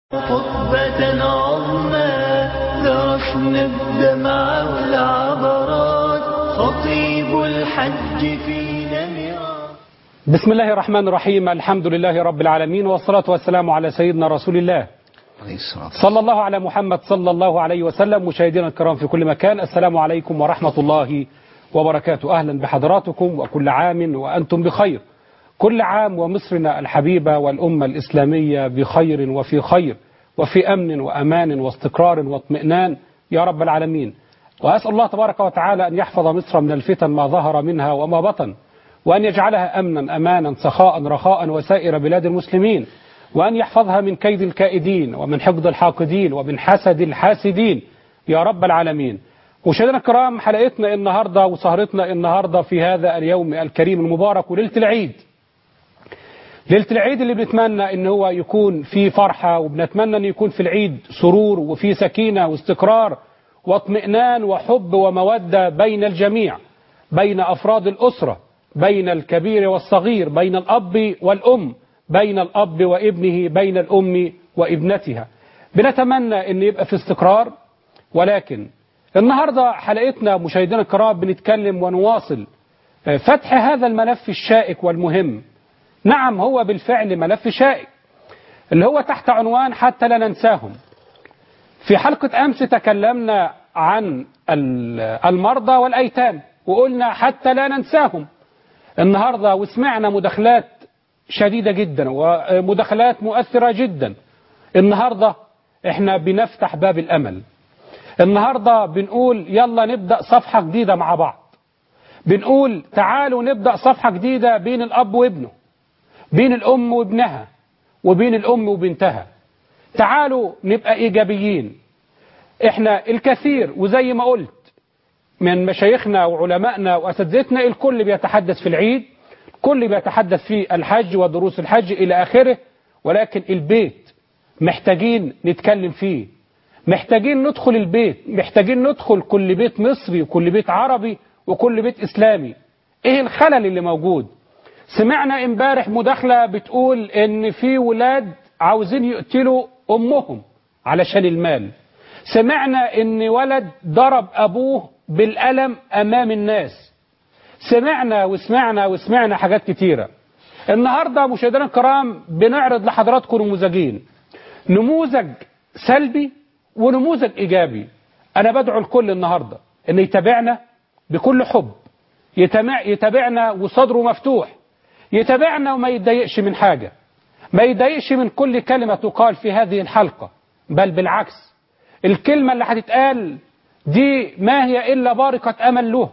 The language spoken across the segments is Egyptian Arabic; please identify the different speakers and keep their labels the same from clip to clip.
Speaker 1: خطبة عظمى ذرفنا الدمع والعبرات خطيب الحج فينا مرار
Speaker 2: بسم الله الرحمن الرحيم الحمد لله رب العالمين والصلاة والسلام على سيدنا رسول الله
Speaker 3: عليه الصلاة
Speaker 2: صلى الله على محمد صلى الله عليه وسلم مشاهدينا الكرام في كل مكان السلام عليكم ورحمة الله وبركاته أهلا بحضراتكم وكل عام وأنتم بخير كل عام ومصرنا الحبيبة والأمة الإسلامية بخير وفي خير وفي أمن وأمان واستقرار واطمئنان يا رب العالمين وأسأل الله تبارك وتعالى أن يحفظ مصر من الفتن ما ظهر منها وما بطن وأن يجعلها أمنا أمانا سخاء رخاء وسائر بلاد المسلمين وأن يحفظها من كيد الكائدين ومن حقد الحاقدين ومن حسد الحاسدين يا رب العالمين مشاهدينا الكرام حلقتنا النهاردة وسهرتنا النهاردة في هذا اليوم الكريم المبارك وليلة العيد ليلة العيد اللي بنتمنى ان هو يكون في فرحة وبنتمنى ان يكون في العيد سرور وفي سكينة واستقرار واطمئنان وحب ومودة بين الجميع بين افراد الاسرة بين الكبير والصغير بين الاب والام بين الاب وابنه بين الام وابنتها بنتمنى ان يبقى في استقرار ولكن النهاردة حلقتنا مشاهدينا الكرام بنتكلم ونواصل فتح هذا الملف الشائك والمهم نعم هو بالفعل ملف شائك اللي هو تحت عنوان حتى لا ننساهم في حلقة أمس تكلمنا عن المرضى والأيتام وقلنا حتى لا ننساهم النهاردة وسمعنا مداخلات شديدة جدا ومداخلات مؤثرة جدا النهاردة احنا بنفتح باب الأمل النهاردة بنقول يلا نبدأ صفحة جديدة مع بعض بنقول تعالوا نبدأ صفحة جديدة بين الأب وابنه بين الأم وابنها وبين الأم وبنتها تعالوا نبقى إيجابيين احنا الكثير وزي ما قلت من مشايخنا وعلمائنا وأساتذتنا الكل بيتحدث في العيد الكل بيتحدث في الحج ودروس الحج إلى آخره ولكن البيت محتاجين نتكلم فيه محتاجين ندخل البيت محتاجين ندخل كل بيت مصري وكل بيت عربي وكل بيت إسلامي ايه الخلل اللي موجود سمعنا امبارح مداخلة بتقول ان في ولاد عاوزين يقتلوا امهم علشان المال سمعنا ان ولد ضرب ابوه بالقلم امام الناس سمعنا وسمعنا وسمعنا حاجات كتيرة النهاردة مشاهدينا الكرام بنعرض لحضراتكم نموذجين نموذج سلبي ونموذج ايجابي انا بدعو الكل النهاردة ان يتابعنا بكل حب يتابعنا وصدره مفتوح يتابعنا وما يتضايقش من حاجة ما يتضايقش من كل كلمة تقال في هذه الحلقة بل بالعكس الكلمة اللي هتتقال دي ما هي إلا بارقة أمل له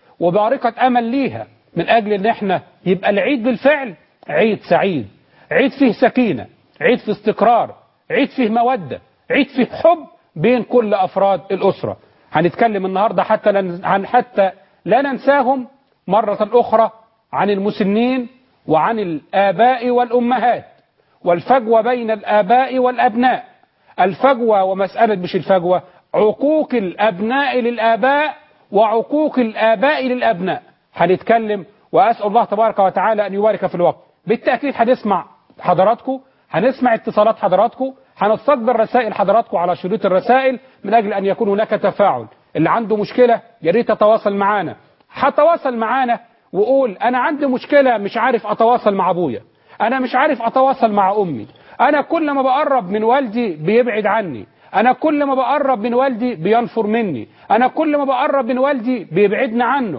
Speaker 2: وبارقة أمل ليها من أجل أن احنا يبقى العيد بالفعل عيد سعيد عيد فيه سكينة عيد فيه استقرار عيد فيه مودة عيد فيه حب بين كل أفراد الأسرة هنتكلم النهاردة حتى عن حتى لا ننساهم مرة أخرى عن المسنين وعن الآباء والأمهات والفجوة بين الآباء والأبناء الفجوة ومسألة مش الفجوة عقوق الأبناء للآباء وعقوق الآباء للأبناء هنتكلم وأسأل الله تبارك وتعالى أن يبارك في الوقت بالتأكيد هنسمع حضراتكم هنسمع اتصالات حضراتكم هنستقبل رسائل حضراتكم على شريط الرسائل من أجل أن يكون هناك تفاعل اللي عنده مشكلة يا ريت يتواصل معانا هتواصل معانا وقول أنا عندي مشكلة مش عارف أتواصل مع أبويا أنا مش عارف أتواصل مع أمي أنا كل ما بقرب من والدي بيبعد عني أنا كل ما بقرب من والدي بينفر مني أنا كل ما بقرب من والدي بيبعدني عنه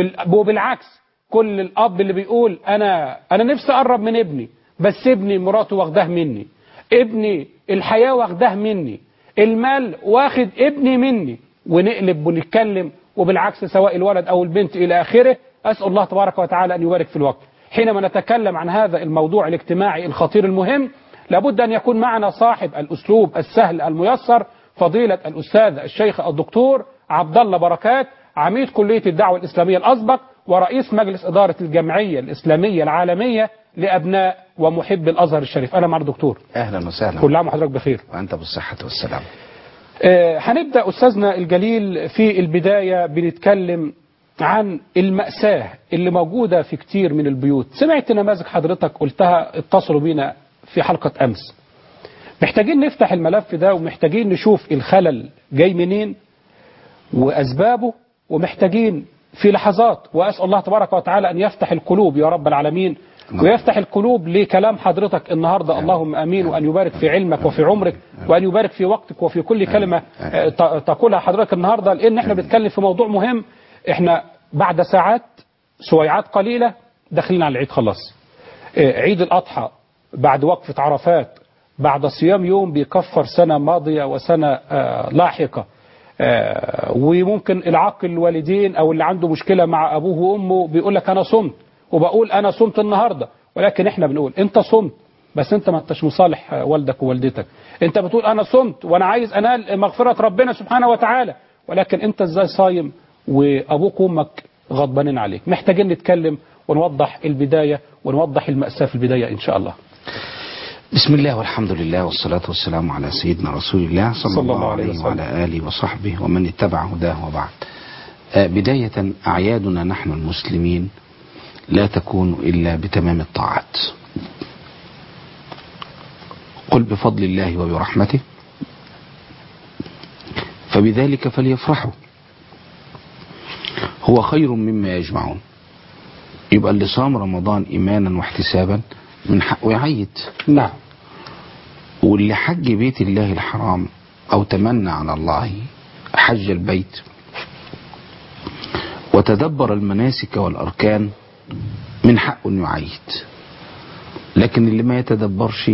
Speaker 2: وبالعكس كل الأب اللي بيقول أنا أنا نفسي أقرب من ابني بس ابني مراته واخداه مني ابني الحياة واخداه مني المال واخد ابني مني ونقلب ونتكلم وبالعكس سواء الولد أو البنت إلى آخره أسأل الله تبارك وتعالى أن يبارك في الوقت حينما نتكلم عن هذا الموضوع الاجتماعي الخطير المهم لابد أن يكون معنا صاحب الأسلوب السهل الميسر فضيلة الأستاذ الشيخ الدكتور عبد الله بركات عميد كلية الدعوة الإسلامية الأسبق ورئيس مجلس إدارة الجمعية الإسلامية العالمية لأبناء ومحب الأزهر الشريف أهلا مع الدكتور
Speaker 3: أهلا وسهلا
Speaker 2: كل عام وحضرتك بخير
Speaker 3: وأنت بالصحة والسلام
Speaker 2: آه، هنبدأ أستاذنا الجليل في البداية بنتكلم عن المأساة اللي موجودة في كتير من البيوت سمعت نماذج حضرتك قلتها اتصلوا بينا في حلقة أمس محتاجين نفتح الملف ده ومحتاجين نشوف الخلل جاي منين وأسبابه ومحتاجين في لحظات وأسأل الله تبارك وتعالى أن يفتح القلوب يا رب العالمين ويفتح القلوب لكلام حضرتك النهاردة اللهم أمين وأن يبارك في علمك وفي عمرك وأن يبارك في وقتك وفي كل كلمة آه، ت- تقولها حضرتك النهاردة لأن احنا بنتكلم في موضوع مهم احنا بعد ساعات سويعات قليلة داخلين على العيد خلاص آه، عيد الأضحى بعد وقفة عرفات بعد صيام يوم بيكفر سنة ماضية وسنة آه، لاحقة آه، وممكن العاق الوالدين او اللي عنده مشكله مع ابوه وامه بيقول لك انا صمت وبقول انا صمت النهارده ولكن احنا بنقول انت صمت بس انت ما انتش مصالح آه، والدك ووالدتك انت بتقول انا صمت وانا عايز انال مغفره ربنا سبحانه وتعالى ولكن انت ازاي صايم وابوك وامك غضبانين عليك محتاجين نتكلم ونوضح البدايه ونوضح الماساه في البدايه ان شاء الله
Speaker 3: بسم الله والحمد لله والصلاة والسلام على سيدنا رسول الله صلى,
Speaker 2: صلى
Speaker 3: الله
Speaker 2: الله عليه
Speaker 3: عليه
Speaker 2: وسلم.
Speaker 3: وعلى آله وصحبه ومن اتبع هداه وبعد آه، بداية أعيادنا نحن المسلمين لا تكون إلا بتمام الطاعات قل بفضل الله وبرحمته فبذلك فليفرحوا هو خير مما يجمعون يبقى اللي صام رمضان إيمانا واحتسابا من حقه يعيد
Speaker 2: نعم
Speaker 3: واللي حج بيت الله الحرام او تمنى على الله حج البيت وتدبر المناسك والاركان من حقه انه يعيد لكن اللي ما يتدبرش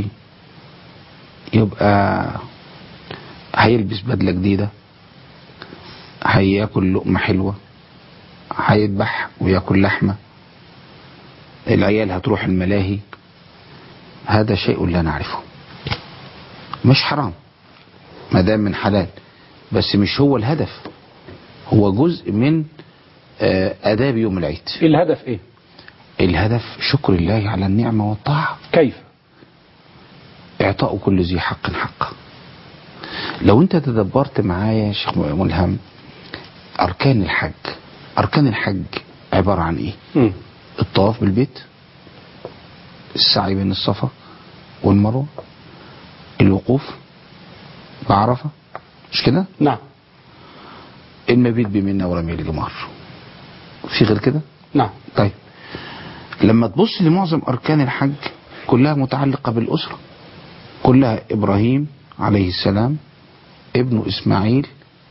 Speaker 3: يبقى هيلبس بدله جديده هياكل لقمه حلوه هيذبح وياكل لحمه العيال هتروح الملاهي هذا شيء لا نعرفه مش حرام ما دام من حلال بس مش هو الهدف هو جزء من آه، آداب يوم العيد
Speaker 2: الهدف ايه
Speaker 3: الهدف شكر الله على النعمة والطاعة
Speaker 2: كيف
Speaker 3: إعطاء كل ذي حق حقه لو أنت تدبرت معايا يا شيخ ملهم أركان الحج أركان الحج عبارة عن إيه
Speaker 2: مم.
Speaker 3: الطواف بالبيت السعي بين الصفا والمروة الوقوف بعرفة مش كده
Speaker 2: نعم
Speaker 3: المبيت بمنى ورمي الجمار في غير كده
Speaker 2: نعم
Speaker 3: طيب لما تبص لمعظم أركان الحج كلها متعلقة بالأسرة كلها إبراهيم عليه السلام ابنه إسماعيل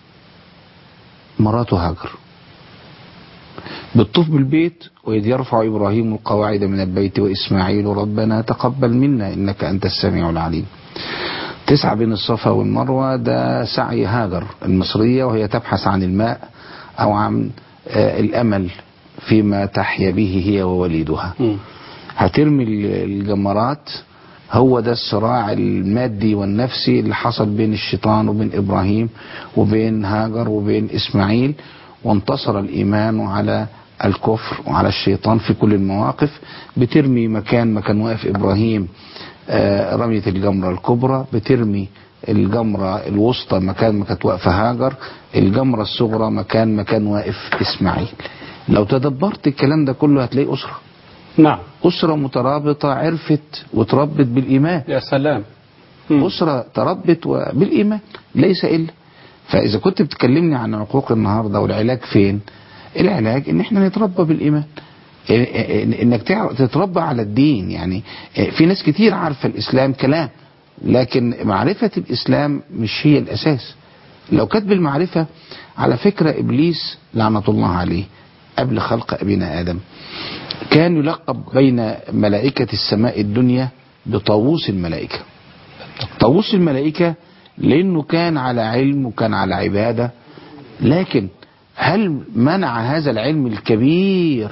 Speaker 3: مراته هاجر بالطوف بالبيت وإذ يرفع إبراهيم القواعد من البيت وإسماعيل ربنا تقبل منا إنك أنت السميع العليم تسعى بين الصفا والمروة ده سعي هاجر المصرية وهي تبحث عن الماء أو عن آه، الأمل فيما تحيا به هي ووليدها
Speaker 2: مم.
Speaker 3: هترمي ال- الجمرات هو ده الصراع المادي والنفسي اللي حصل بين الشيطان وبين إبراهيم وبين هاجر وبين إسماعيل وانتصر الإيمان على الكفر وعلى الشيطان في كل المواقف بترمي مكان ما كان واقف إبراهيم آه، رمية الجمرة الكبرى بترمي الجمرة الوسطى مكان ما كانت واقفة هاجر الجمرة الصغرى مكان ما كان واقف إسماعيل لو تدبرت الكلام ده كله هتلاقي أسرة
Speaker 2: نعم
Speaker 3: أسرة مترابطة عرفت وتربت بالإيمان
Speaker 2: يا سلام مم.
Speaker 3: أسرة تربت و- بالإيمان ليس إلا فإذا كنت بتكلمني عن عقوق النهاردة والعلاج فين العلاج إن إحنا نتربى بالإيمان إن- إن- إنك تعرف تتربى على الدين يعني في ناس كتير عارفة الإسلام كلام لكن معرفة الإسلام مش هي الأساس لو كانت بالمعرفة على فكرة إبليس لعنة الله عليه قبل خلق أبينا آدم كان يلقب بين ملائكة السماء الدنيا بطاووس الملائكة طاووس الملائكة لأنه كان على علم وكان على عبادة لكن هل منع هذا العلم الكبير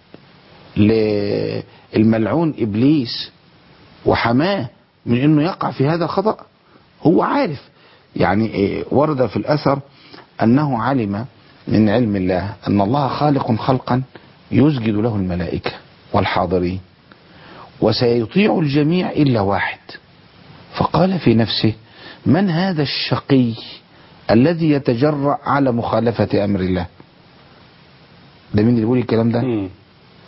Speaker 3: للملعون إبليس وحماه من أنه يقع في هذا الخطأ هو عارف يعني إيه، ورد في الأثر أنه علم من علم الله أن الله خالق خلقا يسجد له الملائكة والحاضرين وسيطيع الجميع إلا واحد فقال في نفسه من هذا الشقي الذي يتجرأ على مخالفة أمر الله ده مين اللي بيقول الكلام ده
Speaker 2: مم.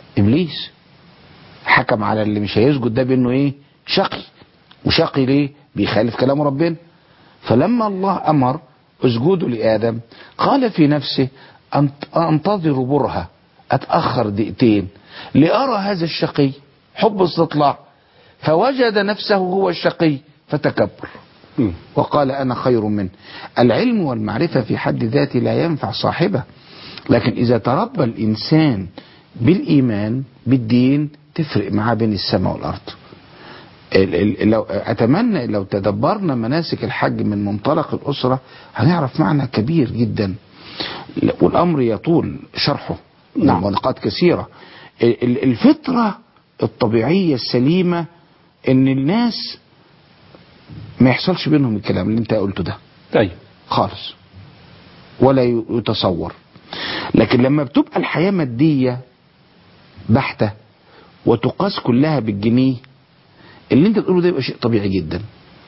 Speaker 3: إبليس حكم على اللي مش هيسجد ده بأنه إيه شقي وشقي ليه بيخالف كلام ربنا فلما الله امر اسجدوا لادم قال في نفسه أنت- انتظر برهه اتاخر دقيقتين لارى هذا الشقي حب استطلاع فوجد نفسه هو الشقي فتكبر
Speaker 2: مم.
Speaker 3: وقال أنا خير منه العلم والمعرفة في حد ذاته لا ينفع صاحبه لكن إذا تربى الإنسان بالإيمان بالدين تفرق معاه بين السماء والأرض ال- ال- لو أتمنى لو تدبرنا مناسك الحج من منطلق الأسرة هنعرف معنى كبير جدا والأمر يطول شرحه
Speaker 2: نعم.
Speaker 3: ونقاط كثيرة ال- ال- الفطرة الطبيعية السليمة ان الناس ما يحصلش بينهم الكلام اللي انت قلته ده
Speaker 2: طيب
Speaker 3: خالص ولا ي- يتصور لكن لما بتبقى الحياة مادية بحتة وتقاس كلها بالجنيه اللي انت تقوله ده يبقى شيء طبيعي جدا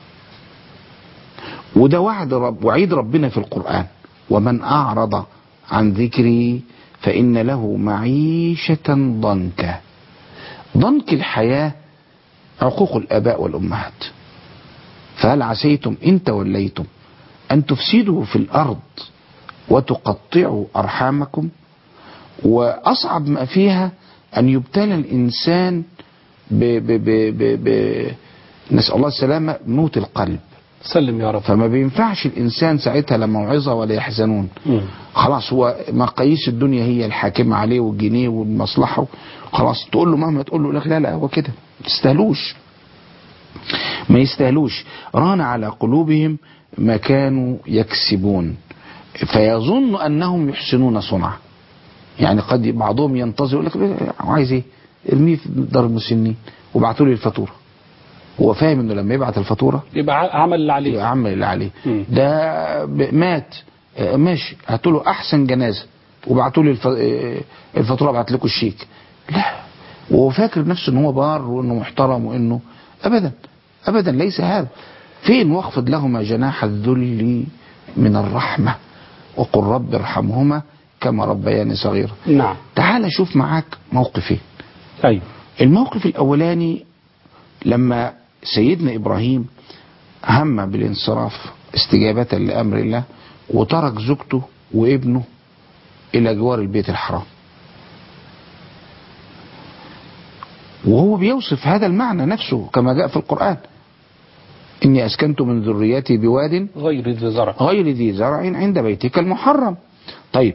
Speaker 3: وده وعد رب وعيد ربنا في القرآن ومن أعرض عن ذكري فإن له معيشة ضنكا ضنك الحياة عقوق الآباء والأمهات فهل عسيتم إن توليتم أن تفسدوا في الأرض وتقطعوا أرحامكم وأصعب ما فيها أن يبتلى الإنسان ب ب ب ب ب نسأل الله السلامة موت القلب
Speaker 2: سلم يا رب
Speaker 3: فما بينفعش الإنسان ساعتها لا موعظة ولا يحزنون
Speaker 2: مم.
Speaker 3: خلاص هو مقاييس الدنيا هي الحاكمة عليه والجنيه والمصلحة خلاص تقول له مهما تقول له يقول لك لا لا هو كده ما تستاهلوش ما يستاهلوش ران على قلوبهم ما كانوا يكسبون فيظن انهم يحسنون صنعا يعني قد بعضهم ينتظر يقول لك إيه، عايز ايه ارميه في دار المسنين وابعتوا لي الفاتوره هو فاهم انه لما يبعت الفاتوره
Speaker 2: يبقى ع- عمل اللي عليه
Speaker 3: يبقى عمل اللي عليه
Speaker 2: مم.
Speaker 3: ده ب- مات آه، ماشي هاتوا له احسن جنازه وبعتوا لي الف... آه، الفاتوره ابعت لكم الشيك لا وهو فاكر نفسه ان هو بار وانه محترم وانه ابدا ابدا ليس هذا فين واخفض لهما جناح الذل من الرحمه وقل رب ارحمهما كما ربياني صغيرا
Speaker 2: نعم
Speaker 3: تعال شوف معاك موقفين
Speaker 2: طيب
Speaker 3: الموقف الاولاني لما سيدنا ابراهيم هم بالانصراف استجابة لامر الله وترك زوجته وابنه الى جوار البيت الحرام وهو بيوصف هذا المعنى نفسه كما جاء في القرآن إني أسكنت من ذريتي بواد
Speaker 2: غير ذي زرع
Speaker 3: غير ذي زرع عند بيتك المحرم طيب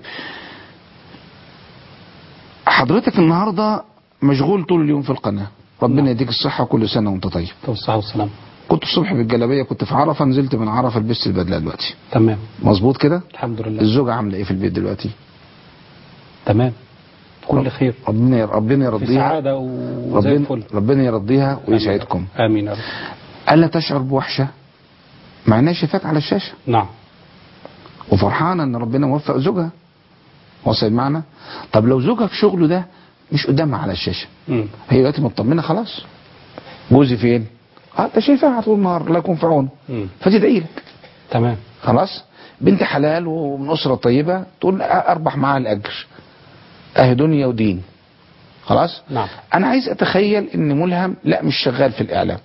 Speaker 3: حضرتك النهاردة مشغول طول اليوم في القناة ربنا
Speaker 2: نعم.
Speaker 3: يديك الصحة كل سنة وانت طيب
Speaker 2: طب الصحة والسلام
Speaker 3: كنت الصبح بالجلابية كنت في عرفة نزلت من عرفة لبست البدلة دلوقتي
Speaker 2: تمام
Speaker 3: مظبوط كده
Speaker 2: الحمد لله
Speaker 3: الزوجة عاملة ايه في البيت دلوقتي
Speaker 2: تمام كل خير
Speaker 3: ربنا ربنا
Speaker 2: في
Speaker 3: يرضيها
Speaker 2: سعادة وزي
Speaker 3: ربنا
Speaker 2: الفل
Speaker 3: ربنا يرضيها ويسعدكم
Speaker 2: آمين يا رب
Speaker 3: ألا تشعر بوحشة مع انها شايفاك على الشاشة
Speaker 2: نعم
Speaker 3: وفرحانة ان ربنا موفق زوجها وصل معنا طب لو زوجها في شغله ده مش قدامها على الشاشة
Speaker 2: مم.
Speaker 3: هي دلوقتي مطمنة خلاص جوزي فين اه ده شايفاها طول النهار الله يكون في عونه
Speaker 2: مم.
Speaker 3: فتدعي لك
Speaker 2: تمام
Speaker 3: خلاص بنت حلال ومن أسرة طيبة تقول أربح معاها الأجر أهي دنيا ودين خلاص
Speaker 2: نعم
Speaker 3: أنا عايز أتخيل إن ملهم لا مش شغال في الإعلام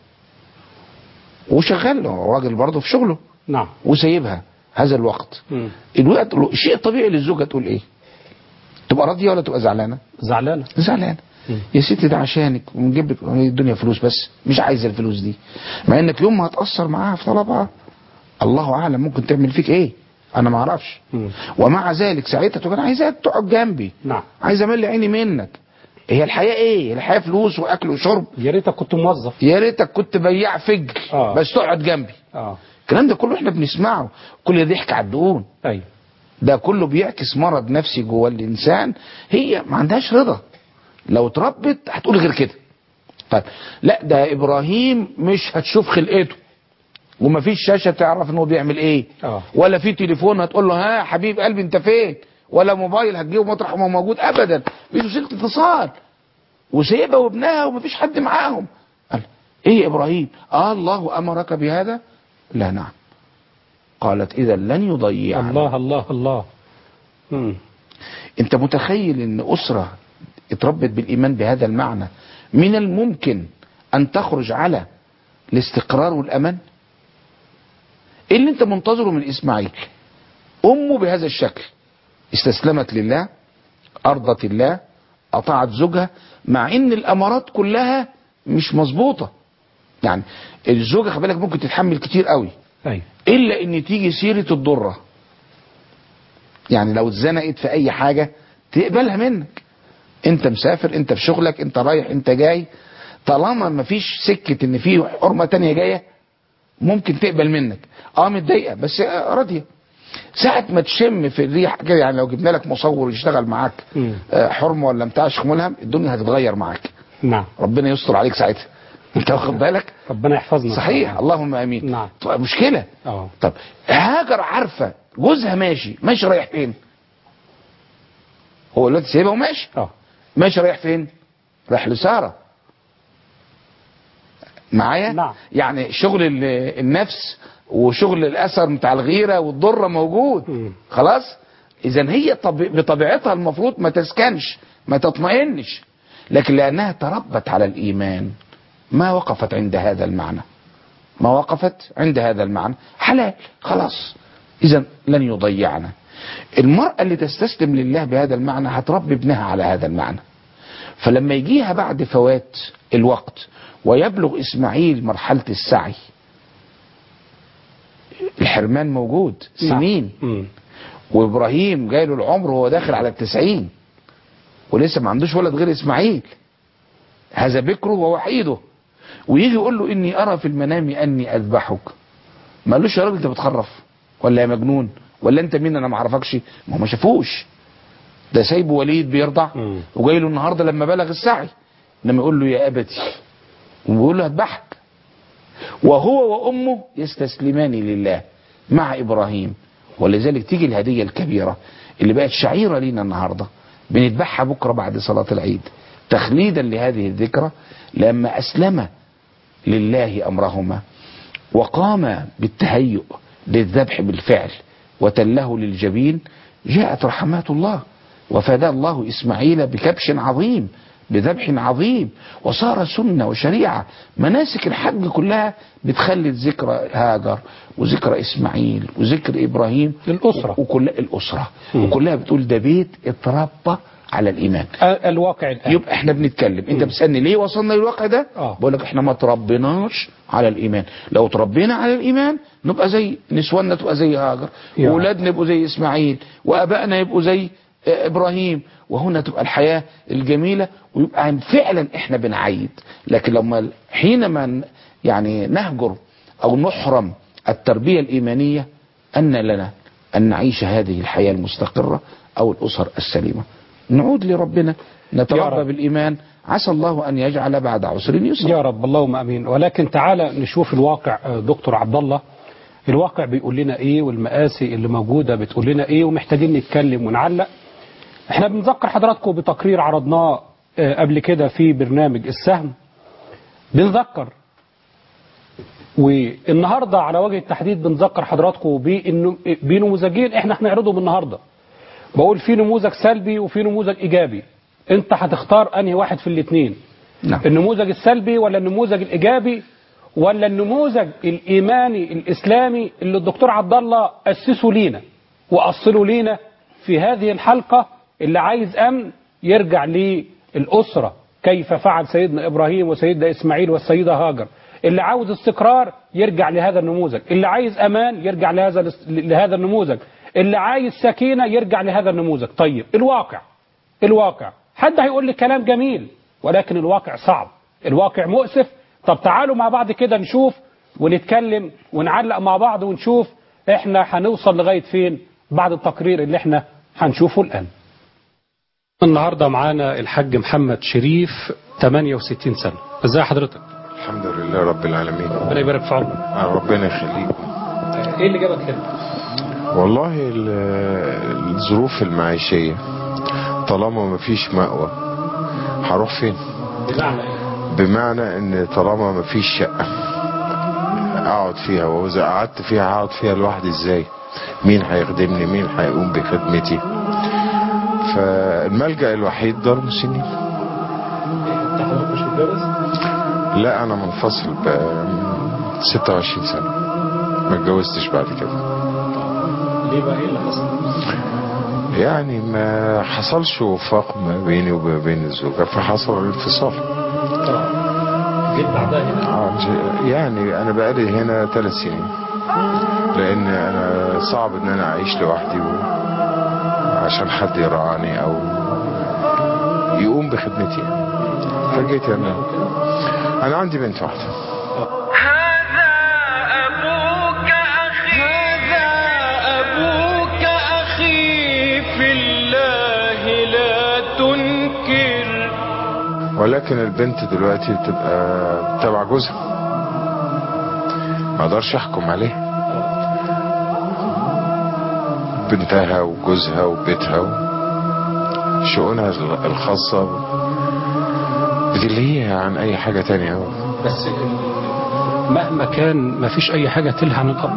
Speaker 3: وشغال هو راجل برضه في شغله
Speaker 2: نعم
Speaker 3: وسايبها هذا الوقت
Speaker 2: مم.
Speaker 3: الوقت الشيء الطبيعي للزوجة تقول إيه تبقى راضية ولا تبقى زعلانة
Speaker 2: زعلانة
Speaker 3: زعلانة
Speaker 2: مم.
Speaker 3: يا ستي ده عشانك ونجيب لك هي الدنيا فلوس بس مش عايزه الفلوس دي مع انك يوم ما هتاثر معاها في طلبها الله اعلم ممكن تعمل فيك ايه انا ما اعرفش
Speaker 2: مم.
Speaker 3: ومع ذلك ساعتها تقول انا عايزاك تقعد جنبي
Speaker 2: نعم
Speaker 3: عايز املي عيني منك هي الحياه ايه الحياه فلوس واكل وشرب
Speaker 2: يا ريتك كنت موظف
Speaker 3: يا ريتك كنت بياع فجر
Speaker 2: آه.
Speaker 3: بس تقعد جنبي
Speaker 2: اه
Speaker 3: الكلام ده كله احنا بنسمعه كل ده ضحك على الدهون
Speaker 2: ايوه
Speaker 3: ده كله بيعكس مرض نفسي جوه الانسان هي ما عندهاش رضا لو اتربت هتقول غير كده طيب لا ده ابراهيم مش هتشوف خلقته ومفيش شاشه تعرف ان هو بيعمل ايه
Speaker 2: اه
Speaker 3: ولا في تليفون هتقول له ها حبيب قلبي انت فين ولا موبايل هتجيبه مطرح ما هو موجود ابدا مفيش وسيله اتصال وسيبها وابنها ومفيش حد معاهم قال ايه يا ابراهيم آه الله امرك بهذا لا نعم قالت اذا لن يضيعنا
Speaker 2: الله الله الله مم.
Speaker 3: انت متخيل ان اسرة اتربت بالايمان بهذا المعنى من الممكن ان تخرج على الاستقرار والامان ايه اللي انت منتظره من اسماعيل امه بهذا الشكل استسلمت لله ارضت الله اطاعت زوجها مع ان الامارات كلها مش مظبوطه يعني الزوجه خلي بالك ممكن تتحمل كتير قوي
Speaker 2: ايوه
Speaker 3: الا ان تيجي سيره الضره يعني لو اتزنقت في اي حاجه تقبلها منك انت مسافر انت في شغلك انت رايح انت جاي طالما مفيش سكه ان في حرمه تانية جايه ممكن تقبل منك اه متضايقه بس آه، راضيه ساعة ما تشم في الريح كده يعني لو جبنا لك مصور يشتغل معاك
Speaker 2: مم.
Speaker 3: آه، حرمه ولا بتاع شيخ ملهم الدنيا هتتغير معاك
Speaker 2: نعم
Speaker 3: ربنا يستر عليك ساعتها انت واخد بالك
Speaker 2: ربنا يحفظنا
Speaker 3: صحيح اللهم امين
Speaker 2: نعم.
Speaker 3: تبقى مشكله
Speaker 2: اه
Speaker 3: طب هاجر عارفه جوزها ماشي ماشي رايح فين هو دلوقتي سايبها وماشي
Speaker 2: اه
Speaker 3: ماشي رايح فين رايح لساره معايا
Speaker 2: نعم.
Speaker 3: يعني شغل ال- النفس وشغل الاثر بتاع الغيره والضره موجود
Speaker 2: مم.
Speaker 3: خلاص اذا هي طب بطبيعتها المفروض ما تسكنش ما تطمئنش لكن لانها تربت على الايمان ما وقفت عند هذا المعنى ما وقفت عند هذا المعنى حلال خلاص اذا لن يضيعنا المرأة اللي تستسلم لله بهذا المعنى هتربي ابنها على هذا المعنى فلما يجيها بعد فوات الوقت ويبلغ اسماعيل مرحلة السعي الحرمان موجود سنين
Speaker 2: مم.
Speaker 3: وابراهيم جاي له العمر وهو داخل على التسعين ولسه ما عندوش ولد غير اسماعيل هذا بكره ووحيده ويجي يقول له اني ارى في المنام اني اذبحك ما قالوش يا راجل انت بتخرف ولا يا مجنون ولا انت مين انا ما اعرفكش ما هو ما شافوش ده سايبه وليد بيرضع
Speaker 2: مم.
Speaker 3: وجاي له النهارده لما بلغ السعي انما يقول له يا ابتي وبيقول له هذبحك وهو وامه يستسلمان لله مع ابراهيم ولذلك تيجي الهديه الكبيره اللي بقت شعيره لينا النهارده بنذبحها بكره بعد صلاه العيد تخليدا لهذه الذكرى لما اسلم لله امرهما وقام بالتهيؤ للذبح بالفعل وتله للجبين جاءت رحمات الله وفدى الله اسماعيل بكبش عظيم بذبح عظيم وصار سنة وشريعة مناسك الحج كلها بتخلد ذكرى هاجر وذكرى إسماعيل وذكر إبراهيم
Speaker 2: الأسرة.
Speaker 3: وكل الأسرة
Speaker 2: مم.
Speaker 3: وكلها بتقول ده بيت اتربى على الإيمان
Speaker 2: ال- الواقع الآن
Speaker 3: يبقى احنا بنتكلم انت بتسالني ليه وصلنا للواقع ده
Speaker 2: آه.
Speaker 3: بقول لك احنا ما تربيناش على الايمان لو تربينا على الايمان نبقى زي نسواننا تبقى زي هاجر
Speaker 2: يا.
Speaker 3: واولادنا يبقوا زي اسماعيل وابائنا يبقوا زي اه، ابراهيم وهنا تبقى الحياه الجميله ويبقى فعلا احنا بنعيد لكن لما حينما ن- يعني نهجر او نحرم التربيه الايمانيه ان لنا ان نعيش هذه الحياه المستقره او الاسر السليمه نعود لربنا
Speaker 2: يا
Speaker 3: نتربى
Speaker 2: رب.
Speaker 3: بالإيمان عسى الله أن يجعل بعد عسر يسرا
Speaker 2: يا رب اللهم امين ولكن تعالى نشوف الواقع آه، دكتور عبد الله الواقع بيقول لنا ايه والمآسي اللي موجوده بتقول لنا ايه ومحتاجين نتكلم ونعلق احنا بنذكر حضراتكم بتقرير عرضناه آه، قبل كده في برنامج السهم بنذكر والنهارده على وجه التحديد بنذكر حضراتكم بإنه- بنموذجين احنا هنعرضهم النهارده بقول في نموذج سلبي وفي نموذج ايجابي انت هتختار انهي واحد في الاثنين
Speaker 3: نعم
Speaker 2: النموذج السلبي ولا النموذج الايجابي ولا النموذج الايماني الاسلامي اللي الدكتور عبد الله اسسه لينا واصله لينا في هذه الحلقه اللي عايز امن يرجع للاسره كيف فعل سيدنا ابراهيم وسيدنا اسماعيل والسيده هاجر اللي عاوز استقرار يرجع لهذا النموذج اللي عايز امان يرجع لهذا الاس- لهذا النموذج اللي عايز سكينه يرجع لهذا النموذج طيب الواقع الواقع حد هيقول لي كلام جميل ولكن الواقع صعب الواقع مؤسف طب تعالوا مع بعض كده نشوف ونتكلم ونعلق مع بعض ونشوف احنا هنوصل لغاية فين بعد التقرير اللي احنا هنشوفه الآن النهاردة معانا الحاج محمد شريف 68 سنة ازاي حضرتك
Speaker 4: الحمد لله رب العالمين
Speaker 2: ربنا يبارك في عمرك
Speaker 4: آه، ربنا يخليك
Speaker 2: ايه اللي جابك هنا
Speaker 4: والله ال- الظروف المعيشية طالما مفيش مأوى هروح فين
Speaker 2: بمعنى ايه
Speaker 4: بمعنى ان طالما مفيش شقة اقعد فيها واذا قعدت فيها هقعد فيها لوحدي ازاي مين هيخدمني مين هيقوم بخدمتي فالملجأ الوحيد دار المسنين
Speaker 2: انت حضرتك مش متجوز
Speaker 4: لا انا منفصل ب 26 سنة ما اتجوزتش بعد كده
Speaker 2: ليه بقى ايه اللي حصل؟
Speaker 4: يعني ما حصلش وفاق ما بيني وما بين الزوجة فحصل الانفصال
Speaker 2: طبعا جيت بعدها هنا
Speaker 4: آه، ج- يعني انا بقالي هنا ثلاث سنين لان انا صعب ان انا اعيش لوحدي و... عشان حد يرعاني او يقوم بخدمتي فجيت انا انا عندي بنت واحده
Speaker 1: هذا أبوك أخي هذا أبوك أخي في الله لا تنكر
Speaker 4: ولكن البنت دلوقتي بتبقى تبع جوزها ما اقدرش احكم عليها بنتها وجوزها وبيتها وشؤونها الخاصة بتلهيها عن اي حاجة تانية
Speaker 2: بس ال- مهما كان ما فيش اي حاجه تلهى عن الاب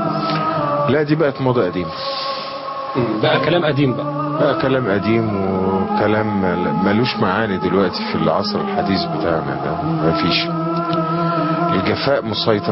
Speaker 4: لا دي بقت موضة قديمة
Speaker 2: بقى كلام قديم بقى
Speaker 4: بقى كلام قديم وكلام مل- ملوش معاني دلوقتي في العصر الحديث بتاعنا ده مفيش الجفاء مسيطر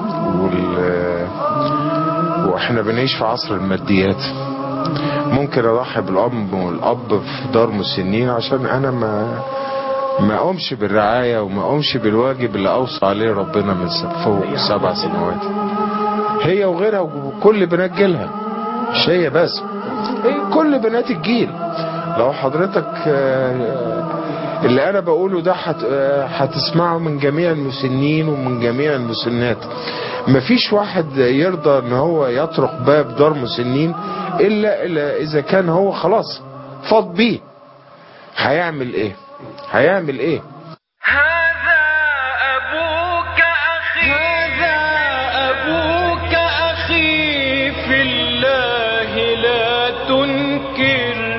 Speaker 4: وال واحنا بنعيش في عصر الماديات ممكن اضحي بالام والاب في دار مسنين عشان انا ما ما اقومش بالرعايه وما اقومش بالواجب اللي اوصى عليه ربنا من س- فوق سبع سنوات هي وغيرها وكل بنات جيلها مش هي بس هي كل بنات الجيل لو حضرتك آه، اللي انا بقوله ده هت- آه، هتسمعه من جميع المسنين ومن جميع المسنات مفيش واحد يرضى ان هو يطرق باب دار مسنين الا إلا اذا كان هو خلاص فاض بيه هيعمل ايه هيعمل ايه
Speaker 1: هذا أبوك أخي هذا أبوك أخي في الله لا تنكر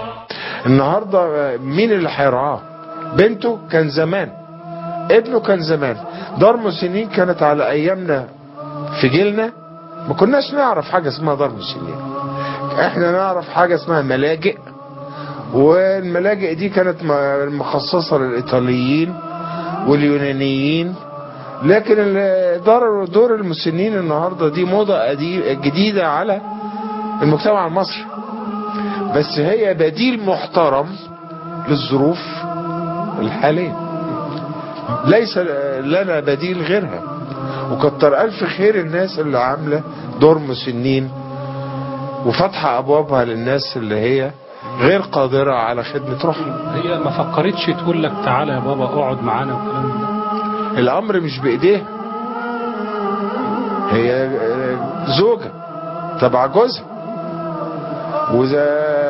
Speaker 4: النهارده مين اللي هيرعاه بنته كان زمان ابنه كان زمان دار مسنين كانت على ايامنا في جيلنا ما كناش نعرف حاجه اسمها دار مسنين احنا نعرف حاجه اسمها ملاجئ والملاجئ دي كانت م- مخصصه للايطاليين واليونانيين لكن ال- دار دور المسنين النهارده دي موضه قدي- جديده على المجتمع المصري بس هي بديل محترم للظروف الحالية ليس لنا بديل غيرها وكتر ألف خير الناس اللي عاملة دور مسنين وفتح أبوابها للناس اللي هي غير قادرة على خدمة روحها
Speaker 2: هي ما فكرتش تقول لك تعالى يا بابا اقعد معانا والكلام من ده
Speaker 4: الأمر مش بإيديها هي زوجة تبع جوزها وإذا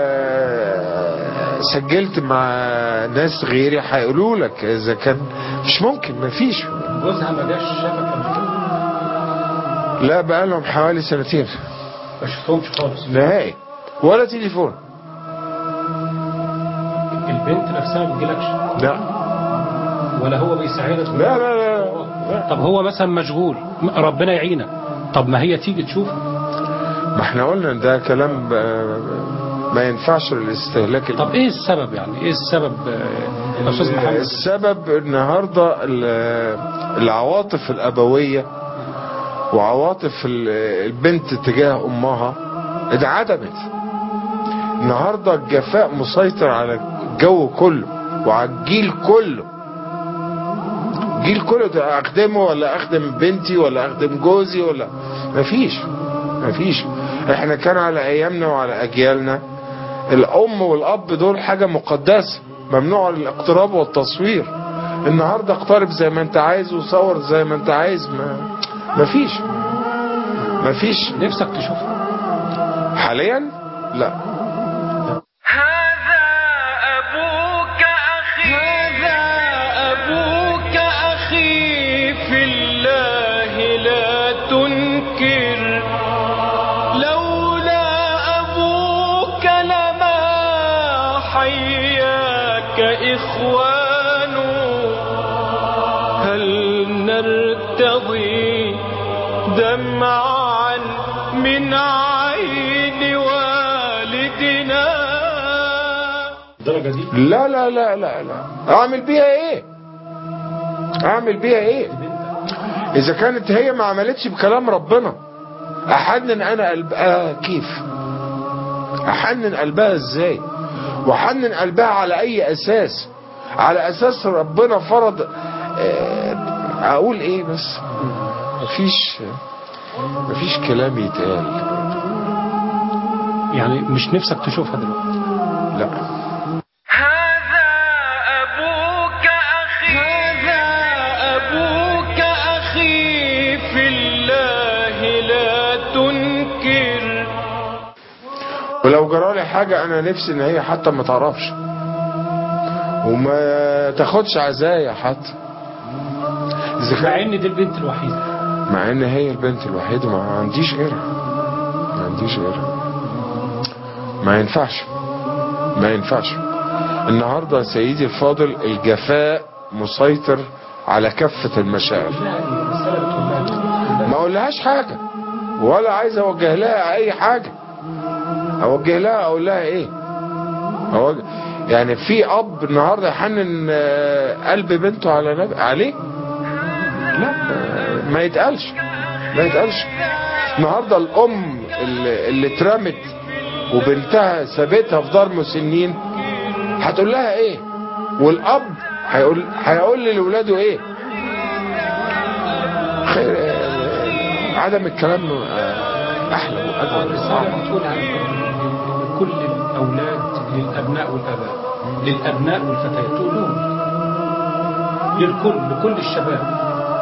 Speaker 4: سجلت مع ناس غيري هيقولوا لك إذا كان مش ممكن مفيش
Speaker 2: جوزها ما جاش شافك قبل كده
Speaker 4: لا بقالهم حوالي سنتين
Speaker 2: ما شفتهمش خالص
Speaker 4: نهائي ولا تليفون
Speaker 2: البنت نفسها ما بتجيلكش
Speaker 4: لا
Speaker 2: ولا هو بيساعدك
Speaker 4: لا لا لا, لا.
Speaker 2: طب هو مثلا مشغول ربنا يعينك طب ما هي تيجي تشوف
Speaker 4: ما احنا قلنا إن ده كلام آه، ما ينفعش للاستهلاك
Speaker 2: طب ايه السبب يعني ايه السبب آه، يا استاذ محمد
Speaker 4: السبب النهارده ال- العواطف الابويه وعواطف ال- البنت تجاه امها اتعدمت النهارده الجفاء مسيطر على الجو كله وعلى الجيل كله الجيل كله ده اخدمه ولا اخدم بنتي ولا اخدم جوزي ولا مفيش مفيش احنا كان على ايامنا وعلى اجيالنا الام والاب دول حاجه مقدسه ممنوع الاقتراب والتصوير النهارده اقترب زي ما انت عايز وصور زي ما انت عايز ما مفيش مفيش
Speaker 2: نفسك تشوفها
Speaker 4: حاليا لا
Speaker 1: هذا أبوك أخي هذا أبوك أخي في الله لا تنكر لولا أبوك لما حياك إخوان هل نرتضي دمعا من عين والدنا
Speaker 2: الدرجه دي
Speaker 4: لا لا لا لا لا اعمل بيها ايه اعمل بيها ايه اذا كانت هي ما عملتش بكلام ربنا احنن انا قلبها كيف احنن قلبها ازاي واحنن قلبها على اي اساس على اساس ربنا فرض آه، اقول ايه بس مفيش مفيش كلام يتقال
Speaker 2: يعني مش نفسك تشوفها دلوقتي
Speaker 4: لا
Speaker 1: هذا أبوك أخي هذا أبوك أخي في الله لا تنكر
Speaker 4: ولو جرالي حاجة أنا نفسي إن هي حتى ما تعرفش وما تاخدش عزايا حتى إذا
Speaker 2: مع
Speaker 4: كان
Speaker 2: ان دي البنت الوحيده
Speaker 4: مع إن هي البنت الوحيدة ما عنديش غيرها ما عنديش غيرها ما ينفعش ما ينفعش النهاردة يا سيدي الفاضل الجفاء مسيطر على كافة المشاعر ما اقولهاش حاجة ولا عايز اوجه لها اي حاجة اوجه لها اقول لها ايه أوجه يعني في اب النهارده يحنن آه، قلب بنته على نب... عليه لا آه، ما يتقالش ما يتقالش النهارده الام اللي, اللي اترمت وبنتها سابتها في دار مسنين هتقول لها ايه والاب هيقول هيقول لاولاده ايه خير آه، عدم الكلام آه، احلى واجمل
Speaker 2: الرسالة بتقولها لكل الأولاد للأبناء والآباء للأبناء والفتيات تقول لهم للكل لكل الشباب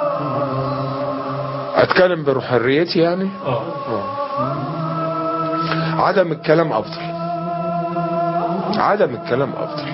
Speaker 4: اتكلم بروحانيتي يعني
Speaker 2: اه
Speaker 4: عدم الكلام افضل عدم الكلام افضل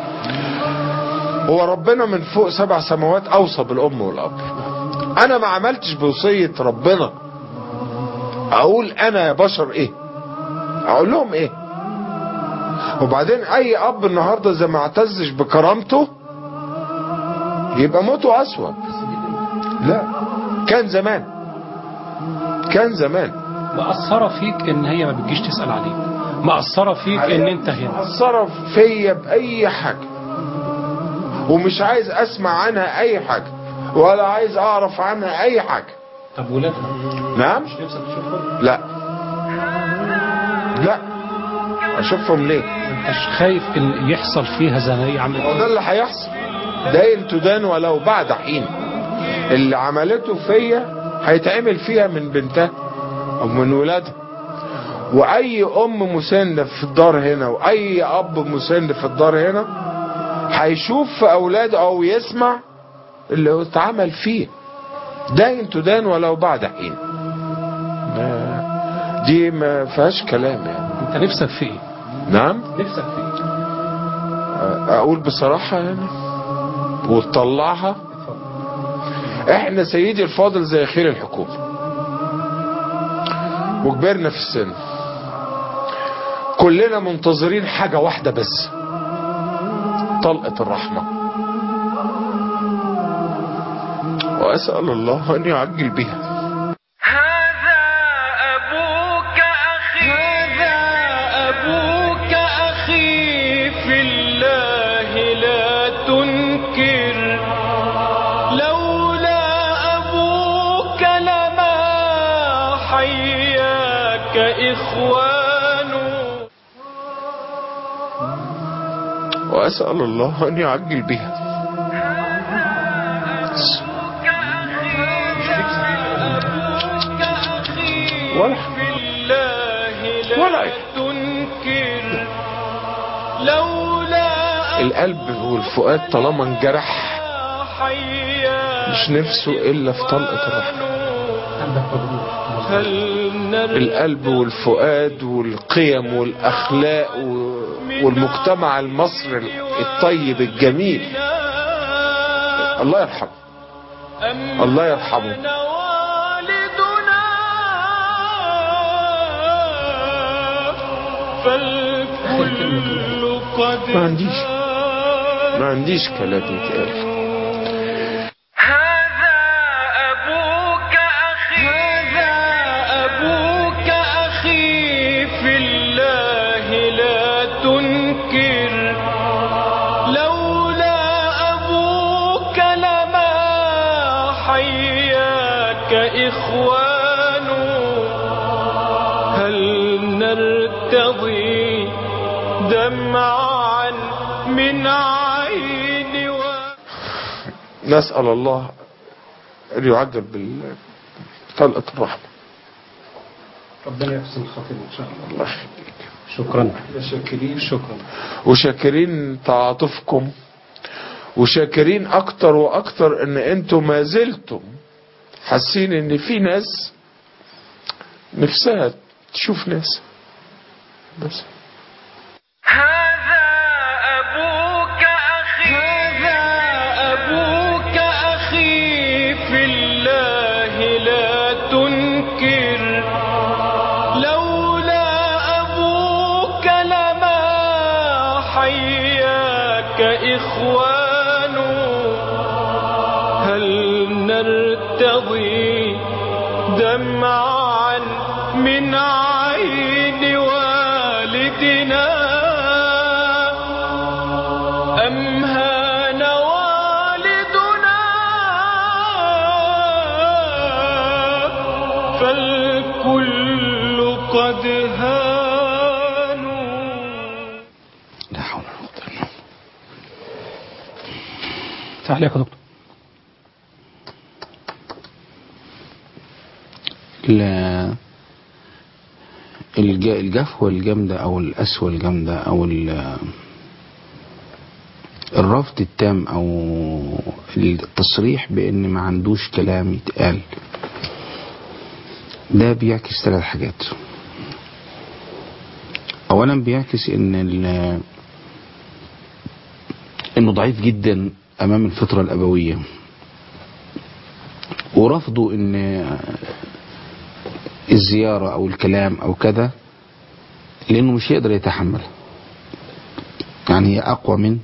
Speaker 4: هو ربنا من فوق سبع سماوات اوصى بالام والاب انا ما عملتش بوصية ربنا اقول انا يا بشر ايه اقول لهم ايه وبعدين اي اب النهاردة اذا ما اعتزش بكرامته يبقى موته اسود لا كان زمان كان زمان
Speaker 2: مأثرة فيك إن هي ما بتجيش تسأل عليك مأثرة فيك إن أنت هنا
Speaker 4: اثرت فيا باي حاجه ومش عايز اسمع عنها اي حاجه ولا عايز اعرف عنها اي حاجه
Speaker 2: طب ولادها
Speaker 4: نعم
Speaker 2: مش نفسك تشوفهم
Speaker 4: لا لا اشوفهم ليه
Speaker 2: مش خايف إن يحصل فيها زي ما هي عملت
Speaker 4: هو ده اللي هيحصل داين تدان ولو بعد حين اللي عملته فيا هيتعمل فيها من بنتها او من ولادها واي ام مسنده في الدار هنا واي اب مسند في الدار هنا هيشوف في اولاده او يسمع اللي هو اتعمل فيه داين تدان ولو بعد حين ما دي ما فيهاش كلام يعني
Speaker 2: أنت نفسك في إيه؟
Speaker 4: نعم
Speaker 2: نفسك في إيه؟
Speaker 4: اقول بصراحة يعني وتطلعها احنا سيدي الفاضل زي خير الحكومة وكبرنا في السن كلنا منتظرين حاجة واحدة بس طلقة الرحمة وأسأل الله أن يعجل بها
Speaker 1: هذا أبوك أخي هذا أبوك أخي في الله لا تنكر لولا أبوك لما حياك إخوان
Speaker 4: وأسأل الله أن يعجل بها ولا
Speaker 1: في الله لا
Speaker 4: ولا أي.
Speaker 1: تنكر لولا
Speaker 4: القلب والفؤاد طالما انجرح
Speaker 1: حياك
Speaker 4: مش نفسه إلا في طلقة الرحمة
Speaker 2: عندك مبروك
Speaker 1: فلنرجع
Speaker 4: القلب والفؤاد والقيم والأخلاق و- والمجتمع المصري الطيب الجميل الله يرحمه الله يرحمه
Speaker 1: والدنا فالكل قد
Speaker 4: ما عنديش. ما عنديش كلام يتقال
Speaker 1: هذا أبوك أخي هذا أبوك أخي في الله لا تنكر لولا أبوك لما حياك نرتضي دمعا من عين و...
Speaker 4: نسأل الله أن يعجل بطلقة الرحمة
Speaker 2: ربنا يحسن الخاتمة إن شاء الله
Speaker 4: الله يخليك
Speaker 2: شكرا شاكرين شكرا
Speaker 4: وشاكرين تعاطفكم وشاكرين اكتر واكتر ان انتم ما زلتم حاسين ان في ناس نفسها تشوف ناس بس
Speaker 1: هذا أبوك أخي هذا أبوك أخي في الله لا تنكر لولا أبوك لما حياك إخوان هل نرتضي دمعا من عين والدنا أم هان والدنا فالكل قد هانوا
Speaker 3: لا حول ولا قوة إلا بالله
Speaker 2: تعليق يا دكتور
Speaker 3: ال- الج- الجفوة الجامدة أو القسوة الجامدة أو ال- الرفض التام أو التصريح بأن ما عندوش كلام يتقال ده بيعكس ثلاث حاجات أولا بيعكس إن ال- إنه ضعيف جدا أمام الفطرة الأبوية ورفضه إن الزيارة أو الكلام أو كذا لأنه مش يقدر يتحمل يعني هي أقوى من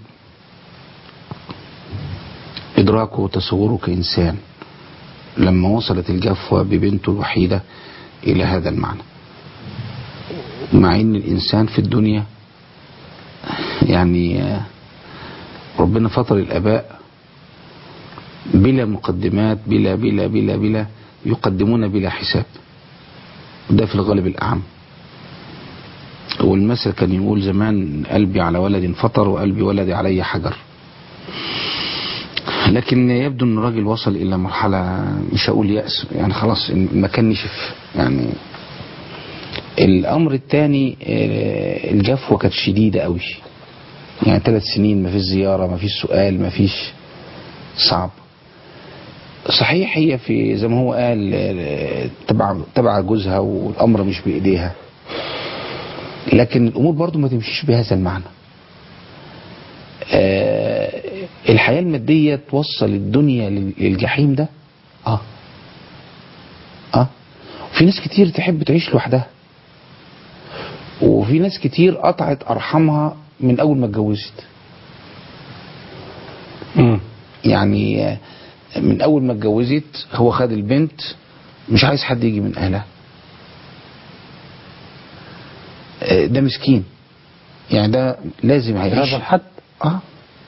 Speaker 3: إدراكه وتصوره كإنسان لما وصلت الجفوة ببنته الوحيدة إلى هذا المعنى مع إن الإنسان في الدنيا يعني آه، ربنا فطر الآباء بلا مقدمات بلا بلا بلا بلا يقدمون بلا حساب ده في الغالب الأعم والمثل كان يقول زمان قلبي على ولد فطر وقلبي ولدي علي حجر لكن يبدو ان الراجل وصل الى مرحلة مش هقول يأس يعني خلاص المكان نشف يعني الامر الثاني الجفوة كانت شديدة قوي يعني ثلاث سنين ما فيش زيارة ما فيش سؤال ما فيش صعب صحيح هي في زي ما هو قال آه، تبع تبع جوزها والامر مش بايديها لكن الامور برضو ما تمشيش بهذا المعنى آه، الحياة المادية توصل الدنيا لل- للجحيم ده اه اه في ناس كتير تحب تعيش لوحدها وفي ناس كتير قطعت ارحامها من اول ما اتجوزت
Speaker 2: مم.
Speaker 3: يعني آه، من اول ما اتجوزت هو خد البنت مش عايز حد يجي من اهلها آه، ده مسكين يعني ده لازم هيعيش
Speaker 2: هذا الحد
Speaker 3: اه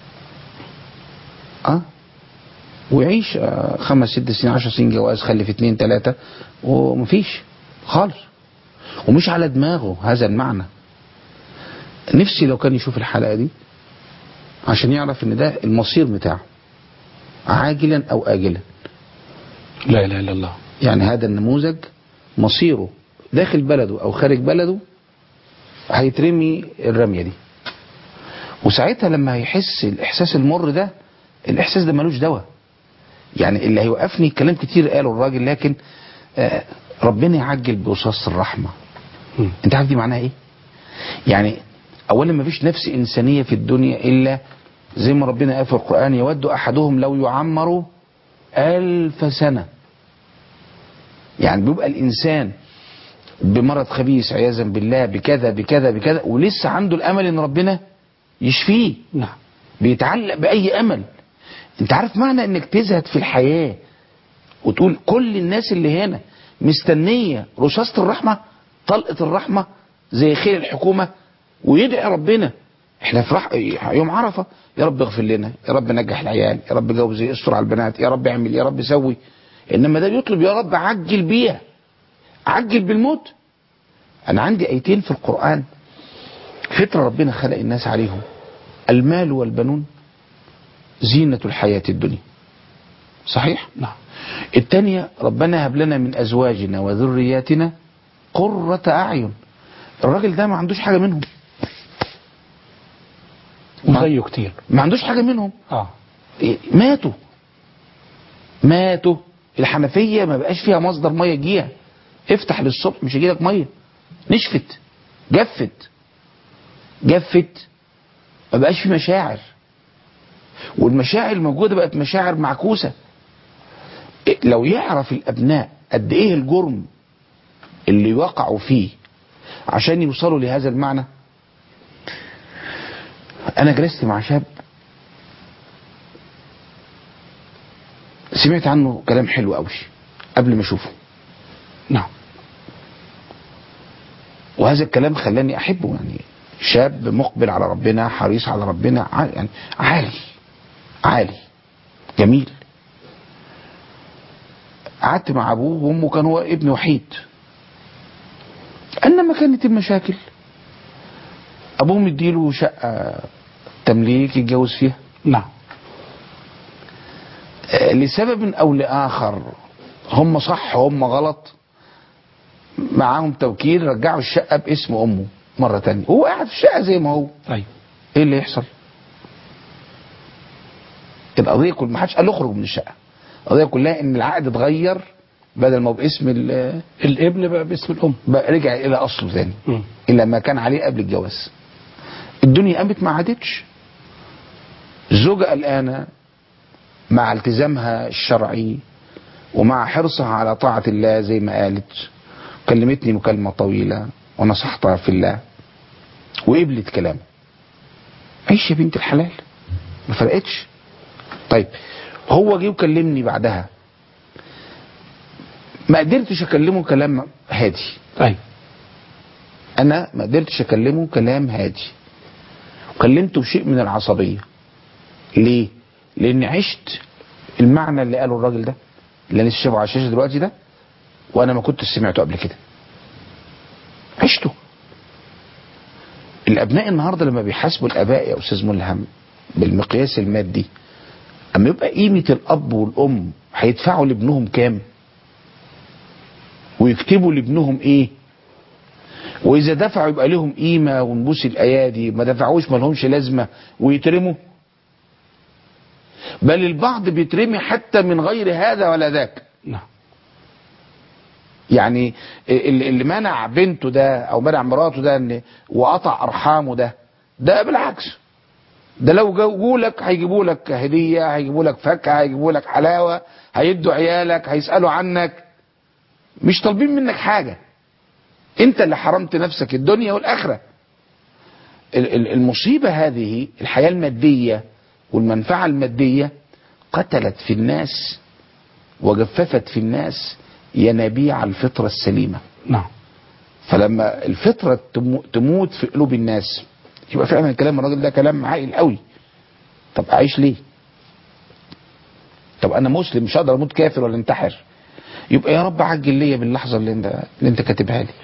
Speaker 3: اه ويعيش آه خمس ست سنين عشر سنين جواز خلف اتنين تلاتة ومفيش خالص ومش على دماغه هذا المعنى نفسي لو كان يشوف الحلقة دي عشان يعرف ان ده المصير بتاعه عاجلا او اجلا
Speaker 2: لا اله الا الله
Speaker 3: يعني هذا النموذج مصيره داخل بلده او خارج بلده هيترمي الرمية دي وساعتها لما هيحس الاحساس المر ده الاحساس ده ملوش دواء يعني اللي هيوقفني كلام كتير قاله الراجل لكن آه، ربنا يعجل بوصاص الرحمة
Speaker 2: مم.
Speaker 3: انت عارف دي معناها ايه يعني اولا ما فيش نفس انسانية في الدنيا الا زي ما ربنا قال في القرآن يود احدهم لو يعمر الف سنة يعني بيبقى الانسان بمرض خبيث عياذا بالله بكذا بكذا بكذا ولسه عنده الامل ان ربنا يشفيه
Speaker 2: نعم
Speaker 3: بيتعلق باي امل انت عارف معنى انك تزهد في الحياة وتقول كل الناس اللي هنا مستنية رصاصة الرحمة طلقة الرحمة زي خير الحكومة ويدعي ربنا احنا في رح... يوم عرفة يا رب اغفر لنا يا رب نجح العيال يا رب جوز استر على البنات يا رب اعمل يا رب سوي انما ده بيطلب يا رب عجل بيها عجل بالموت انا عندي ايتين في القرآن فطرة ربنا خلق الناس عليهم المال والبنون زينة الحياة الدنيا صحيح
Speaker 2: نعم
Speaker 3: التانية ربنا هب لنا من ازواجنا وذرياتنا قرة اعين الراجل ده ما عندوش حاجة منهم
Speaker 2: وزيه كتير
Speaker 3: ما عندوش حاجة منهم
Speaker 2: اه
Speaker 3: إيه، ماتوا ماتوا الحنفية ما بقاش فيها مصدر مية يجيها افتح للصبح مش هيجيلك مية نشفت جفت جفت ما بقاش في مشاعر والمشاعر الموجودة بقت مشاعر معكوسة إيه، لو يعرف الأبناء قد إيه الجرم اللي وقعوا فيه عشان يوصلوا لهذا المعنى أنا جلست مع شاب سمعت عنه كلام حلو قوي قبل ما اشوفه
Speaker 2: نعم
Speaker 3: وهذا الكلام خلاني احبه يعني شاب مقبل على ربنا حريص على ربنا ع- يعني عالي عالي جميل قعدت مع ابوه وامه كان هو ابن وحيد انما كانت المشاكل ابوه مديله شقه تمليك يتجوز فيها
Speaker 2: نعم
Speaker 3: آه، لسبب او لاخر هم صح هم غلط معاهم توكيل رجعوا الشقه باسم امه مره تانية هو قاعد في الشقه زي ما هو
Speaker 2: ايوه
Speaker 3: ايه اللي يحصل القضيه كل ما حدش قال له اخرج من الشقه القضيه كلها ان العقد اتغير بدل ما هو باسم ال-
Speaker 2: الابن بقى باسم الام
Speaker 3: بقى رجع الى اصله تاني
Speaker 2: مم.
Speaker 3: الى ما كان عليه قبل الجواز الدنيا قامت ما عادتش الزوجة قلقانة مع التزامها الشرعي ومع حرصها على طاعة الله زي ما قالت كلمتني مكالمة طويلة ونصحتها في الله وقبلت كلامه عيش يا بنت الحلال ما فرقتش طيب هو جه وكلمني بعدها ما قدرتش اكلمه كلام هادي
Speaker 2: ايوه
Speaker 3: انا ما قدرتش اكلمه كلام هادي وكلمته بشيء من العصبيه ليه لان عشت المعنى اللي قاله الراجل ده اللي انا لسه شايفه على الشاشه دلوقتي ده وانا ما كنتش سمعته قبل كده عشته الابناء النهارده لما بيحاسبوا الاباء يا استاذ ملهم بالمقياس المادي اما يبقى قيمه الاب والام هيدفعوا لابنهم كام ويكتبوا لابنهم ايه واذا دفعوا يبقى لهم قيمه ونبوس الايادي ما دفعوش ما لهمش لازمه ويترموا بل البعض بيترمي حتى من غير هذا ولا ذاك
Speaker 2: نعم
Speaker 3: يعني اللي اللي منع بنته ده او منع مراته ده ان وقطع ارحامه ده ده بالعكس ده لو جابوا لك هيجيبوا لك هديه هيجيبوا لك فاكهه هيجيبوا لك حلاوه هيدوا عيالك هيسالوا عنك مش طالبين منك حاجه انت اللي حرمت نفسك الدنيا والاخره ال- ال- المصيبه هذه الحياه الماديه والمنفعه الماديه قتلت في الناس وجففت في الناس ينابيع الفطره السليمه
Speaker 2: نعم
Speaker 3: فلما الفطره تمو- تموت في قلوب الناس يبقى فعلا كلام الراجل ده كلام عاقل قوي طب اعيش ليه طب انا مسلم مش هقدر اموت كافر ولا انتحر يبقى يا رب عجل ليا باللحظه اللي انت اللي انت كاتبها لي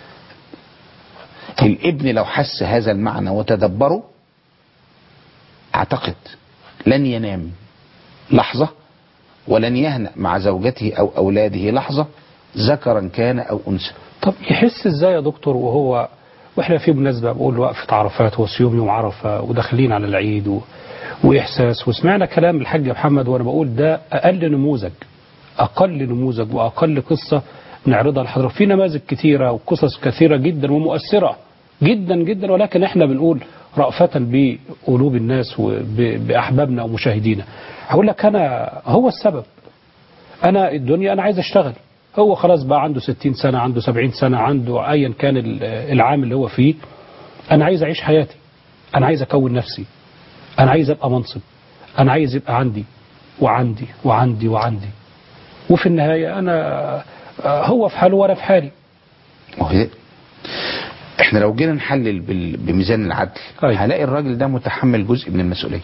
Speaker 3: الابن لو حس هذا المعنى وتدبره اعتقد لن ينام لحظه ولن يهنأ مع زوجته او اولاده لحظه ذكرا كان او انثى
Speaker 2: طب يحس ازاي يا دكتور وهو واحنا في مناسبه بقول وقفه عرفات وصيام يوم عرفه وداخلين على العيد و... واحساس وسمعنا كلام الحاج محمد وانا بقول ده اقل نموذج اقل نموذج واقل قصه نعرضها لحضرتك في نماذج كثيره وقصص كثيره جدا ومؤثره جدا جدا ولكن احنا بنقول رأفة بقلوب الناس وبأحبابنا ومشاهدينا هقول لك انا هو السبب انا الدنيا انا عايز اشتغل هو خلاص بقى عنده 60 سنة عنده 70 سنة عنده ايا كان ال- العام اللي هو فيه انا عايز اعيش حياتي انا عايز اكون نفسي انا عايز ابقى منصب انا عايز يبقى عندي وعندي وعندي وعندي وفي النهاية انا آه، هو في حاله وانا في حالي
Speaker 3: وهي احنا لو جينا نحلل بال- بميزان العدل
Speaker 2: أيوة.
Speaker 3: هلاقي الراجل ده متحمل جزء من المسؤوليه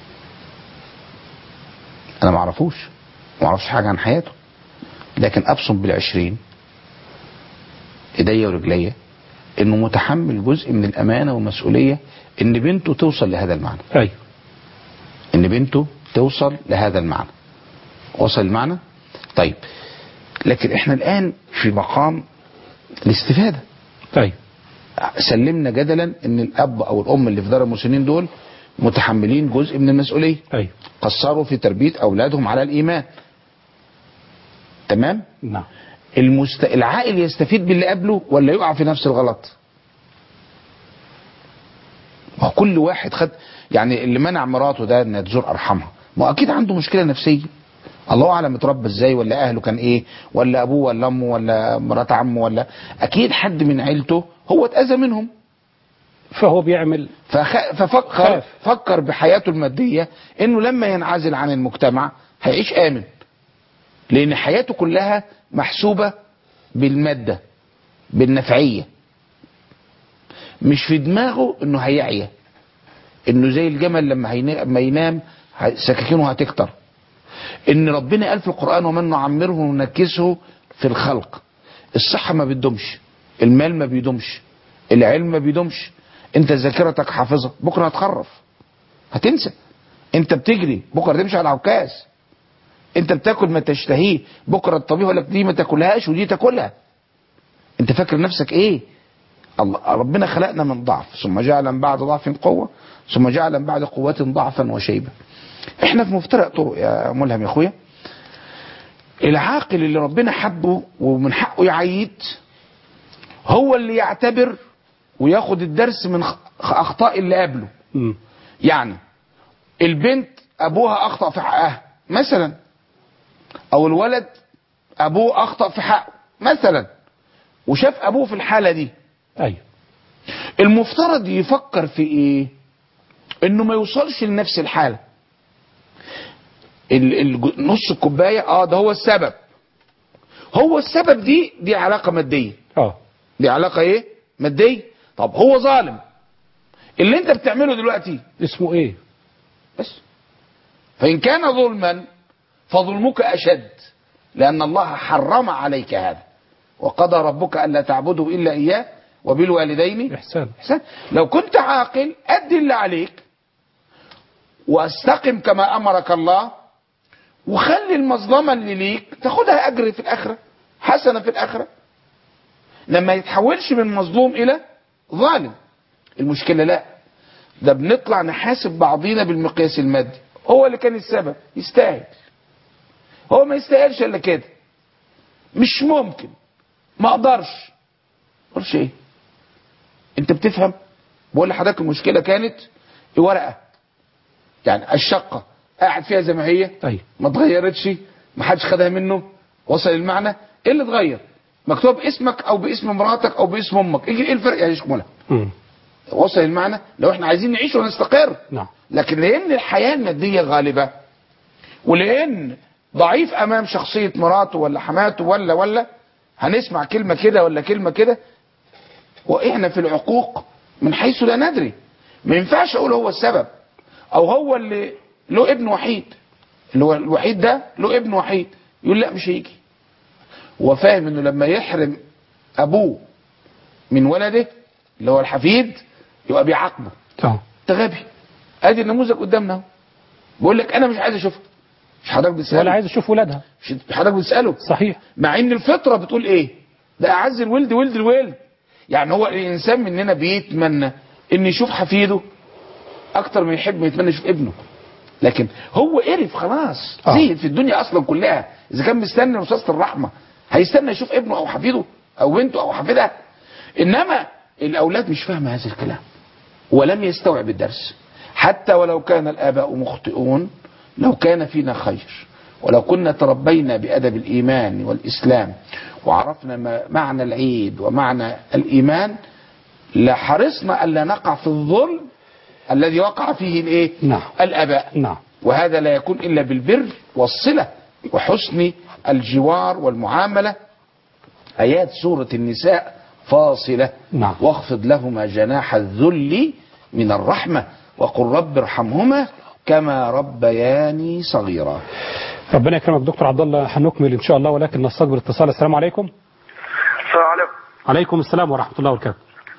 Speaker 3: انا ما اعرفوش ما اعرفش حاجه عن حياته لكن ابصم بالعشرين ايديا ورجليا انه متحمل جزء من الامانه والمسؤوليه ان بنته توصل لهذا المعنى
Speaker 2: ايوه
Speaker 3: ان بنته توصل لهذا المعنى وصل المعنى طيب لكن احنا الان في مقام الاستفاده
Speaker 2: ايوه
Speaker 3: سلمنا جدلا ان الاب او الام اللي في دار المسنين دول متحملين جزء من المسؤوليه
Speaker 2: ايوه
Speaker 3: قصروا في تربيه اولادهم على الايمان تمام
Speaker 2: نعم
Speaker 3: المست... العاقل يستفيد باللي قبله ولا يقع في نفس الغلط ما هو كل واحد خد يعني اللي منع مراته ده انها تزور ارحامها ما هو اكيد عنده مشكله نفسيه الله اعلم اتربى ازاي ولا اهله كان ايه ولا ابوه ولا امه ولا مرات عمه ولا اكيد حد من عيلته هو اتاذى منهم
Speaker 2: فهو بيعمل
Speaker 3: فخ... ففكر
Speaker 2: خاف.
Speaker 3: فكر بحياته الماديه انه لما ينعزل عن المجتمع هيعيش امن لان حياته كلها محسوبه بالماده بالنفعيه مش في دماغه انه هيعيا انه زي الجمل لما هينا- لما ينام ه- سكاكينه هتكتر ان ربنا قال في القران ومن نعمره وننكسه في الخلق الصحه ما بتدومش المال ما بيدومش العلم ما بيدومش انت ذاكرتك حافظه بكره هتخرف هتنسى انت بتجري بكره تمشي على عكاز انت بتاكل ما تشتهيه بكره الطبيب يقول لك دي ما تاكلهاش ودي تاكلها انت فاكر نفسك ايه الله ربنا خلقنا من ضعف ثم جعل من بعد ضعف قوه ثم جعل من بعد قوه ضعفا وشيبه احنا في مفترق طرق يا ملهم يا اخويا العاقل اللي ربنا حبه ومن حقه يعيد هو اللي يعتبر وياخد الدرس من خ- اخطاء اللي قبله
Speaker 2: مم.
Speaker 3: يعني البنت ابوها اخطا في حقها مثلا او الولد ابوه اخطا في حقه مثلا وشاف ابوه في الحاله دي
Speaker 2: ايوه
Speaker 3: المفترض يفكر في ايه انه ما يوصلش لنفس الحاله ال- الج- نص الكوبايه اه ده هو السبب هو السبب دي دي علاقه ماديه
Speaker 2: اه
Speaker 3: دي علاقه ايه ماديه طب هو ظالم اللي انت بتعمله دلوقتي
Speaker 2: اسمه ايه
Speaker 3: بس فإن كان ظلما فظلمك أشد لأن الله حرم عليك هذا وقضى ربك ألا تعبدوا إلا إياه وبالوالدين
Speaker 2: احسان
Speaker 3: إحسان لو كنت عاقل أدي اللي عليك واستقم كما أمرك الله وخلي المظلمة اللي ليك تاخدها أجر في الآخرة حسنة في الآخرة لما يتحولش من مظلوم إلى ظالم المشكلة لا ده بنطلع نحاسب بعضينا بالمقياس المادي هو اللي كان السبب يستاهل هو ما يستاهلش الا كده مش ممكن ما اقدرش ما اقدرش ايه انت بتفهم بقول لحضرتك المشكله كانت ورقه يعني الشقه قاعد فيها زي ما هي
Speaker 2: ايوه
Speaker 3: ما اتغيرتش ما حدش خدها منه وصل المعنى ايه اللي اتغير مكتوب باسمك او باسم مراتك او باسم امك ايه إيه الفرق يا شيخ ملا
Speaker 2: مم.
Speaker 3: وصل المعنى لو احنا عايزين نعيش ونستقر
Speaker 2: نعم
Speaker 3: لكن لان الحياه الماديه غالبه ولان ضعيف امام شخصيه مراته ولا حماته ولا ولا هنسمع كلمه كده ولا كلمه كده واحنا في العقوق من حيث لا ندري ما ينفعش اقول هو السبب او هو اللي له ابن وحيد اللي هو الوحيد ده له ابن وحيد يقول لا مش هيجي هو فاهم انه لما يحرم ابوه من ولده اللي هو الحفيد يبقى بيعاقبه
Speaker 2: اه
Speaker 3: انت غبي ادي النموذج قدامنا اهو بقول لك انا مش عايز اشوفها مش حضرتك بتساله
Speaker 2: ولا عايز اشوف ولادها
Speaker 3: مش حضرتك بتساله
Speaker 2: صحيح
Speaker 3: مع ان الفطره بتقول ايه ده اعز الولد ولد الولد يعني هو الانسان مننا بيتمنى ان يشوف حفيده اكتر من يحب ما يتمنى يشوف ابنه لكن هو قرف خلاص
Speaker 2: آه.
Speaker 3: زهد في الدنيا اصلا كلها اذا كان مستني رصاصه الرحمه هيستنى يشوف ابنه او حفيده او بنته او حفيدها انما الاولاد مش فاهمه هذا الكلام ولم يستوعب الدرس حتى ولو كان الآباء مخطئون لو كان فينا خير ولو كنا تربينا بأدب الإيمان والإسلام وعرفنا ما معنى العيد ومعنى الإيمان لحرصنا ألا نقع في الظلم الذي وقع فيه الإيه؟
Speaker 2: نعم.
Speaker 3: الآباء
Speaker 2: نعم
Speaker 3: وهذا لا يكون إلا بالبر والصلة وحسن الجوار والمعاملة آيات سورة النساء فاصلة
Speaker 2: نعم.
Speaker 3: واخفض لهما جناح الذل من الرحمة وقل رب ارحمهما كما ربياني صغيرا
Speaker 2: ربنا يكرمك دكتور عبد الله هنكمل ان شاء الله ولكن نستقبل اتصال السلام عليكم
Speaker 5: السلام عليكم
Speaker 2: عليكم السلام ورحمه الله وبركاته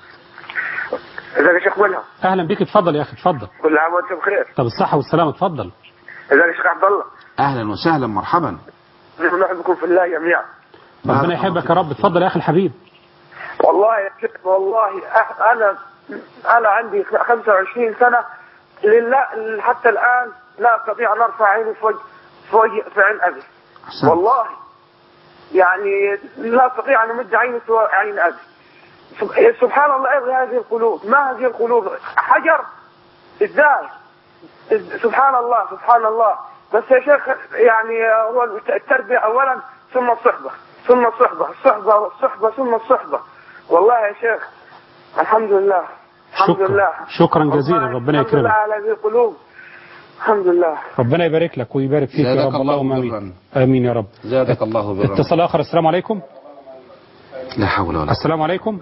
Speaker 5: ازيك يا شيخ ملهم
Speaker 2: اهلا بيك اتفضل يا اخي اتفضل
Speaker 5: كل عام وانتم بخير
Speaker 2: طب الصحه والسلامه اتفضل
Speaker 5: ازيك يا شيخ عبد الله
Speaker 3: اهلا وسهلا مرحبا
Speaker 5: نحبكم في الله جميعا
Speaker 3: بارك
Speaker 2: ربنا
Speaker 3: الله
Speaker 2: يحبك
Speaker 3: فيك.
Speaker 2: يا رب اتفضل يا اخي الحبيب
Speaker 5: والله يا شيخ والله أح- انا انا عندي 25 سنه لله حتى الان لا استطيع ان ارفع عيني في وجه في وجه في عين ابي
Speaker 3: أحسنت.
Speaker 5: والله يعني لا استطيع ان امد عيني في عين ابي سب- سبحان الله ايه هذه القلوب ما هذه القلوب حجر ازاي إز- سبحان الله سبحان الله بس يا شيخ يعني هو التربيه اولا ثم الصحبه ثم الصحبه الصحبه والصحبه ثم الصحبه والله يا شيخ الحمد لله الحمد
Speaker 2: شكرا.
Speaker 5: لله
Speaker 2: شكرا جزيلا،
Speaker 5: والله
Speaker 2: ربنا
Speaker 5: الحمد لله
Speaker 2: يكرمك.
Speaker 5: على هذه القلوب الحمد لله
Speaker 2: ربنا يبارك لك ويبارك فيك يا
Speaker 3: زادك
Speaker 2: رب
Speaker 3: الله
Speaker 2: اللهم
Speaker 3: برا.
Speaker 2: امين امين يا رب
Speaker 3: زادك الله برا
Speaker 2: اتصال اخر السلام عليكم
Speaker 3: لا حول ولا قوة
Speaker 2: السلام عليكم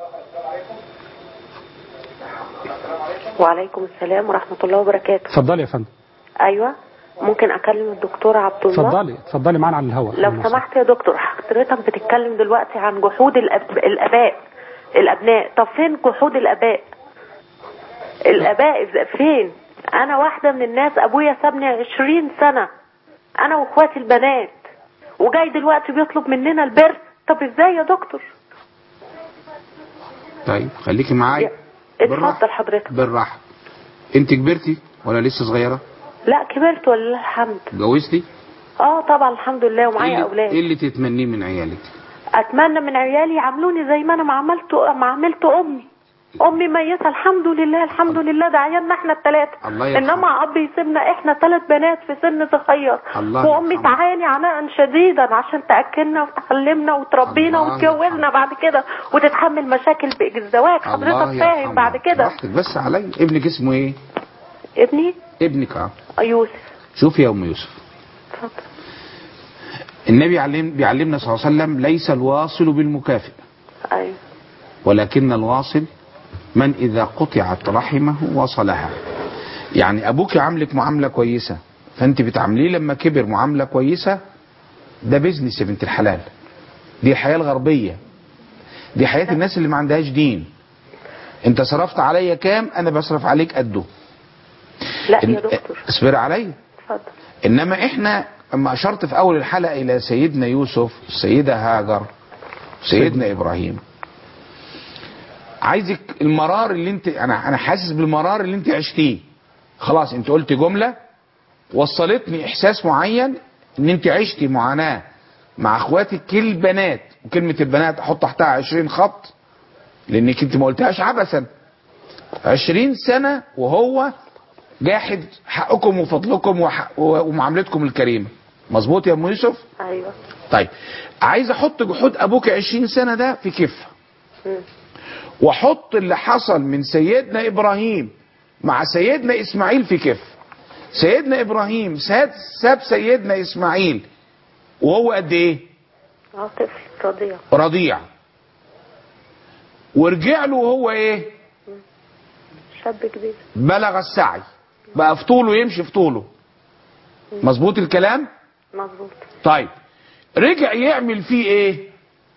Speaker 6: وعليكم السلام ورحمة الله وبركاته
Speaker 2: اتفضلي يا فندم
Speaker 6: أيوة ممكن أكلم الدكتور عبد الله
Speaker 2: اتفضلي اتفضلي معانا على الهواء
Speaker 6: لو سمحت يا دكتور حضرتك بتتكلم دلوقتي عن جحود الأب... الآباء الأبناء طب فين جحود الآباء الآباء إز- فين أنا واحدة من الناس أبويا سابني عشرين سنة أنا وإخواتي البنات وجاي دلوقتي بيطلب مننا البر طب إزاي يا دكتور
Speaker 3: طيب خليكي معايا بالراحة.
Speaker 6: اتفضل حضرتك
Speaker 3: بالراحة انت كبرتي ولا لسه صغيرة
Speaker 6: لا كبرت ولله الحمد
Speaker 3: اتجوزتي
Speaker 6: اه طبعا الحمد لله
Speaker 3: ايه
Speaker 6: ومعايا
Speaker 3: اللي,
Speaker 6: أولاد
Speaker 3: ايه اللي تتمنيه من عيالك
Speaker 6: اتمنى من عيالي يعاملوني زي ما انا ما عملت ما عملت امي امي ميتة الحمد لله الحمد لله ده عيالنا احنا الثلاثه
Speaker 3: الله يرحمه.
Speaker 6: انما اب يسيبنا احنا ثلاث بنات في سن صغير
Speaker 3: الله
Speaker 6: وامي
Speaker 3: يرحمه.
Speaker 6: تعاني عناء شديدا عشان تاكلنا وتعلمنا وتربينا
Speaker 3: الله
Speaker 6: وتجوزنا
Speaker 3: يرحمه.
Speaker 6: بعد كده وتتحمل مشاكل الزواج حضرتك
Speaker 3: الله
Speaker 6: فاهم
Speaker 3: يرحمه.
Speaker 6: بعد كده
Speaker 3: براحتك بس عليا ابنك اسمه ايه
Speaker 6: ابني
Speaker 3: ابنك اه
Speaker 6: يوسف
Speaker 3: شوف يا ام يوسف
Speaker 6: اتفضل
Speaker 3: النبي علم بيعلمنا صلى الله عليه وسلم ليس الواصل بالمكافئ
Speaker 6: ايوه
Speaker 3: ولكن الواصل من إذا قطعت رحمه وصلها يعني أبوك عاملك معاملة كويسة فأنت بتعامليه لما كبر معاملة كويسة ده بيزنس يا بنت الحلال دي الحياة الغربية دي حياة الناس اللي ما عندهاش دين انت صرفت عليا كام انا بصرف عليك قده
Speaker 6: لا
Speaker 3: إن-
Speaker 6: يا دكتور
Speaker 3: اصبر عليا
Speaker 6: اتفضل
Speaker 3: انما احنا اما اشرت في اول الحلقه الى سيدنا يوسف السيده هاجر سيدنا ابراهيم عايزك المرار اللي انت انا انا حاسس بالمرار اللي انت عشتيه خلاص انت قلت جمله وصلتني احساس معين ان انت عشتي معاناه مع اخواتك البنات وكلمه البنات احط تحتها 20 خط لانك انت ما قلتهاش عبثا 20 سنه وهو جاحد حقكم وفضلكم وحق ومعاملتكم الكريمه مظبوط يا ام يوسف
Speaker 6: ايوه
Speaker 3: طيب عايز احط جحود ابوك 20 سنه ده في كفه
Speaker 6: مم.
Speaker 3: واحط اللي حصل من سيدنا ابراهيم مع سيدنا اسماعيل في كفه سيدنا ابراهيم ساب ساب سيدنا اسماعيل وهو قد ايه
Speaker 6: اه طفل رضيع
Speaker 3: رضيع ورجع له وهو ايه
Speaker 6: شاب كبير
Speaker 3: بلغ السعي بقى في طوله يمشي في طوله مظبوط الكلام
Speaker 6: مظبوط
Speaker 3: طيب رجع يعمل فيه ايه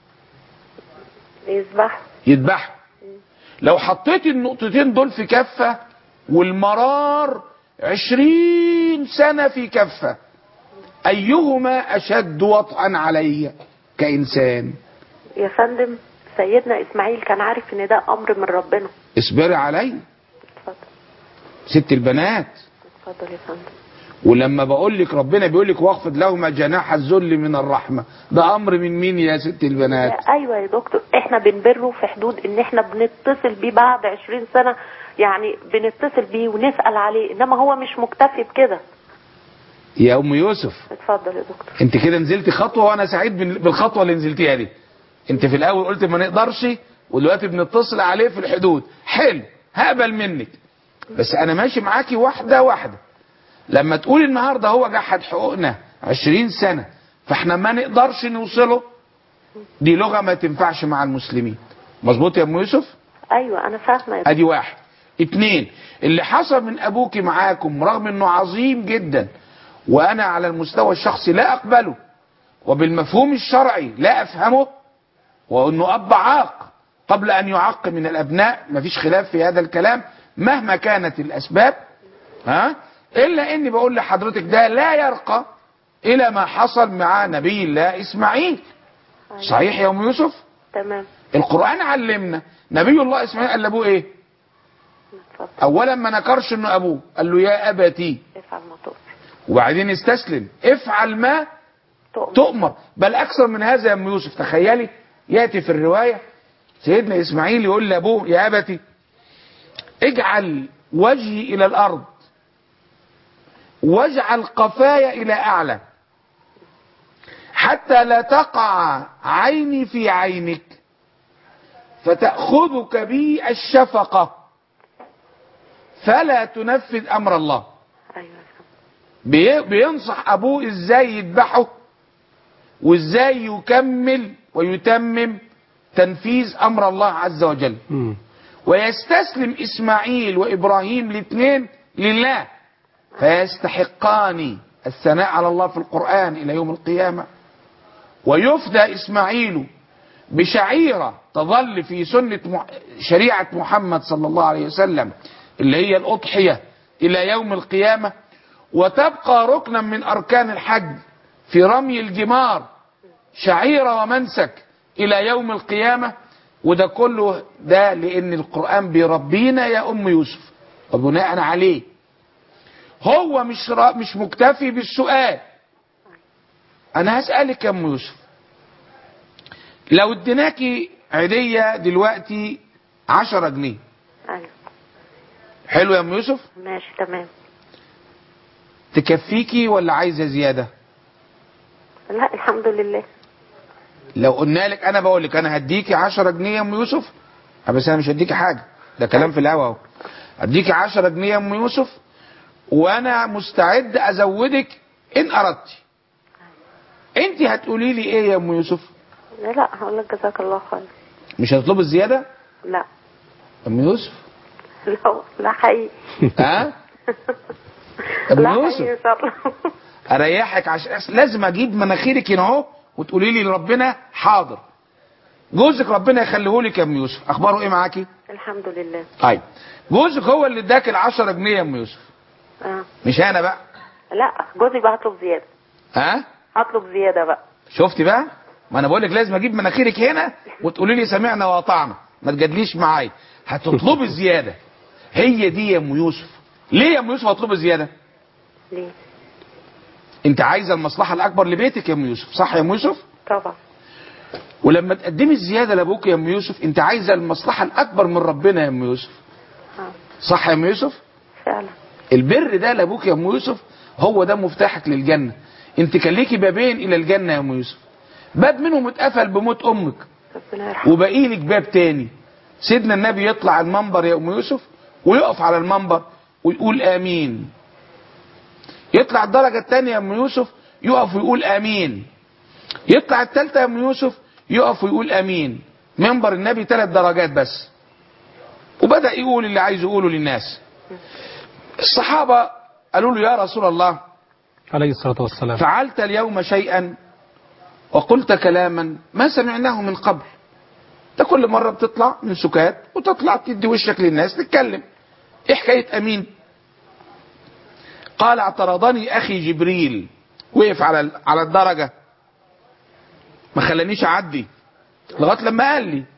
Speaker 6: يذبح
Speaker 3: يذبحه لو حطيت النقطتين دول في كفة والمرار عشرين سنة في كفة أيهما أشد وطئا علي كإنسان
Speaker 6: يا فندم سيدنا اسماعيل كان عارف ان ده امر من ربنا
Speaker 3: اصبري علي
Speaker 6: اتفضل
Speaker 3: ست البنات
Speaker 6: اتفضل يا فندم
Speaker 3: ولما بقول لك ربنا بيقول لك واخفض لهما جناح الذل من الرحمة ده أمر من مين يا ست البنات
Speaker 6: يا ايوه يا دكتور احنا بنبره في حدود ان احنا بنتصل بيه بعد 20 سنه يعني بنتصل بيه ونسال عليه انما هو مش مكتفي بكده
Speaker 3: يا أم يوسف
Speaker 6: اتفضل يا دكتور
Speaker 3: انت كده نزلتي خطوه وانا سعيد بال- بالخطوه اللي نزلتيها دي انت في الاول قلت ما نقدرش ودلوقتي بنتصل عليه في الحدود حلو هقبل منك بس انا ماشي معاكي واحده واحده لما تقولي النهارده هو جحد حقوقنا 20 سنه فاحنا ما نقدرش نوصله دي لغه ما تنفعش مع المسلمين مظبوط يا ام يوسف
Speaker 6: ايوه انا فاهمه يا دكتور
Speaker 3: ادي واحد اتنين اللي حصل من ابوك معاكم رغم انه عظيم جدا وانا على المستوى الشخصي لا اقبله وبالمفهوم الشرعي لا افهمه وانه اب عاق قبل أن يعق من الأبناء مفيش خلاف في هذا الكلام مهما كانت الأسباب ها إلا إني بقول لحضرتك ده لا يرقى إلى ما حصل مع نبي الله إسماعيل
Speaker 6: أيوة.
Speaker 3: صحيح يا أم يوسف
Speaker 6: تمام
Speaker 3: القرآن علمنا نبي الله إسماعيل قال لأبوه إيه
Speaker 6: اتفضل
Speaker 3: أولا ما نكرش إنه أبوه قال له يا أبتي
Speaker 6: افعل ما تؤمر
Speaker 3: وبعدين استسلم افعل ما
Speaker 6: تؤمر
Speaker 3: تؤمر بل أكثر من هذا يا أم يوسف تخيلي يأتي في الرواية سيدنا إسماعيل يقول لأبوه يا أبتي اجعل وجهي إلى الأرض واجعل قفاي إلى أعلى حتى لا تقع عيني في عينك فتأخذك بي الشفقة فلا تنفذ أمر الله
Speaker 6: ايوه
Speaker 3: بي- بينصح ابوه ازاي يذبحه وازاي يكمل ويتمم تنفيذ امر الله عز وجل
Speaker 2: مم.
Speaker 3: ويستسلم اسماعيل وابراهيم الاثنين لله فيستحقان الثناء على الله في القران الى يوم القيامه ويفدى اسماعيل بشعيره تظل في سنه مح- شريعه محمد صلى الله عليه وسلم اللي هي الاضحيه الى يوم القيامه وتبقى ركنا من اركان الحج في رمي الجمار شعيره ومنسك الى يوم القيامه وده كله ده لان القران بيربينا يا ام يوسف وبناء عليه هو مش را مش مكتفي بالسؤال انا هسالك يا ام يوسف لو اديناكي عيديه دلوقتي عشرة جنيه
Speaker 6: ايوه
Speaker 3: حلو يا ام يوسف
Speaker 6: ماشي تمام
Speaker 3: تكفيكي ولا عايزه زياده
Speaker 6: لا الحمد لله
Speaker 3: لو قلنا لك انا بقول لك انا هديكي 10 جنيه يا ام يوسف آه بس انا مش هديكي حاجه ده كلام في الهوا اهو هديكي 10 جنيه يا ام يوسف وانا مستعد ازودك ان اردتي انت هتقولي لي ايه يا ام يوسف
Speaker 6: لا لا هقول لك جزاك الله خير
Speaker 3: مش هتطلبي الزياده
Speaker 6: لا
Speaker 3: ام يوسف
Speaker 6: لا لا حقيقي
Speaker 3: ها أبو
Speaker 6: لا
Speaker 3: يوسف.
Speaker 6: حقيقي ان شاء الله
Speaker 3: اريحك عشان لازم اجيب مناخيرك هنا اهو وتقولي لي ربنا حاضر جوزك ربنا يخليه لك يا ام يوسف اخباره ايه معاكي
Speaker 6: الحمد لله
Speaker 3: طيب جوزك هو اللي اداك ال 10 جنيه يا ام يوسف
Speaker 6: اه
Speaker 3: مش انا بقى
Speaker 6: لا جوزي بقى هطلب زياده
Speaker 3: ها
Speaker 6: هطلب زياده بقى
Speaker 3: شفتي بقى ما انا بقول لك لازم اجيب مناخيرك هنا وتقولي لي سمعنا واطعنا ما تجادليش معايا هتطلبي زياده هي دي يا ام يوسف ليه يا ام يوسف هتطلبي زياده
Speaker 6: ليه
Speaker 3: انت عايزه المصلحه الاكبر لبيتك يا ام يوسف صح يا ام يوسف
Speaker 6: طبعا
Speaker 3: ولما تقدمي الزياده لابوك يا ام يوسف انت عايزه المصلحه الاكبر من ربنا يا ام يوسف
Speaker 6: اه
Speaker 3: صح يا ام يوسف
Speaker 6: فعلا
Speaker 3: البر ده لابوك يا ام يوسف هو ده مفتاحك للجنه انت كان ليكي بابين الى الجنه يا ام يوسف باب منهم اتقفل بموت امك
Speaker 6: ربنا يرحمه
Speaker 3: وبقي لك باب تاني سيدنا النبي يطلع المنبر يا ام يوسف ويقف على المنبر ويقول امين يطلع الدرجه الثانيه يا ام يوسف يقف ويقول امين يطلع الثالثه يا ام يوسف يقف ويقول امين منبر النبي ثلاث درجات بس وبدا يقول اللي عايز يقوله للناس الصحابه قالوا له يا رسول الله
Speaker 2: عليه الصلاة والسلام
Speaker 3: فعلت اليوم شيئا وقلت كلاما ما سمعناه من قبل ده كل مرة بتطلع من سكات وتطلع تدي وشك للناس تتكلم ايه حكاية امين قال اعترضني اخي جبريل وقف على على الدرجة ما خلانيش اعدي لغاية لما قال لي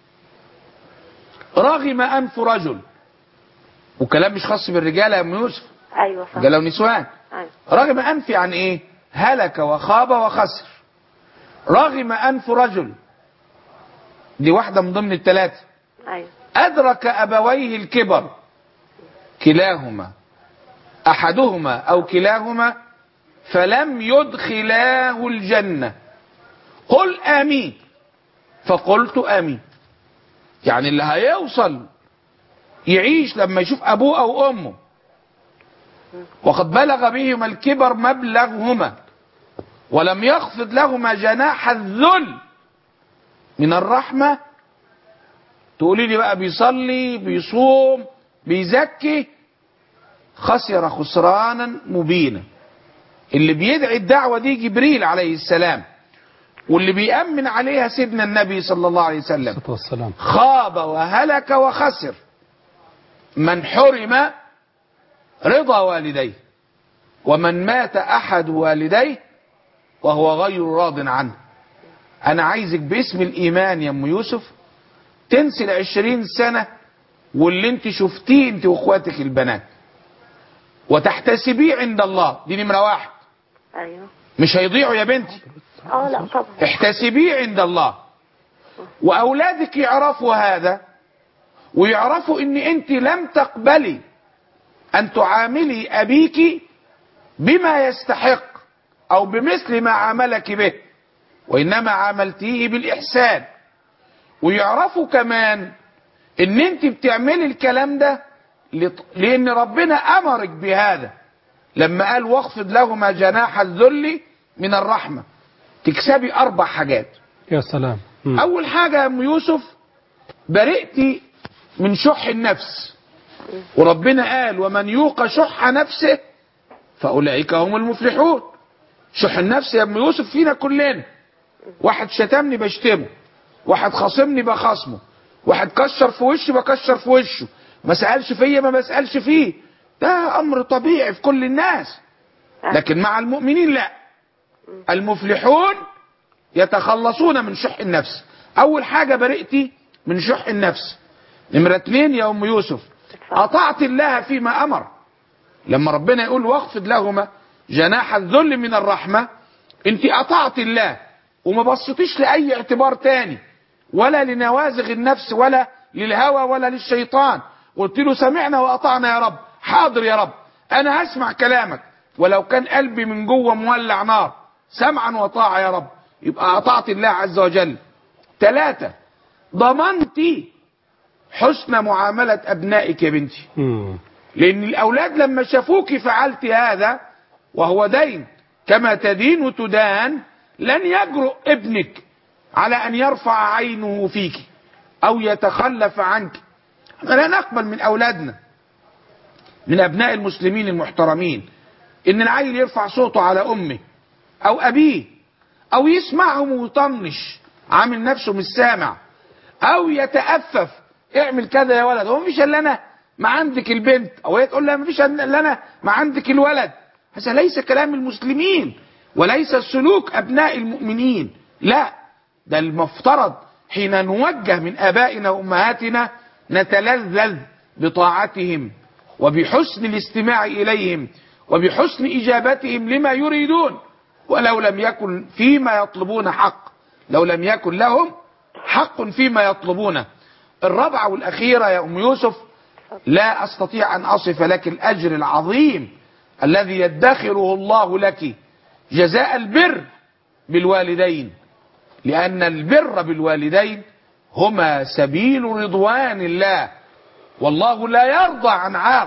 Speaker 3: رغم انف رجل وكلام مش خاص بالرجالة يا ام يوسف
Speaker 6: ايوه صح
Speaker 3: رجالة ونسوان
Speaker 6: ايوه
Speaker 3: رغم أنف عن إيه هلك وخاب وخسر رغم أنف رجل دي واحدة من ضمن الثلاثة
Speaker 6: ايوه
Speaker 3: أدرك أبويه الكبر كلاهما أحدهما أو كلاهما فلم يدخلاه الجنة قل آمين فقلت آمين يعني اللي هيوصل يعيش لما يشوف أبوه أو أمه وقد بلغ بهما الكبر مبلغهما ولم يخفض لهما جناح الذل من الرحمة تقولي لي بقى بيصلي بيصوم بيزكي خسر خسرانا مبينا اللي بيدعي الدعوة دي جبريل عليه السلام واللي بيأمن عليها سيدنا النبي صلى الله عليه وسلم
Speaker 2: الصلاة والسلام
Speaker 3: خاب وهلك وخسر من حرم رضا والديه ومن مات احد والديه وهو غير راض عنه انا عايزك باسم الايمان يا ام يوسف تنسي العشرين سنة واللي انت شفتيه انت واخواتك البنات وتحتسبيه عند الله دي نمرة واحد
Speaker 6: ايوه
Speaker 3: مش هيضيعوا يا بنتي
Speaker 6: اه لا طبعا
Speaker 3: احتسبيه عند الله واولادك يعرفوا هذا ويعرفوا ان انت لم تقبلي ان تعاملي ابيك بما يستحق او بمثل ما عاملك به وانما عاملتيه بالاحسان ويعرفوا كمان ان انت بتعملي الكلام ده لط- لان ربنا امرك بهذا لما قال واخفض لهما جناح الذل من الرحمه تكسبي اربع حاجات
Speaker 2: يا سلام مم.
Speaker 3: اول حاجه يا ام يوسف برئتي من شح النفس وربنا قال ومن يوق شح نفسه فاولئك هم المفلحون شح النفس يا ام يوسف فينا كلنا واحد شتمني بشتمه واحد خاصمني بخاصمه واحد كشر في وشي بكشر في وشه ما سالش فيا ما بسالش فيه ده امر طبيعي في كل الناس لكن مع المؤمنين لا المفلحون يتخلصون من شح النفس اول حاجة برئتي من شح النفس نمرة اتنين يا ام يوسف اطعت الله فيما امر لما ربنا يقول واخفض لهما جناح الذل من الرحمة انت اطعت الله وما بصيتيش لاي اعتبار تاني ولا لنوازغ النفس ولا للهوى ولا للشيطان قلت له سمعنا واطعنا يا رب حاضر يا رب انا هسمع كلامك ولو كان قلبي من جوه مولع نار سمعا وطاعة يا رب يبقى اطعت الله عز وجل ثلاثة ضمنتي حسن معاملة ابنائك يا بنتي
Speaker 2: مم.
Speaker 3: لان الاولاد لما شافوك فعلت هذا وهو دين كما تدين وتدان لن يجرؤ ابنك على ان يرفع عينه فيك او يتخلف عنك احنا لا نقبل من اولادنا من ابناء المسلمين المحترمين ان العيل يرفع صوته على امه او ابيه او يسمعهم ويطنش عامل نفسه مش سامع او يتأفف اعمل كذا يا ولد هو مفيش الا انا ما عندك البنت او هي تقول لها مفيش الا انا ما عندك الولد هذا ليس كلام المسلمين وليس سلوك ابناء المؤمنين لا ده المفترض حين نوجه من ابائنا وامهاتنا نتلذذ بطاعتهم وبحسن الاستماع اليهم وبحسن اجابتهم لما يريدون ولو لم يكن فيما يطلبون حق لو لم يكن لهم حق فيما يطلبونه الرابعة والأخيرة يا أم يوسف لا أستطيع أن أصف لك الأجر العظيم الذي يدخره الله لك جزاء البر بالوالدين لأن البر بالوالدين هما سبيل رضوان الله والله لا يرضى عن عاق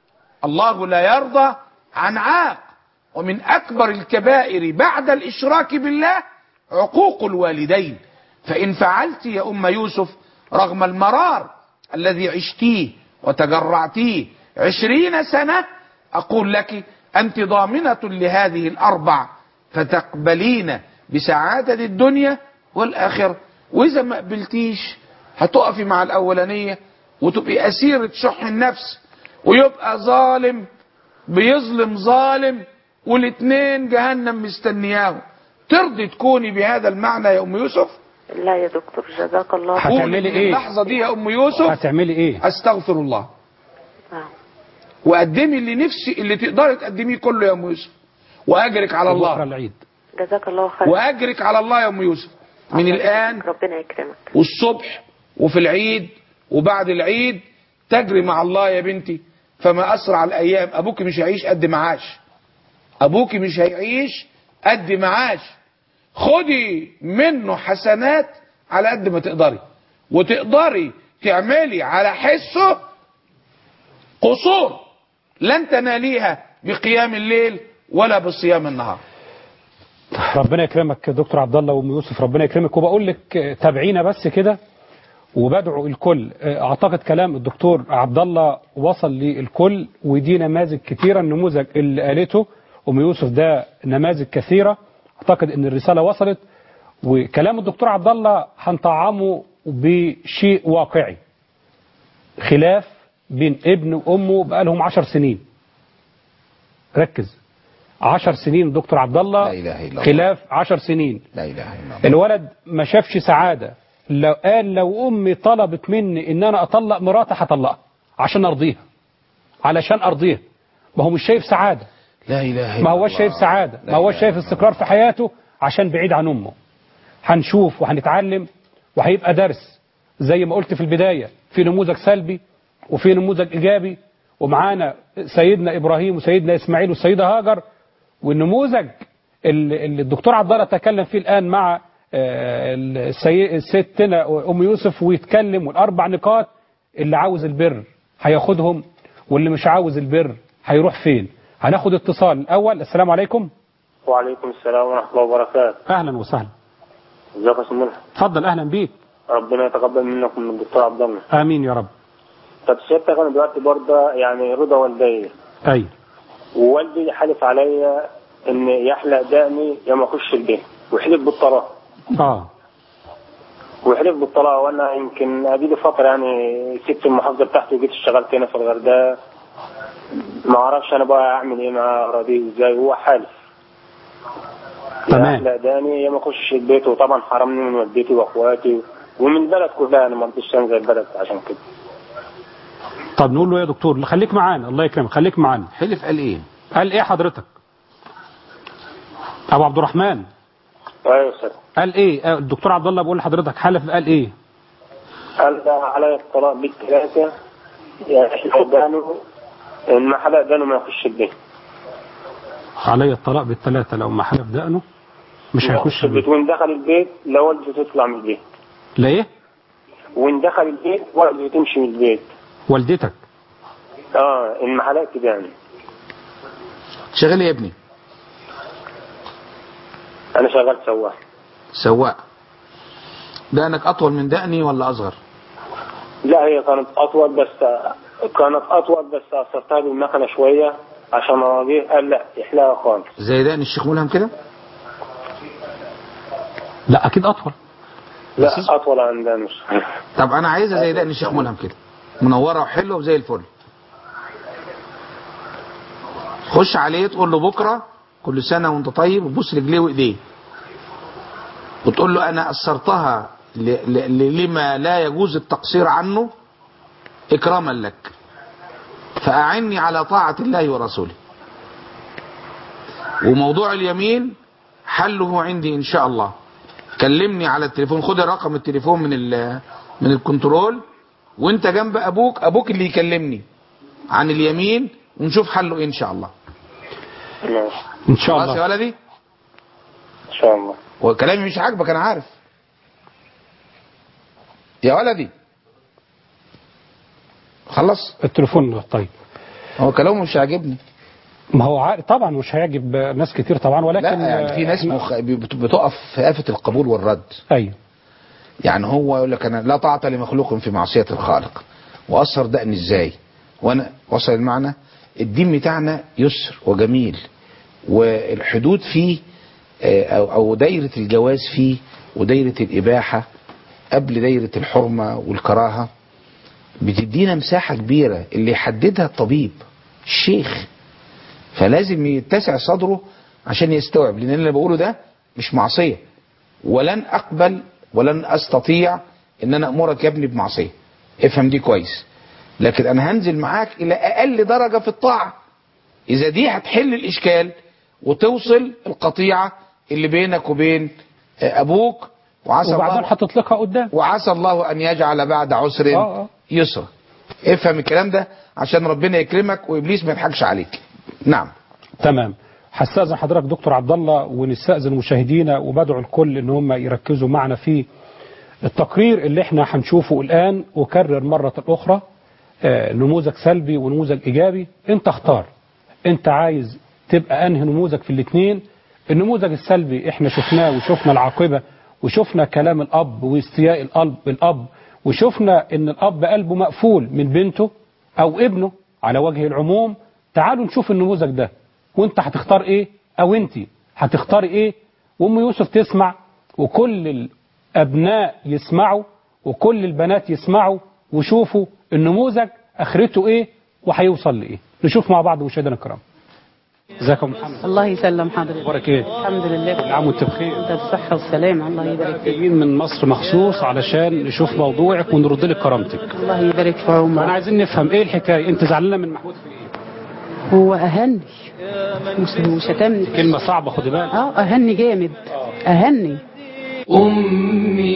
Speaker 3: الله لا يرضى عن عاق ومن أكبر الكبائر بعد الإشراك بالله عقوق الوالدين فإن فعلت يا أم يوسف رغم المرار الذي عشتيه وتجرعتيه عشرين سنة أقول لك أنت ضامنة لهذه الأربع فتقبلين بسعادة الدنيا والآخرة وإذا ما قبلتيش هتقفي مع الأولانية وتبقي أسيرة شح النفس ويبقى ظالم بيظلم ظالم والاتنين جهنم مستنياه ترضي تكوني بهذا المعنى يا أم يوسف
Speaker 6: لا يا دكتور جزاك الله
Speaker 2: هتعملي
Speaker 3: قولي من
Speaker 2: إيه؟
Speaker 3: اللحظة دي يا أم يوسف
Speaker 2: هتعملي ايه
Speaker 3: أستغفر الله
Speaker 6: آه.
Speaker 3: وقدمي اللي نفسي اللي تقدري تقدميه كله يا أم يوسف وأجرك على
Speaker 2: بكره
Speaker 3: الله
Speaker 2: العيد
Speaker 6: جزاك الله خير
Speaker 3: وأجرك على الله يا أم يوسف من
Speaker 6: الله
Speaker 3: الآن
Speaker 6: يكرمك. ربنا يكرمك
Speaker 3: والصبح وفي العيد وبعد العيد تجري مع الله يا بنتي فما أسرع الأيام أبوك مش هيعيش قد معاش أبوك مش هيعيش قد معاش خدي منه حسنات على قد ما تقدري وتقدري تعملي على حسه قصور لن تناليها بقيام الليل ولا بصيام النهار
Speaker 2: ربنا يكرمك يا دكتور عبد الله وام يوسف ربنا يكرمك وبقول لك آه، تابعينا بس كده وبدعو الكل آه، اعتقد كلام الدكتور عبد الله وصل للكل ودي نماذج كثيره النموذج اللي قالته ام يوسف ده نماذج كثيره اعتقد ان الرساله وصلت وكلام الدكتور عبد الله هنطعمه بشيء واقعي خلاف بين ابن وامه بقالهم عشر سنين ركز عشر سنين دكتور عبد الله
Speaker 3: لا إله إلا الله.
Speaker 2: خلاف عشر سنين
Speaker 3: لا اله الا الله
Speaker 2: الولد ما شافش سعادة لو قال لو أمي طلبت مني إن أنا أطلق مراتي هطلقها عشان أرضيها علشان أرضيها ما هو مش شايف سعادة
Speaker 3: لا اله الا
Speaker 2: ما هوش
Speaker 3: الله.
Speaker 2: شايف سعادة
Speaker 3: لا
Speaker 2: ما هوش
Speaker 3: إله
Speaker 2: شايف
Speaker 3: إلا
Speaker 2: استقرار في حياته عشان بعيد عن أمه هنشوف وهنتعلم وهيبقى درس زي ما قلت في البداية في نموذج سلبي وفي نموذج إيجابي ومعانا سيدنا إبراهيم وسيدنا إسماعيل والسيدة هاجر والنموذج اللي اللي الدكتور عبد الله تكلم فيه الآن مع آه، السي- ستنا أم يوسف ويتكلم والأربع نقاط اللي عاوز البر هياخدهم واللي مش عاوز البر هيروح فين هناخد اتصال الأول السلام عليكم
Speaker 7: وعليكم السلام ورحمة الله وبركاته
Speaker 2: أهلا وسهلا
Speaker 7: ازيك يا سمونة
Speaker 2: اتفضل أهلا بيك
Speaker 7: ربنا يتقبل منك ومن الدكتور عبد الله
Speaker 2: آمين يا رب
Speaker 7: طب سيادتك انا دلوقتي برضه يعني رضا والدي
Speaker 2: أي
Speaker 7: ووالدي حلف عليا ان يحلق دقني يا ما اخش البيت وحلف بالطلاق
Speaker 2: آه
Speaker 7: وحلف بالطلاق وانا يمكن ادي فتره يعني سبت المحافظه بتاعتي وجيت اشتغلت هنا في الغردقه ما اعرفش انا بقى اعمل ايه مع اراضيه ازاي هو حالف
Speaker 2: تمام.
Speaker 7: يا يحلق دقني يا ما اخش البيت وطبعا حرمني من والدتي واخواتي ومن البلد كلها انا ما رضيتش انزل البلد عشان كده
Speaker 2: طب نقول له يا دكتور خليك معانا الله يكرمك خليك معانا
Speaker 3: حلف قال ايه
Speaker 2: قال ايه حضرتك ابو عبد الرحمن
Speaker 7: ايوه يا استاذ
Speaker 2: قال ايه آه، الدكتور عبد الله بيقول لحضرتك حلف قال ايه
Speaker 7: قال علي الطلاق بالثلاثه يحلق دقنه ان ما حلق دقنه ما يخش البيت
Speaker 2: علي الطلاق بالثلاثه لو ما حلف دقنه مش هيخش البيت
Speaker 7: وان دخل البيت لا والدته تطلع من البيت
Speaker 2: لا ايه
Speaker 7: وان دخل البيت والدته تمشي من البيت
Speaker 2: والدتك
Speaker 7: اه ان ما حلقت دقني
Speaker 3: شغال إيه يا ابني
Speaker 7: انا شغال سواق
Speaker 3: سواق دقنك اطول من دقني ولا اصغر
Speaker 7: لا هي كانت اطول بس كانت اطول بس قصرتها بالمكنه شويه عشان اراضيه قال لا احلاها خالص
Speaker 3: زي دقن الشيخ ملهم كده
Speaker 2: لا اكيد اطول
Speaker 7: لا اطول عن ده نص
Speaker 3: طب انا عايزها زي دقن الشيخ ملهم كده منوره وحلوه وزي الفل خش عليه تقول له بكره كل سنه وانت طيب وتبوس رجليه وايديه وتقول له انا قصرتها ل- ل- لما لا يجوز التقصير عنه اكراما لك فاعني على طاعه الله ورسوله وموضوع اليمين حله عندي ان شاء الله كلمني على التليفون خد رقم التليفون من ال من الكنترول وانت جنب ابوك ابوك اللي يكلمني عن اليمين ونشوف حله ايه ان شاء الله
Speaker 7: ماشي
Speaker 2: ان شاء
Speaker 3: خلاص يا
Speaker 2: الله
Speaker 3: ولدي
Speaker 7: ان شاء الله
Speaker 3: وكلامي مش عاجبك انا عارف يا ولدي خلص
Speaker 2: التليفون طيب
Speaker 3: هو كلامه مش عاجبني
Speaker 2: ما هو عارف طبعا مش هيعجب ناس كتير طبعا ولكن
Speaker 3: لا يعني في ناس
Speaker 2: إحنا-
Speaker 3: مخ... بت- بتقف في آفة القبول والرد
Speaker 2: ايوه
Speaker 3: يعني هو يقول لك انا لا طاعة لمخلوق في معصية الخالق واثر دقني ازاي وانا وصل المعنى الدين بتاعنا يسر وجميل والحدود فيه آه، او او دايرة الجواز فيه ودايرة الاباحة قبل دايرة الحرمة والكراهة بتدينا مساحة كبيرة اللي يحددها الطبيب الشيخ فلازم يتسع صدره عشان يستوعب لان اللي بقوله ده مش معصية ولن اقبل ولن استطيع ان انا امرك يا ابني بمعصيه افهم دي كويس لكن انا هنزل معاك الى اقل درجه في الطاعه اذا دي هتحل الاشكال وتوصل القطيعه اللي بينك وبين آه، ابوك وعسى
Speaker 2: وبعدين
Speaker 3: الله
Speaker 2: هتطلقها قدام
Speaker 3: وعسى الله ان يجعل بعد عسر
Speaker 2: آه، آه.
Speaker 3: يسرا افهم الكلام ده عشان ربنا يكرمك وابليس ما يضحكش عليك نعم
Speaker 2: تمام هستأذن حضرتك دكتور عبد الله ونستأذن مشاهدينا وبدعو الكل ان هم يركزوا معنا في التقرير اللي احنا هنشوفه الآن أكرر مرة أخرى آه، نموذج سلبي ونموذج إيجابي أنت اختار أنت عايز تبقى أنهي نموذج في الاثنين النموذج السلبي احنا شفناه وشفنا العاقبة وشفنا كلام الأب واستياء الأب الأب وشفنا ان الأب قلبه مقفول من بنته أو ابنه على وجه العموم تعالوا نشوف النموذج ده وانت هتختار ايه او انت هتختاري ايه وام يوسف تسمع وكل الأبناء يسمعوا وكل البنات يسمعوا وشوفوا النموذج آخرته إيه وهيوصل لإيه نشوف مع بعض مشاهدينا الكرام ازيكم يا محمد
Speaker 8: الله يسلم حضرتك
Speaker 2: اخبارك ايه
Speaker 8: الحمد لله
Speaker 2: كل عام وانت بخير
Speaker 8: انت بالصحة والسلامة الله يبارك فيك
Speaker 2: جايين من مصر مخصوص علشان نشوف موضوعك ونرد لك كرامتك
Speaker 8: الله يبارك في
Speaker 2: فانا
Speaker 8: عمرك
Speaker 2: عايزين نفهم ايه الحكايه انت زعلانه من محمود في ايه
Speaker 8: هو أهني مش وشتمني
Speaker 2: كلمه صعبه خدي بالك
Speaker 8: اه أهني جامد أهني
Speaker 1: أمي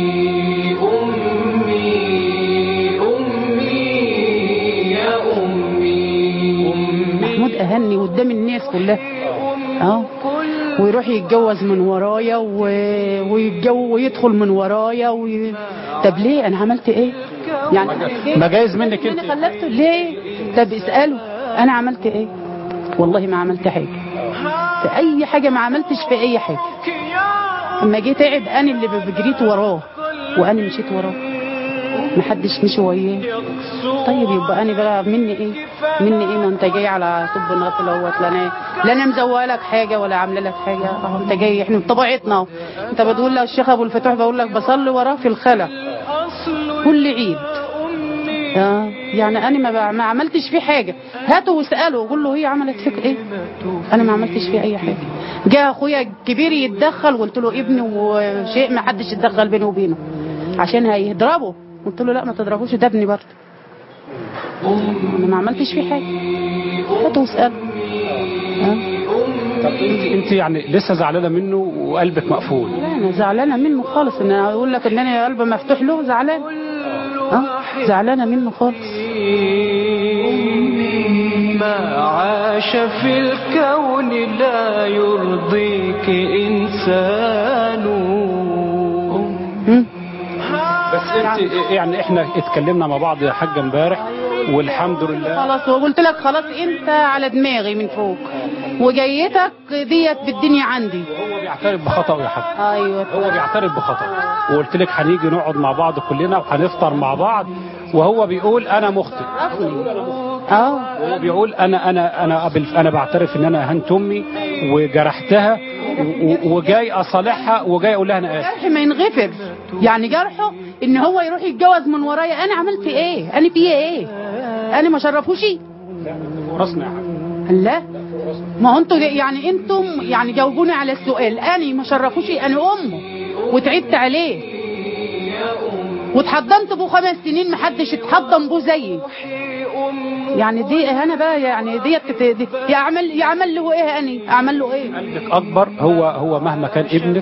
Speaker 1: أمي أمي يا أمي
Speaker 8: محمود أهني قدام الناس كلها اه ويروح يتجوز من ورايا و... ويتجو... ويدخل من ورايا وي... طب ليه انا عملت ايه يعني
Speaker 2: ما جايز منك انت
Speaker 8: انا خلفته ليه طب اساله انا عملت ايه والله ما عملت حاجه في اي حاجه ما عملتش في اي حاجه اما جه تعب انا اللي بجريت وراه وانا مشيت وراه ما حدش مشي وياه طيب يبقى انا بقى مني ايه مني ايه ما انت جاي على طب الغفل اهوت لا انا لا انا مزوقه لك حاجه ولا عامله لك حاجه اهو انت جاي احنا بطبيعتنا اهو انت بتقول لك الشيخ ابو الفتوح بقول لك بصلي وراه في الخلا كل عيد اه يعني انا ما, بع- ما عملتش فيه حاجه هاته واساله وقول له هي عملت فيك ايه انا ما عملتش فيه اي حاجه جاء اخويا الكبير يتدخل قلت له ابني وشيء ما حدش يتدخل بينه وبينه عشان هيضربه قلت له لا ما تضربوش ده ابني برضه انا ما عملتش فيه حاجه هاته واساله آه.
Speaker 2: طب انت انت يعني لسه زعلانه منه وقلبك مقفول
Speaker 8: لا انا زعلانه منه خالص ان انا اقول لك ان انا قلبي مفتوح له زعلان اه زعلانه منه خالص
Speaker 1: ما عاش في الكون لا يرضيك إنسان
Speaker 8: مم.
Speaker 2: بس انت يعني احنا اتكلمنا مع بعض يا حاجه امبارح والحمد لله
Speaker 8: خلاص وقلت لك خلاص انت على دماغي من فوق وجيتك ديت بالدنيا عندي
Speaker 2: هو بيعترف بخطأه يا حاج
Speaker 8: ايوه
Speaker 2: هو بيعترف بخطأه وقلت لك هنيجي نقعد مع بعض كلنا وهنفطر مع بعض وهو بيقول انا مخطئ
Speaker 8: اه
Speaker 2: وهو بيقول انا انا انا قبل انا بعترف ان انا اهنت امي وجرحتها و- و- وجاي اصالحها وجاي اقول لها انا اسف
Speaker 8: جرح ما ينغفر يعني جرحه ان هو يروح يتجوز من ورايا انا عملت ايه انا فيا ايه انا ما شرفوش
Speaker 2: ورثنا يا حاج
Speaker 8: لا ما هو انتوا يعني انتم يعني جاوبوني على السؤال انا ما شرفوش انا امه وتعبت عليه واتحضنت بيه خمس سنين محدش اتحضن بيه زيي يعني دي انا بقى يعني ديت تت- دي يعمل يعمل له ايه انا اعمل له ايه
Speaker 2: قلبك اكبر هو هو مهما كان ابنك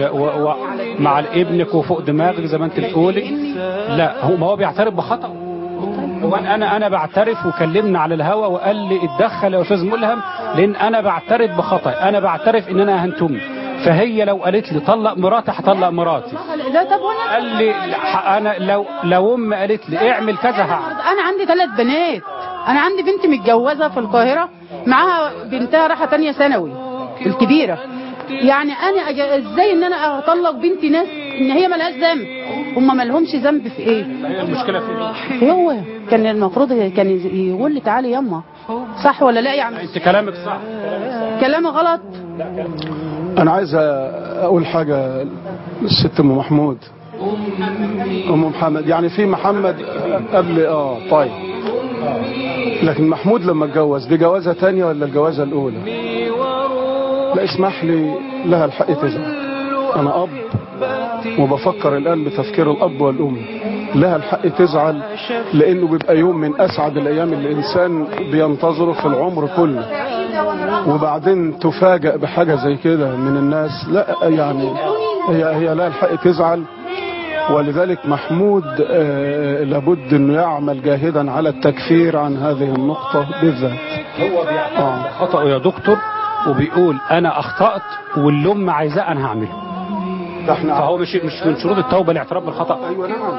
Speaker 2: ومع ابنك وفوق دماغك زي ما انت بتقولي لا هو ما هو بيعترف بخطأه هو انا انا بعترف وكلمنا على الهوا وقال لي اتدخل يا استاذ ملهم لان انا بعترف بخطأ انا بعترف ان انا اهنت امي فهي لو قالت لي طلق مراتي هطلق مراتي
Speaker 8: لا طب وانا
Speaker 2: قال لي لا، انا لو لو ام قالت لي اعمل كذا هعمل
Speaker 8: انا عندي ثلاث بنات انا عندي بنت متجوزه في القاهره معاها بنتها رايحه تانية ثانوي الكبيره يعني انا أج... ازاي ان انا اطلق بنت ناس ان هي ملهاش ذنب هم مالهمش ذنب في ايه
Speaker 2: هي المشكله فين
Speaker 8: هو كان المفروض كان يز- يقول لي تعالي يما صح ولا لا يعني
Speaker 2: انت كلامك صح
Speaker 8: كلامي غلط
Speaker 9: انا عايز اقول حاجه للست ام محمود ام محمد يعني في محمد قبل اه طيب لكن محمود لما اتجوز دي جوازه تانية ولا الجوازه الاولى لا اسمح لي لها الحق تزعل انا اب وبفكر الان بتفكير الاب والام لها الحق تزعل لانه بيبقى يوم من اسعد الايام اللي الانسان بينتظره في العمر كله وبعدين تفاجأ بحاجة زي كده من الناس لا يعني هي هي لا الحق تزعل ولذلك محمود آه، لابد انه يعمل جاهدا على التكفير عن هذه النقطة بالذات
Speaker 2: هو بيعترف بخطأه يا دكتور وبيقول انا اخطأت واللي ام عايزاه انا هعمله
Speaker 9: ده احنا
Speaker 2: فهو مش مش من شروط التوبه الاعتراف بالخطأ
Speaker 9: ايوه نعم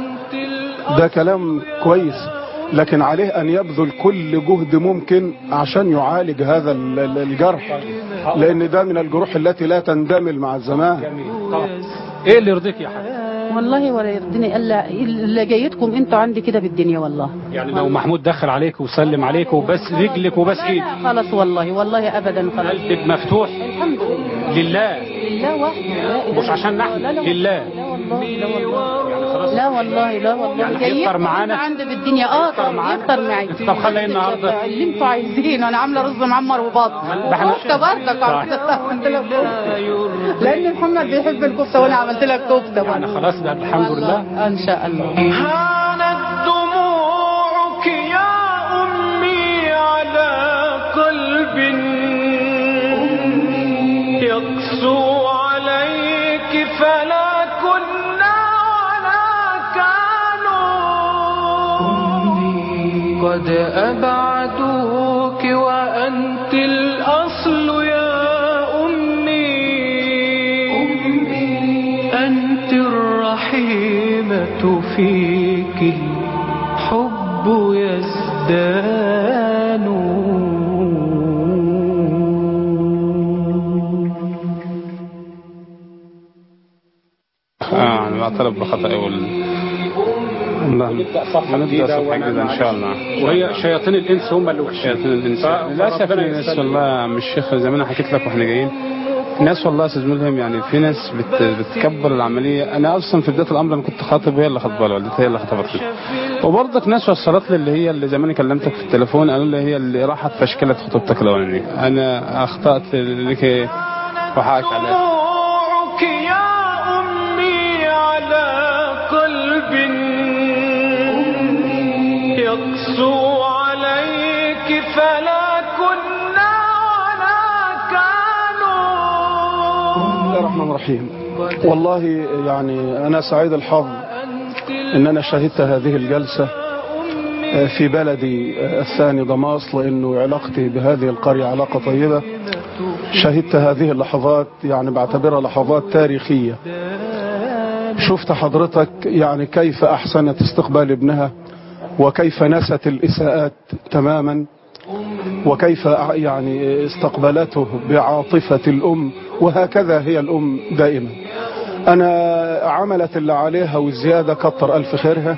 Speaker 9: ده كلام كويس لكن عليه ان يبذل كل جهد ممكن عشان يعالج هذا ال- ال- الجرح لان ده من الجروح التي لا تندمل مع الزمان
Speaker 2: طبعا ايه اللي يرضيك يا حاج
Speaker 8: والله ولا يرضيني الا الا جايتكم انتوا عندي كده بالدنيا والله
Speaker 2: يعني لو محمود دخل عليك وسلم عليك وبس رجلك وبس ايدك
Speaker 8: خلاص والله والله ابدا خلاص
Speaker 2: قلبك مفتوح
Speaker 8: الحمد لله
Speaker 2: لله
Speaker 8: لله وحده لا إله
Speaker 2: مش عشان
Speaker 8: إلا
Speaker 2: نحن،
Speaker 8: الله. لا
Speaker 2: لله.
Speaker 8: والله لا والله
Speaker 2: يعني خلاص
Speaker 8: لا والله لا والله
Speaker 2: يعني
Speaker 8: جاي
Speaker 2: هيفطر معانا؟
Speaker 8: عند بالدنيا اه
Speaker 2: هيفطر
Speaker 8: طبعا
Speaker 2: معانا؟
Speaker 8: يفطر معايا
Speaker 2: طب خلي ايه النهارده؟
Speaker 8: اللي انتوا عايزينه انا عامله رز معمر وبط
Speaker 2: ده احنا-
Speaker 8: وكفته برضك عملت عملت لك كفته لان محمد بيحب الكفته وانا عملت لك كفته
Speaker 2: يعني
Speaker 8: برضه.
Speaker 2: خلاص ده الحمد لله
Speaker 8: والله ان شاء الله
Speaker 1: هانت دموعك يا أمي على قلب يقسو عليك فلا كنا ولا كانوا قد أبعدوك وأنت الأصل يا أمي أنت الرحيمة فيك الحب يزدان
Speaker 10: اه انا بعترف بخطأي وال اللهم
Speaker 2: نبدا صفحه
Speaker 10: نبدأ
Speaker 2: جديده
Speaker 10: صفحة
Speaker 2: وأنا
Speaker 10: جديدة إن شاء الله.
Speaker 2: وهي شياطين الانس هم اللي وحشين
Speaker 10: شياطين الانس
Speaker 2: ف-
Speaker 10: للاسف
Speaker 2: فربنا
Speaker 10: الناس
Speaker 2: يسلم.
Speaker 10: والله مش شيخ زي ما انا حكيت لك واحنا جايين ناس والله يا استاذ ملهم يعني في ناس بت بتكبر العمليه انا اصلا في بدايه الامر انا كنت خاطب وهي اللي خطبه لي والدتي هي اللي خطبت لي وبرضك ناس وصلت لي اللي هي اللي زي ما انا كلمتك في التليفون قالوا لي هي اللي راحت فشكلت خطوبتك الاولانيه انا اخطات لك وحقك عليها
Speaker 1: دموعك يا أمي على قلب يقسو عليك فلا كنا ولا
Speaker 9: بسم الله
Speaker 1: كانوا
Speaker 9: الرحمن الرحيم والله يعني أنا سعيد الحظ أن أنا شهدت هذه الجلسة في بلدي الثاني دماس لأنه علاقتي بهذه القرية علاقة طيبة شهدت هذه اللحظات يعني بعتبرها لحظات تاريخية شفت حضرتك يعني كيف أحسنت استقبال ابنها وكيف نست الإساءات تماما وكيف يعني استقبلته بعاطفة الأم وهكذا هي الأم دائما أنا عملت اللي عليها والزيادة كتر ألف خيرها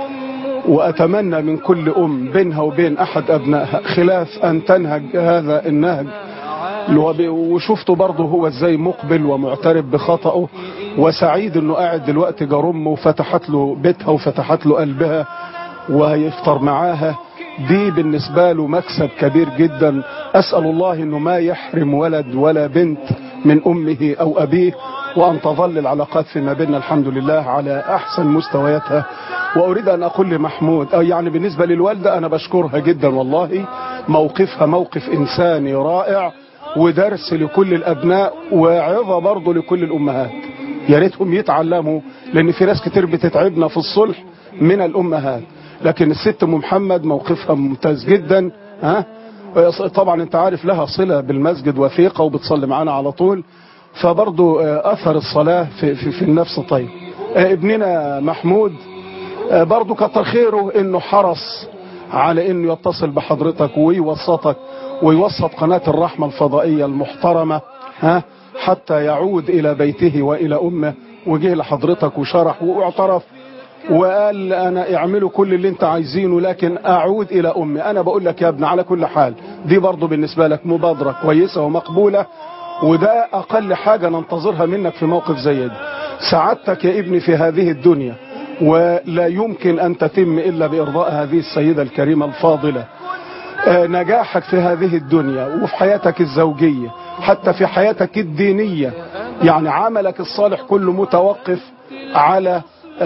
Speaker 9: وأتمنى من كل أم بينها وبين أحد أبنائها خلاف أن تنهج هذا النهج اللي هو بي- وشفته برضه هو ازاي مقبل ومعترف بخطأه وسعيد انه قاعد دلوقتي جار امه وفتحت له بيتها وفتحت له قلبها وهيفطر معاها دي بالنسبة له مكسب كبير جدا أسأل الله أنه ما يحرم ولد ولا بنت من أمه أو أبيه وأن تظل العلاقات فيما بيننا الحمد لله على أحسن مستوياتها وأريد أن أقول لمحمود أو يعني بالنسبة للوالدة أنا بشكرها جدا والله موقفها موقف إنساني رائع ودرس لكل الأبناء وعظة برضه لكل الأمهات يا ريتهم يتعلموا لأن في ناس كتير بتتعبنا في الصلح من الأمهات لكن الست ام محمد موقفها ممتاز جدا ها طبعا انت عارف لها صلة بالمسجد وثيقة وبتصلي معانا على طول فبرضو آه، اثر الصلاة في, في, في النفس طيب آه، ابننا محمود آه، برضو كتر خيره انه حرص على انه يتصل بحضرتك ويوسطك ويوسط قناة الرحمة الفضائية المحترمة ها حتى يعود الى بيته والى امه وجه لحضرتك وشرح واعترف وقال انا اعملوا كل اللي انت عايزينه لكن اعود الى امي انا بقول لك يا ابني على كل حال دي برضو بالنسبة لك مبادرة كويسة ومقبولة وده اقل حاجة ننتظرها منك في موقف زي ده سعادتك يا ابني في هذه الدنيا ولا يمكن ان تتم الا بارضاء هذه السيدة الكريمة الفاضلة آه، نجاحك في هذه الدنيا وفي حياتك الزوجية حتى في حياتك الدينية يعني عملك الصالح كله متوقف على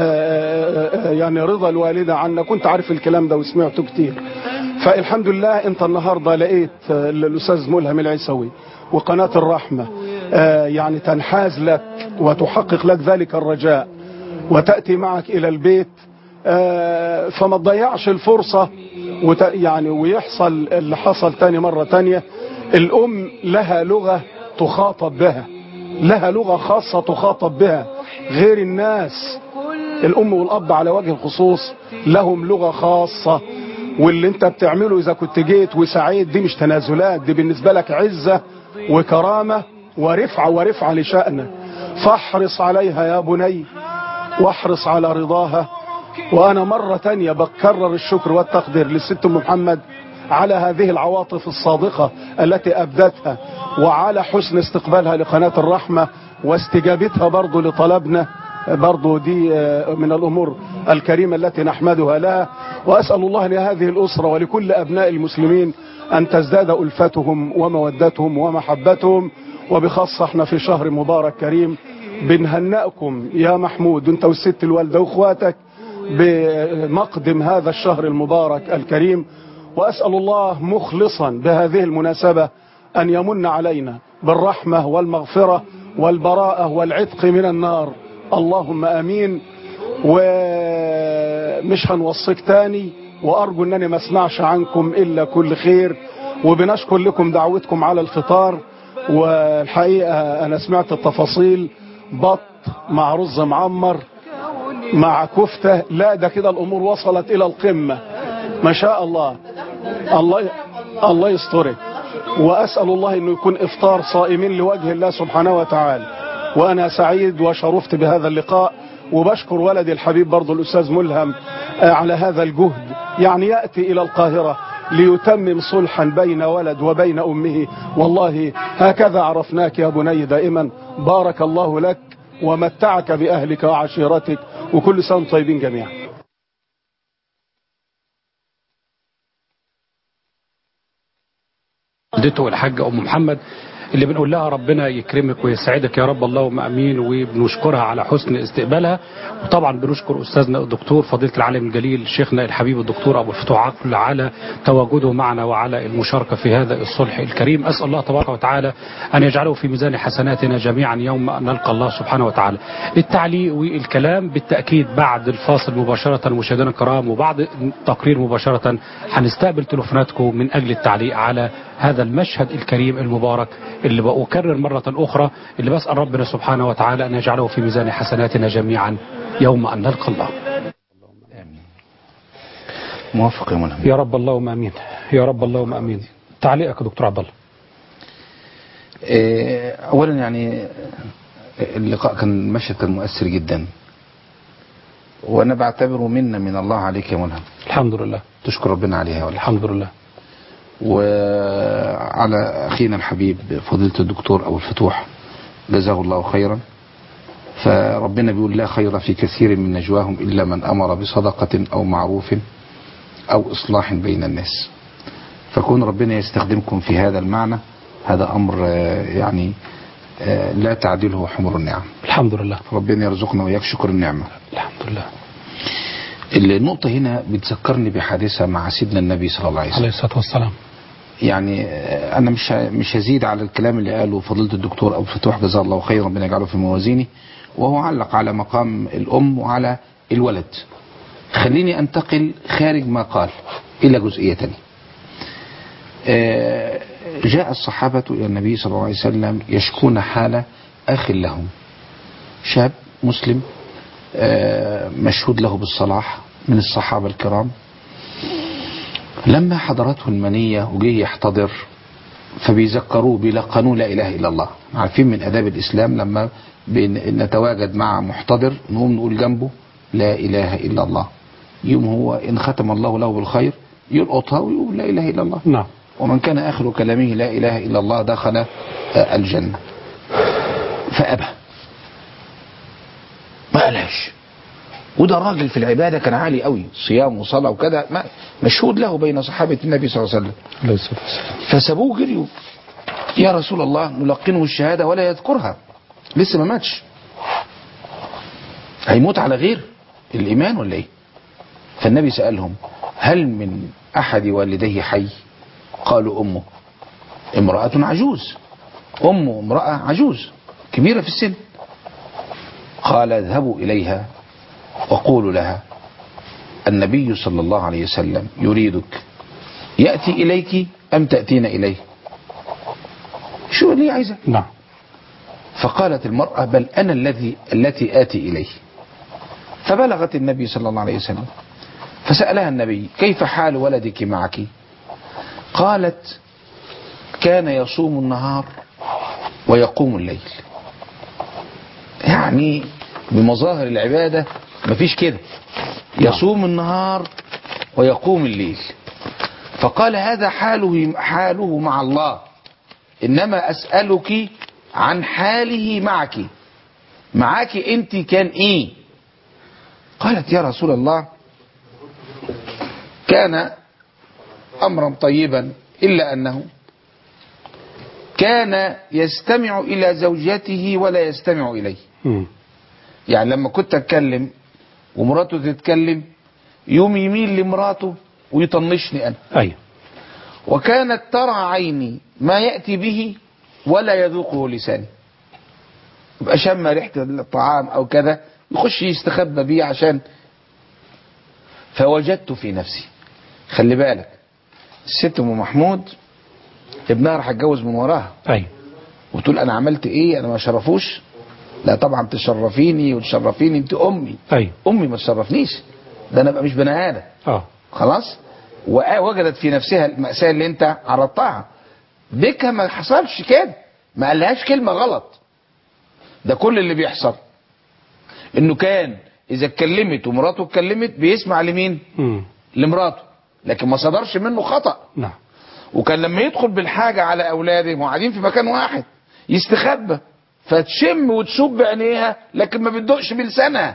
Speaker 9: آه، آه، يعني رضا الوالدة عنك كنت عارف الكلام ده وسمعته كتير فالحمد لله انت النهاردة لقيت آه، الأستاذ ملهم العيسوي وقناة الرحمة آه، يعني تنحاز لك وتحقق لك ذلك الرجاء وتأتي معك إلى البيت آه، فما تضيعش الفرصة وت... يعني ويحصل اللي حصل تاني مرة تانية الأم لها لغة تخاطب بها لها لغة خاصة تخاطب بها غير الناس الأم والأب على وجه الخصوص لهم لغة خاصة واللي انت بتعمله إذا كنت جيت وسعيد دي مش تنازلات دي بالنسبة لك عزة وكرامة ورفعة ورفعة لشأنك فاحرص عليها يا بني واحرص على رضاها وأنا مرة تانية بكرر الشكر والتقدير للست أم محمد على هذه العواطف الصادقة التي أبدتها وعلى حسن استقبالها لقناة الرحمة واستجابتها برضو لطلبنا برضو دي آه، من الأمور الكريمة التي نحمدها لها وأسأل الله لهذه الأسرة ولكل أبناء المسلمين أن تزداد ألفتهم ومودتهم ومحبتهم وبخاصة احنا في شهر مبارك كريم بنهنئكم يا محمود انت والست الوالدة واخواتك بمقدم هذا الشهر المبارك الكريم وأسأل الله مخلصا بهذه المناسبة أن يمن علينا بالرحمة والمغفرة والبراءة والعتق من النار اللهم أمين ومش هنوصيك تاني وأرجو أنني ما اسمعش عنكم إلا كل خير وبنشكر لكم دعوتكم على الفطار والحقيقة أنا سمعت التفاصيل بط مع رز معمر مع كفتة لا ده كده الأمور وصلت إلى القمة ما شاء الله الله الله يسترك وأسأل الله أنه يكون إفطار صائمين لوجه الله سبحانه وتعالى وأنا سعيد وشرفت بهذا اللقاء وبشكر ولدي الحبيب برضو الأستاذ ملهم آه، على هذا الجهد يعني يأتي إلى القاهرة ليتمم صلحا بين ولد وبين أمه والله هكذا عرفناك يا بني دائما بارك الله لك ومتعك بأهلك وعشيرتك وكل سنة وأنتم طيبين جميعا
Speaker 2: والدته الحاجة أم محمد اللي بنقول لها ربنا يكرمك ويسعدك يا رب اللهم امين وبنشكرها على حسن استقبالها وطبعا بنشكر استاذنا الدكتور فضيله العالم الجليل شيخنا الحبيب الدكتور ابو الفتوح عقل على تواجده معنا وعلى المشاركه في هذا الصلح الكريم اسال الله تبارك وتعالى ان يجعله في ميزان حسناتنا جميعا يوم ان نلقى الله سبحانه وتعالى التعليق والكلام بالتاكيد بعد الفاصل مباشره مشاهدينا الكرام وبعد التقرير مباشره هنستقبل تليفوناتكم من اجل التعليق على هذا المشهد الكريم المبارك اللي بأكرر مرة أخرى اللي بسأل ربنا سبحانه وتعالى أن يجعله في ميزان حسناتنا جميعا يوم أن نلقى الله
Speaker 3: موافق يا منى
Speaker 2: يا رب اللهم امين يا رب اللهم امين تعليقك يا دكتور عبد الله
Speaker 3: إيه، اولا يعني اللقاء كان مشهد كان مؤثر جدا وانا بعتبره منا من الله عليك يا منى
Speaker 2: الحمد لله
Speaker 3: تشكر ربنا عليها ولا
Speaker 2: الحمد لله
Speaker 3: وعلى اخينا الحبيب فضيله الدكتور ابو الفتوح جزاه الله خيرا فربنا بيقول لا خير في كثير من نجواهم الا من امر بصدقه او معروف او اصلاح بين الناس فكون ربنا يستخدمكم في هذا المعنى هذا امر آه، يعني آه، لا تعدله حمر النعم
Speaker 2: الحمد لله
Speaker 3: ربنا يرزقنا وإياك شكر النعمة
Speaker 2: الحمد لله
Speaker 3: النقطة هنا بتذكرني بحادثة مع سيدنا النبي صلى الله عليه
Speaker 2: عليه
Speaker 3: وسلم
Speaker 2: الصلاة والسلام
Speaker 3: يعني آه، أنا مش ه- مش هزيد على الكلام اللي قاله فضيلة الدكتور أبو فتوح جزاه الله خيرا ربنا يجعله في موازينه وهو علق على مقام الأم وعلى الولد خليني أنتقل خارج ما قال إلى جزئية تانية آه، جاء الصحابة إلى النبي صلى الله عليه وسلم يشكون حال أخ لهم شاب مسلم آه، مشهود له بالصلاح من الصحابة الكرام لما حضرته المنية وجه يحتضر فبيذكروه بيلقنوه لا إله إلا الله عارفين من أداب الإسلام لما بن- نتواجد مع محتضر نقوم نقول جنبه لا إله إلا الله يوم هو إن ختم الله له بالخير يلقطها ويقول لا إله إلا الله
Speaker 2: نعم
Speaker 3: ومن كان آخر كلامه لا إله إلا الله دخل آه، الجنة فأبى ما قالهاش وده راجل في العبادة كان عالي قوي صيام وصلاة وكذا ما- مشهود له بين صحابة النبي صلى الله عليه وسلم
Speaker 2: عليه الصلاة والسلام
Speaker 3: فسابوه جريوا يا رسول الله نلقنه الشهادة ولا يذكرها لسه ما ماتش هيموت على غير الإيمان ولا إيه فالنبي سألهم هل من أحد والديه حي قالوا أمه امرأة عجوز أمه امرأة عجوز كبيرة في السن قال اذهبوا إليها وقولوا لها النبي صلى الله عليه وسلم يريدك يأتي إليك أم تأتين إليه شو اللي عايزة
Speaker 2: نعم
Speaker 3: فقالت المرأة بل أنا الذي التي آتي إليه فبلغت النبي صلى الله عليه وسلم فسألها النبي كيف حال ولدك معك قالت كان يصوم النهار ويقوم الليل يعني بمظاهر العبادة مفيش كده يصوم النهار ويقوم الليل فقال هذا حاله حاله مع الله إنما أسألك عن حاله معك معك أنت كان إيه قالت يا رسول الله كان أمرا طيبا إلا أنه كان يستمع إلى زوجته ولا يستمع إليه
Speaker 2: مم.
Speaker 3: يعني لما كنت أتكلم ومراته تتكلم يوم يميل لمراته ويطنشني أنا
Speaker 2: أيوه
Speaker 3: وكانت ترى عيني ما يأتي به ولا يذوقه لساني يبقى شم ريحة الطعام أو كذا يخش يستخبى بيه عشان فوجدت في نفسي خلي بالك الست ام محمود ابنها راح اتجوز من وراها
Speaker 2: أيوه
Speaker 3: وتقول انا عملت ايه انا ما شرفوش لا طبعا تشرفيني وتشرفيني انت امي
Speaker 2: أيوه
Speaker 3: امي ما تشرفنيش ده انا ابقى مش بني ادم
Speaker 2: اه
Speaker 3: خلاص ووجدت في نفسها المأساة اللي انت عرضتها بيكها ما حصلش كده ما قالهاش كلمة غلط ده كل اللي بيحصل انه كان اذا اتكلمت ومراته اتكلمت بيسمع لمين
Speaker 2: مم.
Speaker 3: لمراته لكن ما صدرش منه خطأ
Speaker 2: نعم
Speaker 3: وكان لما يدخل بالحاجة على اولاده هم قاعدين في مكان واحد يستخبى فتشم وتشوف بعينيها لكن ما بتدقش بلسانها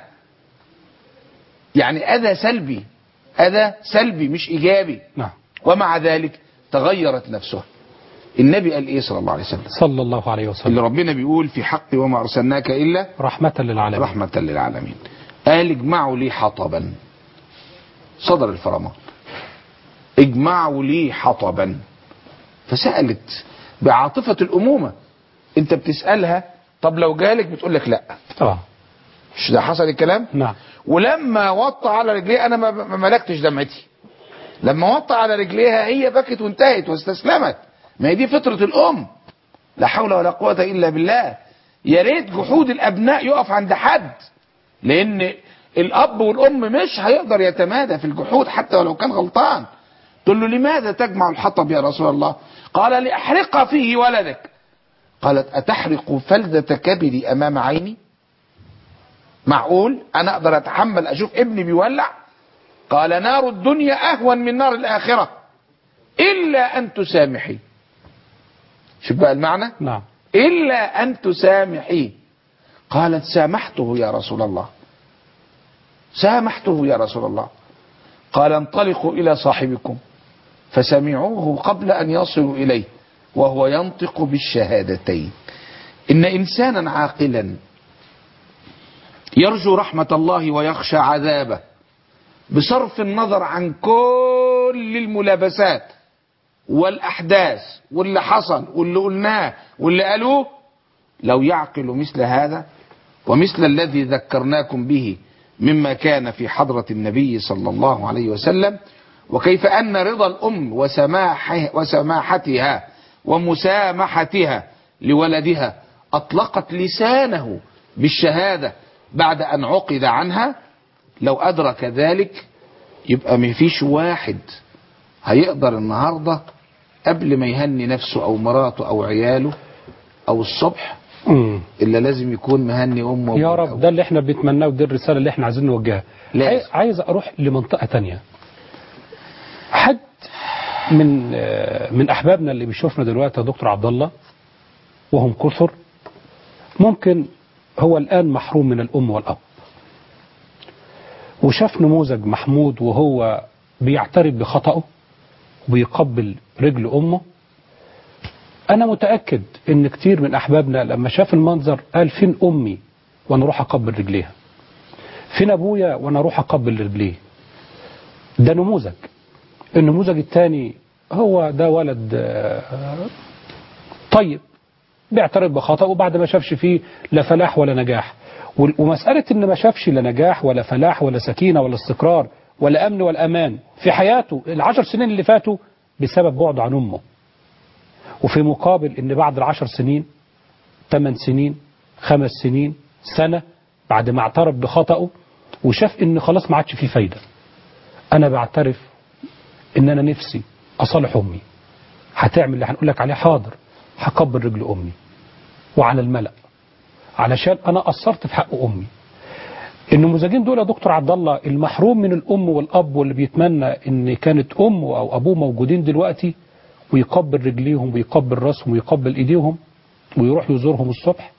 Speaker 3: يعني اذى سلبي اذى سلبي مش ايجابي
Speaker 2: نعم
Speaker 3: ومع ذلك تغيرت نفسها النبي قال ايه صلى الله عليه وسلم
Speaker 2: صلى الله عليه وسلم
Speaker 3: اللي ربنا بيقول في حقي وما ارسلناك الا
Speaker 2: رحمة للعالمين
Speaker 3: رحمة للعالمين قال اجمعوا لي حطبا صدر الفرمان اجمعوا لي حطبا فسألت بعاطفة الأمومة انت بتسألها طب لو جالك بتقول لك لا
Speaker 2: اه
Speaker 3: مش ده حصل الكلام
Speaker 2: نعم
Speaker 3: ولما وطى على رجليه انا ما ما ملكتش دمعتي لما وطى على رجليها هي بكت وانتهت واستسلمت ما هي دي فطرة الام لا حول ولا قوة الا بالله يا ريت جحود الابناء يقف عند حد لان الاب والام مش هيقدر يتمادى في الجحود حتى ولو كان غلطان تقول له لماذا تجمع الحطب يا رسول الله قال لاحرق فيه ولدك قالت اتحرق فلذة كبدي امام عيني معقول انا اقدر اتحمل اشوف ابني بيولع قال نار الدنيا اهون من نار الاخره الا ان تسامحي شوف بقى المعنى
Speaker 2: نعم
Speaker 3: الا ان تسامحي قالت سامحته يا رسول الله سامحته يا رسول الله قال انطلقوا الى صاحبكم فسمعوه قبل ان يصلوا اليه وهو ينطق بالشهادتين ان انسانا عاقلا يرجو رحمة الله ويخشى عذابه بصرف النظر عن كل الملابسات والأحداث واللي حصل واللي قلناه واللي قالوه لو يعقل مثل هذا ومثل الذي ذكرناكم به مما كان في حضرة النبي صلى الله عليه وسلم وكيف أن رضا الأم وسماحه وسماحتها ومسامحتها لولدها أطلقت لسانه بالشهادة بعد أن عقد عنها لو أدرك ذلك يبقى ما فيش واحد هيقدر النهاردة قبل ما يهني نفسه أو مراته أو عياله أو الصبح
Speaker 2: مم.
Speaker 3: إلا لازم يكون مهني أمه
Speaker 2: يا
Speaker 3: وأبوه
Speaker 2: رب ده اللي احنا بنتمناه ودي الرسالة اللي احنا عايزين نوجهها
Speaker 3: لازم.
Speaker 2: عاي- عايز اروح لمنطقة تانية حد من آه، من احبابنا اللي بيشوفنا دلوقتي يا دكتور عبد الله وهم كثر ممكن هو الان محروم من الام والاب وشاف نموذج محمود وهو بيعترف بخطأه وبيقبل رجل امه انا متاكد ان كتير من احبابنا لما شاف المنظر قال فين امي وانا اروح اقبل رجليها فين ابويا وانا اروح اقبل رجليه ده نموذج النموذج الثاني هو ده ولد آه، طيب بيعترف بخطأه وبعد ما شافش فيه لا فلاح ولا نجاح وال- ومسألة ان ما شافش لا نجاح ولا فلاح ولا سكينة ولا استقرار ولا امن ولا امان في حياته العشر سنين اللي فاتوا بسبب بعده عن امه وفي مقابل ان بعد العشر سنين ثمان سنين خمس سنين سنة بعد ما اعترف بخطأه وشاف ان خلاص ما عادش فيه فايدة انا بعترف ان انا نفسي اصالح امي هتعمل اللي هنقول لك عليه حاضر هقبل رجل امي وعلى الملأ علشان انا قصرت في حق امي النموذجين دول يا دكتور عبد الله المحروم من الام والاب واللي بيتمنى ان كانت امه او ابوه موجودين دلوقتي ويقبل رجليهم ويقبل راسهم ويقبل ايديهم ويروح يزورهم الصبح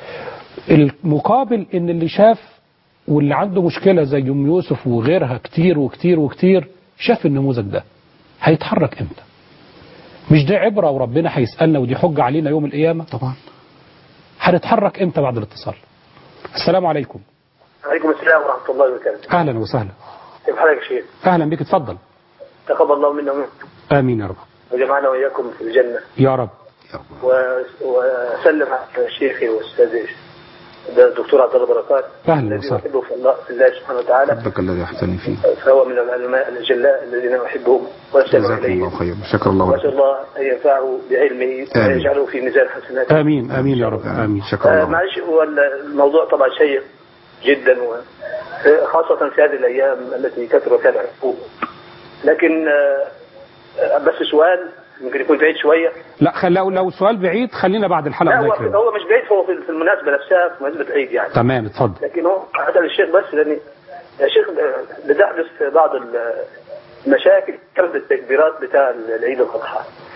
Speaker 2: المقابل ان اللي شاف واللي عنده مشكلة زي ام يوسف وغيرها كتير وكتير وكتير شاف النموذج ده هيتحرك امتى مش دي عبرة وربنا هيسألنا ودي حجة علينا يوم القيامة
Speaker 3: طبعا
Speaker 2: هنتحرك امتى بعد الاتصال السلام عليكم
Speaker 11: عليكم السلام ورحمة الله وبركاته
Speaker 2: اهلا وسهلا
Speaker 11: كيف حالك يا شيخ
Speaker 2: اهلا بك اتفضل
Speaker 11: تقبل الله منا ومنكم
Speaker 2: امين يا رب
Speaker 11: وجمعنا وإياكم في الجنة
Speaker 2: يا رب
Speaker 11: و- وسلم على شيخي واستاذي الدكتور عبد الله بركات
Speaker 2: اهلا
Speaker 11: الذي
Speaker 2: وسهلا
Speaker 11: احبه في الله في الله سبحانه وتعالى
Speaker 3: ربك الذي احسن فيه
Speaker 11: فهو من العلماء الجلاء الذين احبهم واستمع
Speaker 3: جزاكم
Speaker 11: اليه
Speaker 3: الله خيرا شكر الله
Speaker 11: واسال
Speaker 3: لك
Speaker 11: الله ان ينفعه بعلمه
Speaker 3: آمين.
Speaker 11: ويجعله في ميزان حسناته
Speaker 2: امين امين يا رب امين
Speaker 3: شكر
Speaker 11: آه،
Speaker 3: الله لك.
Speaker 11: معلش هو الموضوع طبعا شيق جدا و- خاصة في هذه الأيام التي كثر فيها العقوق لكن آه، آه، بس سؤال ممكن يكون بعيد شوية
Speaker 2: لا خل لو لو سؤال بعيد خلينا بعد الحلقة
Speaker 11: لا
Speaker 2: الله
Speaker 11: هو,
Speaker 2: يكرمك
Speaker 11: هو مش بعيد هو في في المناسبة نفسها في مناسبة عيد يعني
Speaker 2: تمام اتفضل
Speaker 11: لكن هو هذا للشيخ بس لأن يا شيخ آه، بتحدث بعض ال- المشاكل كانت التكبيرات بتاع العيد الأضحى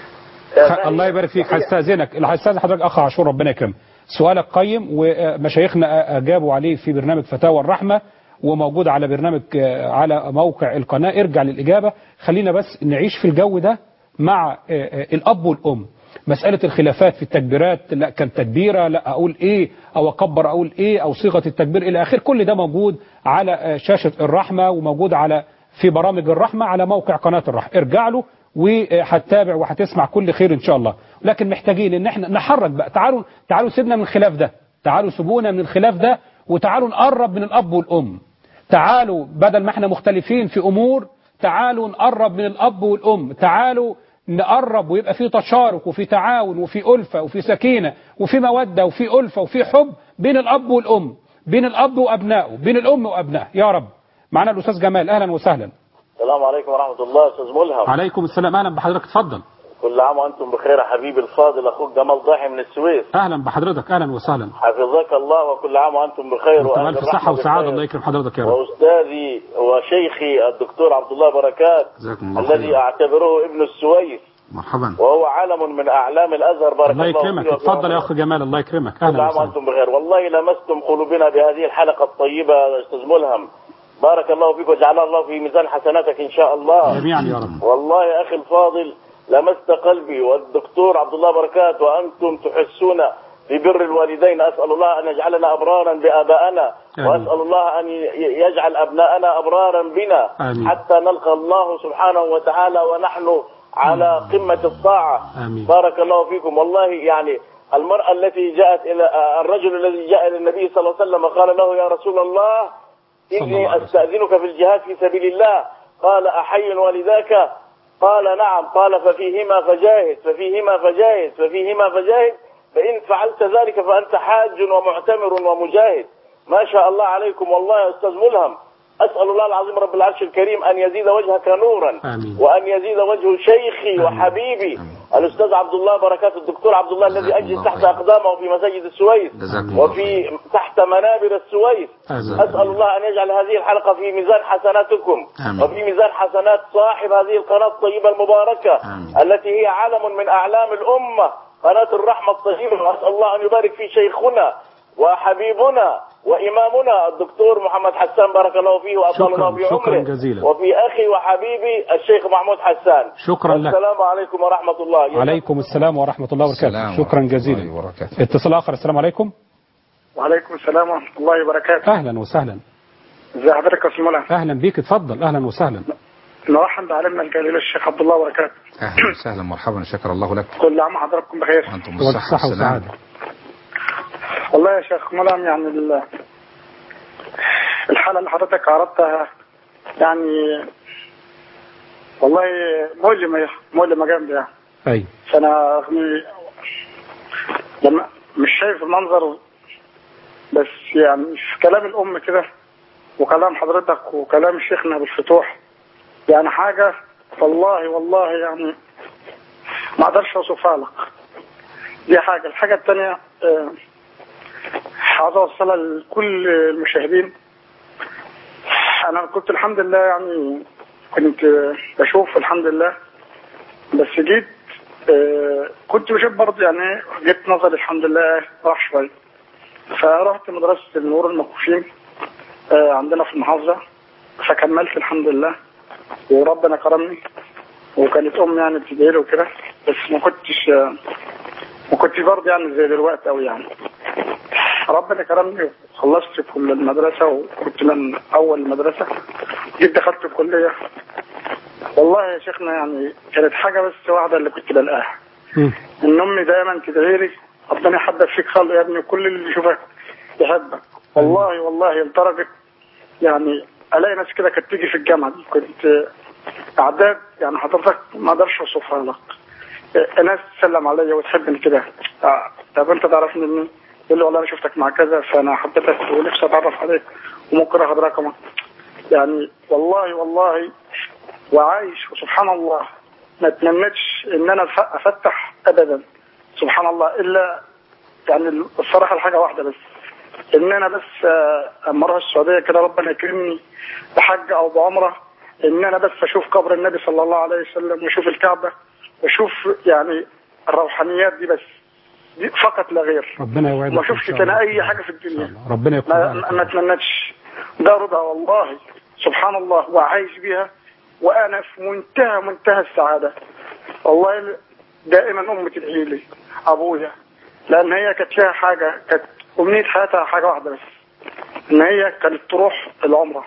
Speaker 2: خ- الله يبارك فيك هستأذنك هستأذن حضرتك أخ عاشور ربنا يكرمك سؤالك قيم ومشايخنا أجابوا عليه في برنامج فتاوى الرحمة وموجود على برنامج آه، على موقع القناة ارجع للإجابة خلينا بس نعيش في الجو ده مع آه، آه، الأب والأم مسألة الخلافات في التكبيرات لا كان تكبيرة لا أقول إيه أو أكبر أقول إيه أو صيغة التكبير إلى آخر كل ده موجود على آه، شاشة الرحمة وموجود على في برامج الرحمة على موقع قناة الرحمة ارجع له وهتتابع وهتسمع كل خير ان شاء الله لكن محتاجين ان احنا نحرك بقى تعالوا تعالوا سيبنا من الخلاف ده تعالوا سيبونا من الخلاف ده وتعالوا نقرب من الاب والام تعالوا بدل ما احنا مختلفين في امور تعالوا نقرب من الاب والام تعالوا نقرب ويبقى في تشارك وفي تعاون وفي ألفة وفي سكينة وفي مودة وفي ألفة وفي حب بين الأب والأم بين الأب وأبنائه بين الأم وأبنائه يا رب معنا الأستاذ جمال أهلا وسهلا
Speaker 12: السلام عليكم ورحمة الله أستاذ ملهم
Speaker 2: عليكم السلام أهلا بحضرتك اتفضل
Speaker 12: كل عام وأنتم بخير يا حبيبي الفاضل أخوك جمال ضاحي من السويس
Speaker 2: أهلا بحضرتك أهلا وسهلا
Speaker 12: حفظك الله وكل عام وأنتم بخير
Speaker 2: وانت
Speaker 12: وأهل
Speaker 2: بألف
Speaker 12: الرحمة
Speaker 2: صحة وسعادة
Speaker 12: بخير.
Speaker 2: الله يكرم حضرتك يا رب
Speaker 12: وأستاذي وشيخي الدكتور عبد الله بركات
Speaker 3: جزاكم الله
Speaker 12: الذي
Speaker 3: خيرا
Speaker 12: أعتبره ابن السويس
Speaker 3: مرحبا
Speaker 12: وهو علم من أعلام الأزهر بارك
Speaker 2: الله
Speaker 12: الله
Speaker 2: يكرمك
Speaker 12: فيه
Speaker 2: اتفضل يا أخ جمال الله يكرمك
Speaker 12: كل
Speaker 2: أهلا
Speaker 12: عام
Speaker 2: وسهلا
Speaker 12: وأنتم بخير والله لمستم قلوبنا بهذه الحلقة الطيبة يا أستاذ ملهم بارك الله فيك وجعل الله في ميزان حسناتك إن شاء الله
Speaker 2: جميعا يا رب
Speaker 12: والله يا أخي الفاضل لمست قلبي والدكتور عبد الله بركات وأنتم تحسون ببر الوالدين أسأل الله أن يجعلنا أبرارا بآبائنا
Speaker 2: آمين.
Speaker 12: وأسأل الله أن ي- يجعل أبناءنا أبرارا بنا
Speaker 2: آمين.
Speaker 12: حتى نلقى الله سبحانه وتعالى ونحن على قمة الطاعة
Speaker 2: آمين.
Speaker 12: بارك الله فيكم والله يعني المرأة التي جاءت إلى الرجل الذي جاء إلى النبي صلى الله عليه وسلم قال له يا رسول الله
Speaker 2: صلى الله
Speaker 12: إني
Speaker 2: عليه وسلم.
Speaker 12: أستأذنك في الجهاد في سبيل الله قال أحي والداك قال نعم قال ففيهما فجاهد ففيهما فجاهد ففيهما فجاهد فإن فعلت ذلك فأنت حاج ومعتمر ومجاهد ما شاء الله عليكم والله يا أستاذ ملهم أسأل الله العظيم رب العرش الكريم أن يزيد وجهك نورا
Speaker 2: آمين.
Speaker 12: وأن يزيد وجه شيخي وحبيبي الأستاذ عبد الله بركات الدكتور عبد الله الذي
Speaker 3: جزاكم
Speaker 12: أجلس
Speaker 3: الله
Speaker 12: تحت
Speaker 3: خير.
Speaker 12: أقدامه في مساجد السويس
Speaker 3: جزاكم الله
Speaker 12: وفي تحت منابر السويس
Speaker 2: آمين.
Speaker 12: أسأل الله أن يجعل هذه الحلقة في ميزان حسناتكم
Speaker 3: آمين.
Speaker 12: وفي ميزان حسنات صاحب هذه القناة الطيبة المباركة
Speaker 3: آمين.
Speaker 12: التي هي علم من أعلام الأمة قناة الرحمة الطيبة وأسأل الله أن يبارك في شيخنا وحبيبنا وإمامنا الدكتور محمد حسان بارك الله فيه وأطال
Speaker 2: شكراً،
Speaker 12: الله في
Speaker 2: شكراً
Speaker 12: عمره
Speaker 2: جزيلا.
Speaker 12: وفي أخي وحبيبي الشيخ محمود حسان
Speaker 2: شكرا لك
Speaker 12: السلام عليكم ورحمة الله
Speaker 2: عليكم السلام ورحمة الله وبركاته
Speaker 3: السلام
Speaker 2: شكرا
Speaker 3: ورحمة
Speaker 2: جزيلا
Speaker 3: الله وبركاته.
Speaker 2: اتصال آخر السلام عليكم
Speaker 11: وعليكم السلام ورحمة الله وبركاته
Speaker 2: أهلا وسهلا
Speaker 11: ازي حضرتك يا أستاذ ملهم
Speaker 2: أهلا بيك اتفضل أهلا وسهلا
Speaker 11: نرحب بعلمنا الجليل الشيخ عبد الله وبركاته
Speaker 3: اهلا وسهلا مرحبا شكر الله لك
Speaker 11: كل عام وحضراتكم بخير
Speaker 3: وانتم
Speaker 2: والصحة
Speaker 3: بالصحه والسلامه
Speaker 2: والسعادة
Speaker 11: والله يا شيخ ملهم يعني ال- الحالة اللي حضرتك عرضتها يعني والله مؤلمة مؤلمة جامدة يعني
Speaker 2: أي
Speaker 11: فأنا رغم لما مش شايف المنظر بس يعني في كلام الأم كده وكلام حضرتك وكلام شيخنا بالفتوح يعني حاجة والله والله يعني ما اقدرش اوصفها لك دي حاجة الحاجة الثانية آه، عاوز اوصلها لكل المشاهدين انا كنت الحمد لله يعني كنت بشوف الحمد لله بس جيت آه، كنت بشوف برضه يعني جبت نظري الحمد لله راح شويه فرحت مدرسه النور المكفوفين آه، عندنا في المحافظه فكملت الحمد لله وربنا كرمني وكانت امي يعني بتدعي لي وكده بس ما كنتش آه، ما كنتش برضه يعني زي دلوقتي قوي يعني ربنا كرمني خلصت كل المدرسه وكنت من اول المدرسه جيت دخلت الكليه والله يا شيخنا يعني كانت حاجه بس واحده اللي كنت بلاقاها ان امي دايما تدعي لي ربنا يحبك فيك خلق يا ابني كل اللي يشوفك يحبك والله والله لدرجه يعني الاقي ناس كده كانت تيجي في الجامعه دي كنت اعداد يعني حضرتك ما اقدرش اوصفها لك آه، ناس تسلم عليا وتحبني كده آه، طب انت تعرفني منين؟ يقول لي والله انا شفتك مع كذا فانا حبيتك ونفسي اتعرف عليك وممكن اخد رقمك يعني والله والله وعايش وسبحان الله ما اتمنيتش ان انا أف- افتح ابدا سبحان الله الا يعني الصراحه الحاجه واحده بس ان انا بس آه، اما اروح السعوديه كده ربنا يكرمني بحج او بعمره ان انا بس اشوف قبر النبي صلى الله عليه وسلم واشوف الكعبه واشوف يعني الروحانيات دي بس دي فقط لا غير
Speaker 2: ربنا يوعدك
Speaker 11: ما
Speaker 2: إن
Speaker 11: اشوفش
Speaker 2: شاء
Speaker 11: تاني
Speaker 2: الله.
Speaker 11: اي حاجه في الدنيا
Speaker 2: ربنا يكون
Speaker 11: ما,
Speaker 2: عليك.
Speaker 11: ما ما اتمنتش ده رضا والله سبحان الله وعايش بيها وانا في منتهى منتهى السعاده والله دائما امي تدعي لي ابويا لان هي كانت فيها حاجه كانت امنيه حياتها حاجه واحده بس ان هي كانت تروح العمره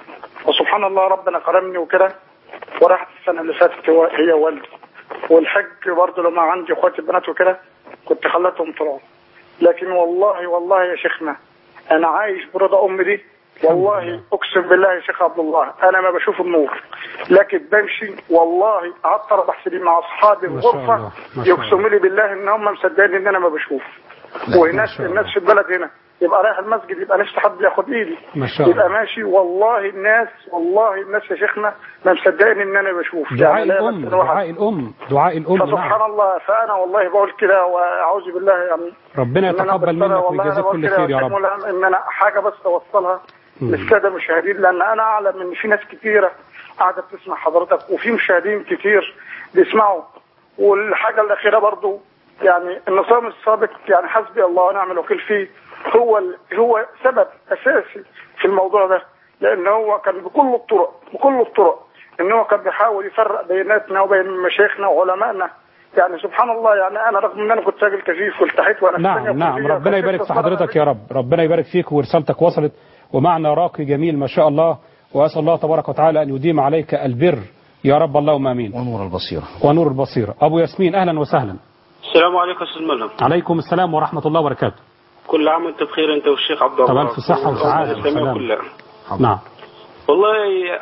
Speaker 11: وسبحان الله ربنا كرمني وكده ورحت السنه اللي فاتت هو- هي والدي والحج برضه لما عندي اخواتي البنات وكده كنت خلتهم طلعوا لكن والله والله يا شيخنا انا عايش برضا امي دي والله اقسم بالله يا شيخ عبد الله انا ما بشوف النور لكن بمشي والله قعدت اربع سنين مع اصحابي
Speaker 2: ما شاء
Speaker 11: الغرفه
Speaker 2: الله، ما شاء
Speaker 11: يقسموا لي بالله ان هم مصدقين ان انا ما بشوف وناس الناس في البلد هنا يبقى رايح المسجد يبقى نفسي حد ياخد ايدي
Speaker 2: ما شاء الله.
Speaker 11: يبقى ماشي والله الناس والله الناس يا شيخنا ما مصدقين ان انا بشوف
Speaker 2: دعاء
Speaker 11: لا
Speaker 2: الأم
Speaker 11: بس الواحد-
Speaker 2: دعاء الأم دعاء الأم نعم
Speaker 11: فسبحان الله فانا والله بقول كده واعوذ بالله يعني
Speaker 2: ربنا
Speaker 11: إن أنا
Speaker 2: يتقبل
Speaker 11: بضطر
Speaker 2: منك
Speaker 11: والله أنا
Speaker 2: ويجازيك
Speaker 11: بقول
Speaker 2: كل
Speaker 11: كده
Speaker 2: خير يا
Speaker 11: شيخ
Speaker 2: رب
Speaker 11: مولانا ان انا حاجه بس اوصلها للساده المشاهدين لان انا اعلم ان في ناس كتيره قاعده بتسمع حضرتك وفي مشاهدين كتير بيسمعوا والحاجه الاخيره برضو يعني النظام السابق يعني حسبي الله ونعم الوكيل فيه هو ال- هو سبب اساسي في الموضوع ده لان هو كان بكل الطرق بكل الطرق ان هو كان بيحاول يفرق بيناتنا وبين مشايخنا وعلمائنا يعني سبحان الله يعني انا رغم ان انا كنت راجل كفيف والتحيت وانا في ثانية
Speaker 2: نعم نعم
Speaker 11: كلية
Speaker 2: ربنا يبارك في
Speaker 11: فكنت
Speaker 2: حضرتك يا رب ربنا يبارك فيك ورسالتك وصلت ومعنا راقي جميل ما شاء الله وأسأل الله تبارك وتعالى أن يديم عليك البر يا رب اللهم آمين
Speaker 3: ونور البصيرة
Speaker 2: ونور البصيرة أبو ياسمين أهلا وسهلا
Speaker 13: السلام عليكم استاذ ملهم
Speaker 2: عليكم السلام ورحمة الله وبركاته
Speaker 13: كل عام وانت بخير انت والشيخ عبد الله
Speaker 2: طبعا في صحة وسعادة
Speaker 13: الإسلامية
Speaker 2: وسلام.
Speaker 13: كلها
Speaker 2: نعم
Speaker 13: والله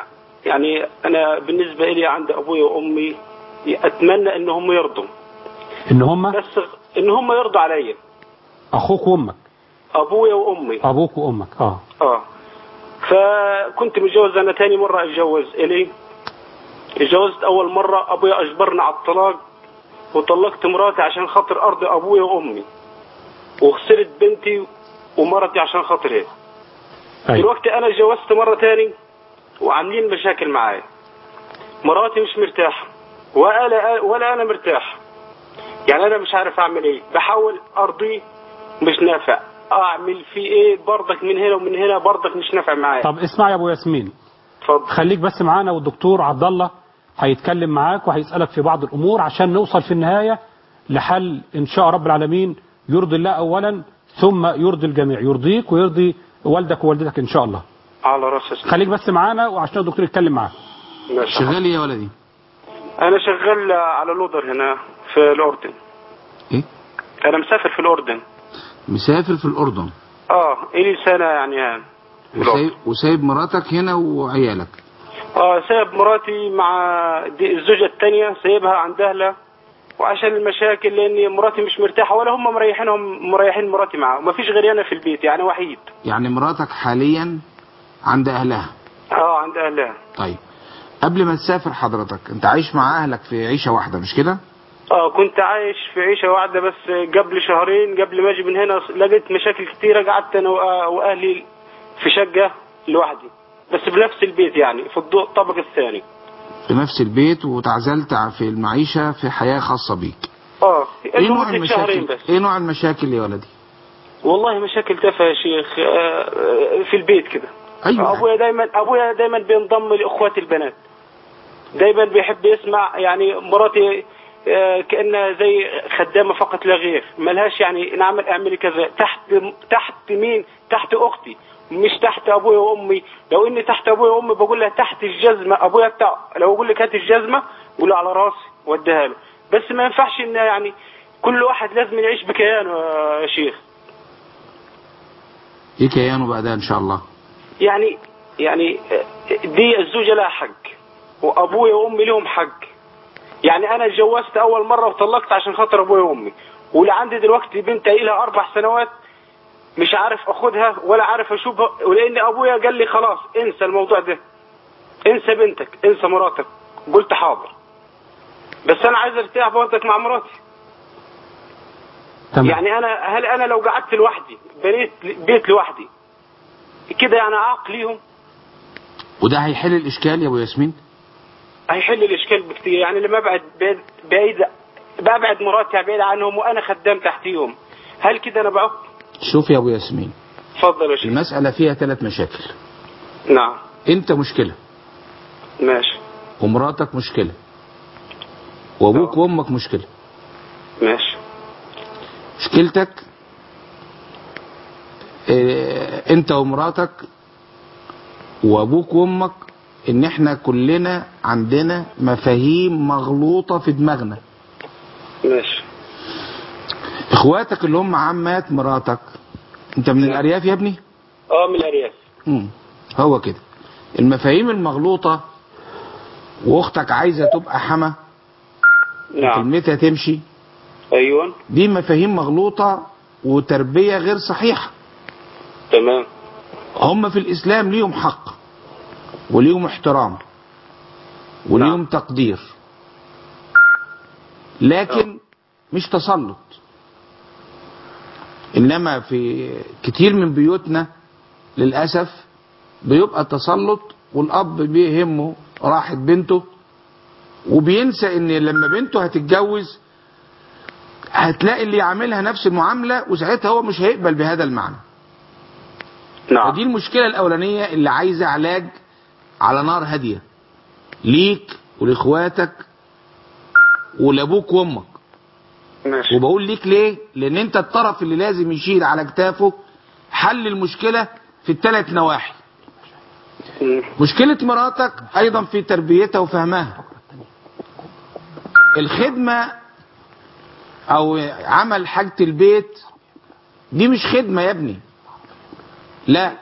Speaker 13: يعني انا بالنسبه لي عند ابوي وامي اتمنى ان هم يرضوا
Speaker 2: إن هم
Speaker 13: بس ان هم يرضوا عليا
Speaker 2: أخوك وأمك
Speaker 13: ابويا وامي
Speaker 2: أبوك وأمك آه
Speaker 13: اه فكنت متجوز انا تاني مره اتجوز الي اتجوزت اول مره ابويا اجبرني على الطلاق وطلقت مراتي عشان خاطر ارضي ابويا وامي وخسرت بنتي ومرتي عشان خاطرها
Speaker 2: أيوة.
Speaker 13: دلوقتي انا اتجوزت مره تاني وعاملين مشاكل معايا مراتي مش مرتاحه ولا ولا انا مرتاح يعني انا مش عارف اعمل ايه بحاول ارضيه مش نافع اعمل فيه ايه برضك من هنا ومن هنا برضك مش نافع معايا
Speaker 2: طب اسمع يا أبو ياسمين
Speaker 13: اتفضل
Speaker 2: خليك بس معانا والدكتور عبد الله هيتكلم معاك وهيسألك في بعض الأمور عشان نوصل في النهاية لحل إن شاء رب العالمين يرضي الله أولا ثم يرضي الجميع يرضيك ويرضي والدك ووالدتك إن شاء الله
Speaker 13: على راس اسمي
Speaker 2: خليك بس معانا وعشان الدكتور يتكلم معاك
Speaker 13: ماشي.
Speaker 3: شغال ايه يا ولدي
Speaker 13: انا شغال على لودر هنا في الاردن
Speaker 3: ايه
Speaker 13: انا مسافر في الاردن
Speaker 3: مسافر في الأردن
Speaker 13: اه الي سنه يعني هان
Speaker 3: وسايب, وسايب مراتك هنا وعيالك
Speaker 13: اه سايب مراتي مع دي الزوجة التانية سايبها عند اهلها وعشان المشاكل لان مراتي مش مرتاحة ولا هم مريحينهم مريحين مراتي معاه ومفيش غيري انا في البيت يعني وحيد
Speaker 3: يعني مراتك حاليا عند أهلها
Speaker 13: اه عند اهلها
Speaker 3: طيب قبل ما تسافر حضرتك انت عايش مع أهلك في عيشة واحدة مش كده
Speaker 13: اه كنت عايش في عيشة واحدة بس قبل شهرين قبل ما اجي من هنا لقيت مشاكل كتيرة قعدت انا وأ- واهلي في شقة لوحدي بس بنفس البيت يعني في الضوء الطابق الثاني
Speaker 3: في نفس البيت وتعزلت في المعيشة في حياة خاصة بيك ايه نوع
Speaker 13: لمدة شهرين
Speaker 3: المشاكل
Speaker 13: بس
Speaker 3: ايه نوع المشاكل يا ولدي
Speaker 13: والله مشاكل تافهة يا شيخ آه، آه، في البيت كده
Speaker 3: أيوة.
Speaker 13: ابويا دايما ابويا دايما بينضم لاخواتي البنات دايما بيحب يسمع يعني مراتي آه، كانها زي خدامه فقط لا غير ملهاش يعني نعمل اعملي كذا تحت تحت مين تحت اختي مش تحت ابويا وامي لو اني تحت ابويا وامي بقول لها تحت الجزمه ابويا بتاع لو اقول لك هات الجزمه قول له على راسي وديها له بس ما ينفعش ان يعني كل واحد لازم يعيش بكيانه يا شيخ
Speaker 3: ايه كيانه بعدها ان شاء الله
Speaker 13: يعني يعني دي الزوجة لها حق وأبويا وأمي لهم حق يعني أنا اتجوزت أول مرة وطلقت عشان خاطر أبويا وأمي واللي عندي دلوقتي بنت لها أربع سنوات مش عارف أخدها ولا عارف أشوفها ولأن أبويا قال لي خلاص انسى الموضوع ده انسى بنتك انسى مراتك قلت حاضر بس أنا عايز ارتاح برضك مع مراتي
Speaker 2: تمام.
Speaker 13: يعني أنا هل أنا لو قعدت لوحدي بنيت بيت لوحدي كده يعني أعاق ليهم
Speaker 3: وده هيحل الاشكال يا ابو ياسمين
Speaker 13: هيحل الاشكال بكتير يعني لما ابعد بعيد بعيد ببعد مراتي بعيد عنهم وانا خدام تحتيهم هل كده انا بعق
Speaker 3: شوف يا ابو ياسمين
Speaker 13: اتفضل يا شيخ
Speaker 3: المسألة فيها ثلاث مشاكل
Speaker 13: نعم
Speaker 3: انت مشكلة
Speaker 13: ماشي
Speaker 3: ومراتك مشكلة وابوك وامك مشكلة
Speaker 13: ماشي
Speaker 3: مشكلتك اه انت ومراتك وابوك وامك ان احنا كلنا عندنا مفاهيم مغلوطة في دماغنا
Speaker 13: ماشي
Speaker 3: اخواتك اللي هم عمات مراتك انت من الارياف يا ابني
Speaker 13: اه من الارياف
Speaker 3: مم. هو كده المفاهيم المغلوطة واختك عايزة تبقى حما
Speaker 13: نعم
Speaker 3: كلمتها تمشي
Speaker 13: ايوه
Speaker 3: دي مفاهيم مغلوطة وتربية غير صحيحة
Speaker 13: تمام
Speaker 3: هم في الإسلام ليهم حق وليهم احترام وليهم تقدير لكن مش تسلط إنما في كتير من بيوتنا للأسف بيبقى تسلط والأب بيهمه راحة بنته وبينسى إن لما بنته هتتجوز هتلاقي اللي يعملها نفس المعاملة وساعتها هو مش هيقبل بهذا المعنى
Speaker 13: نعم
Speaker 3: فدي المشكلة الأولانية اللي عايزة علاج على نار هادية ليك ولإخواتك ولأبوك وأمك
Speaker 13: ماشي
Speaker 3: وبقول ليك ليه لأن أنت الطرف اللي لازم يشيل على كتافه حل المشكلة في الثلاث نواحي
Speaker 13: مم.
Speaker 3: مشكلة مراتك أيضا في تربيتها وفهمها الخدمة أو عمل حاجة البيت دي مش خدمة يا ابني لا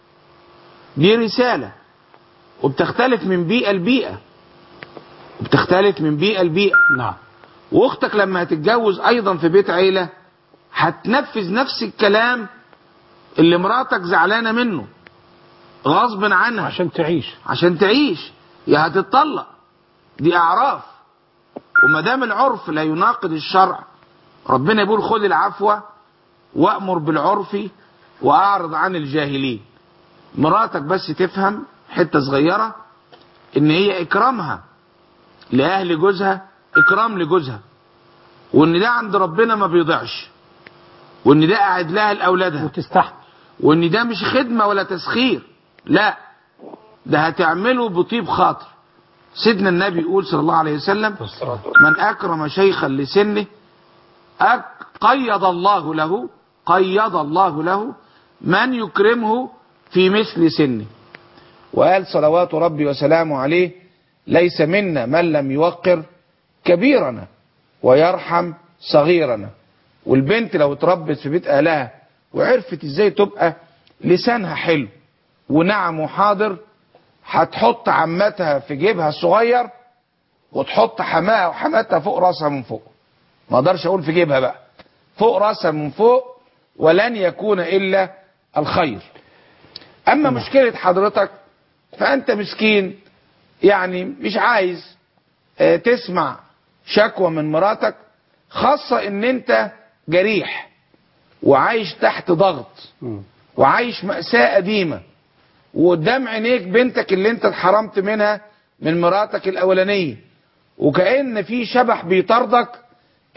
Speaker 3: دي رسالة وبتختلف من بيئة لبيئة وبتختلف من بيئة لبيئة
Speaker 2: نعم
Speaker 3: واختك لما هتتجوز ايضا في بيت عيلة هتنفذ نفس الكلام اللي مراتك زعلانة منه غصب عنها
Speaker 2: عشان تعيش
Speaker 3: عشان تعيش يا هتتطلق دي اعراف وما دام العرف لا يناقض الشرع ربنا يقول خذ العفو وامر بالعرف واعرض عن الجاهلين مراتك بس تفهم حته صغيره ان هي اكرامها لاهل جوزها اكرام لجوزها وان ده عند ربنا ما بيضيعش وان ده قاعد لها لاولادها
Speaker 2: وتستحمل
Speaker 3: وان ده مش خدمه ولا تسخير لا ده هتعمله بطيب خاطر سيدنا النبي يقول صلى الله عليه وسلم من اكرم شيخا لسنه أك قيض الله له قيض الله له من يكرمه في مثل سنه وقال صلوات ربي وسلامه عليه ليس منا من لم يوقر كبيرنا ويرحم صغيرنا والبنت لو اتربت في بيت اهلها وعرفت ازاي تبقى لسانها حلو ونعم وحاضر هتحط عمتها في جيبها الصغير وتحط حماها وحماتها فوق راسها من فوق ما اقدرش اقول في جيبها بقى فوق راسها من فوق ولن يكون الا الخير اما مشكلة حضرتك فانت مسكين يعني مش عايز آه، تسمع شكوى من مراتك خاصة ان انت جريح وعايش تحت ضغط وعايش مأساة قديمة وقدام عينيك بنتك اللي انت اتحرمت منها من مراتك الاولانية وكأن في شبح بيطاردك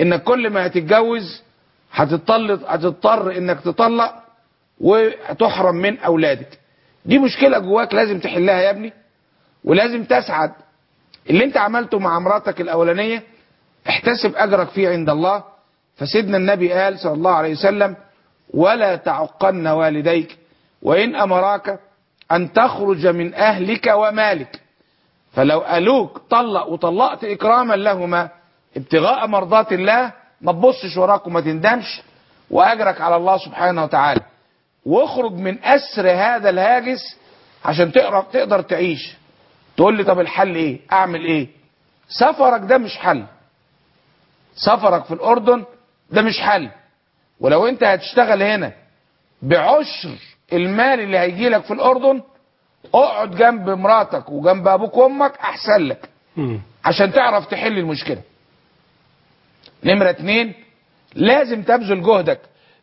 Speaker 3: انك كل ما هتتجوز هتضطر هتضطر انك تطلق وتحرم من اولادك دي مشكله جواك لازم تحلها يا ابني ولازم تسعد اللي انت عملته مع مراتك الاولانيه احتسب اجرك فيه عند الله فسيدنا النبي قال صلى الله عليه وسلم ولا تعقن والديك وان امراك ان تخرج من اهلك ومالك فلو قالوك طلق وطلقت اكراما لهما ابتغاء مرضات الله ما تبصش وراك وما تندمش واجرك على الله سبحانه وتعالى واخرج من اسر هذا الهاجس عشان تقدر تقدر تعيش تقول لي طب الحل ايه اعمل ايه سفرك ده مش حل سفرك في الاردن ده مش حل ولو انت هتشتغل هنا بعشر المال اللي هيجي لك في الاردن اقعد جنب مراتك وجنب ابوك وامك احسن لك عشان تعرف تحل المشكله نمرة اتنين لازم تبذل جهدك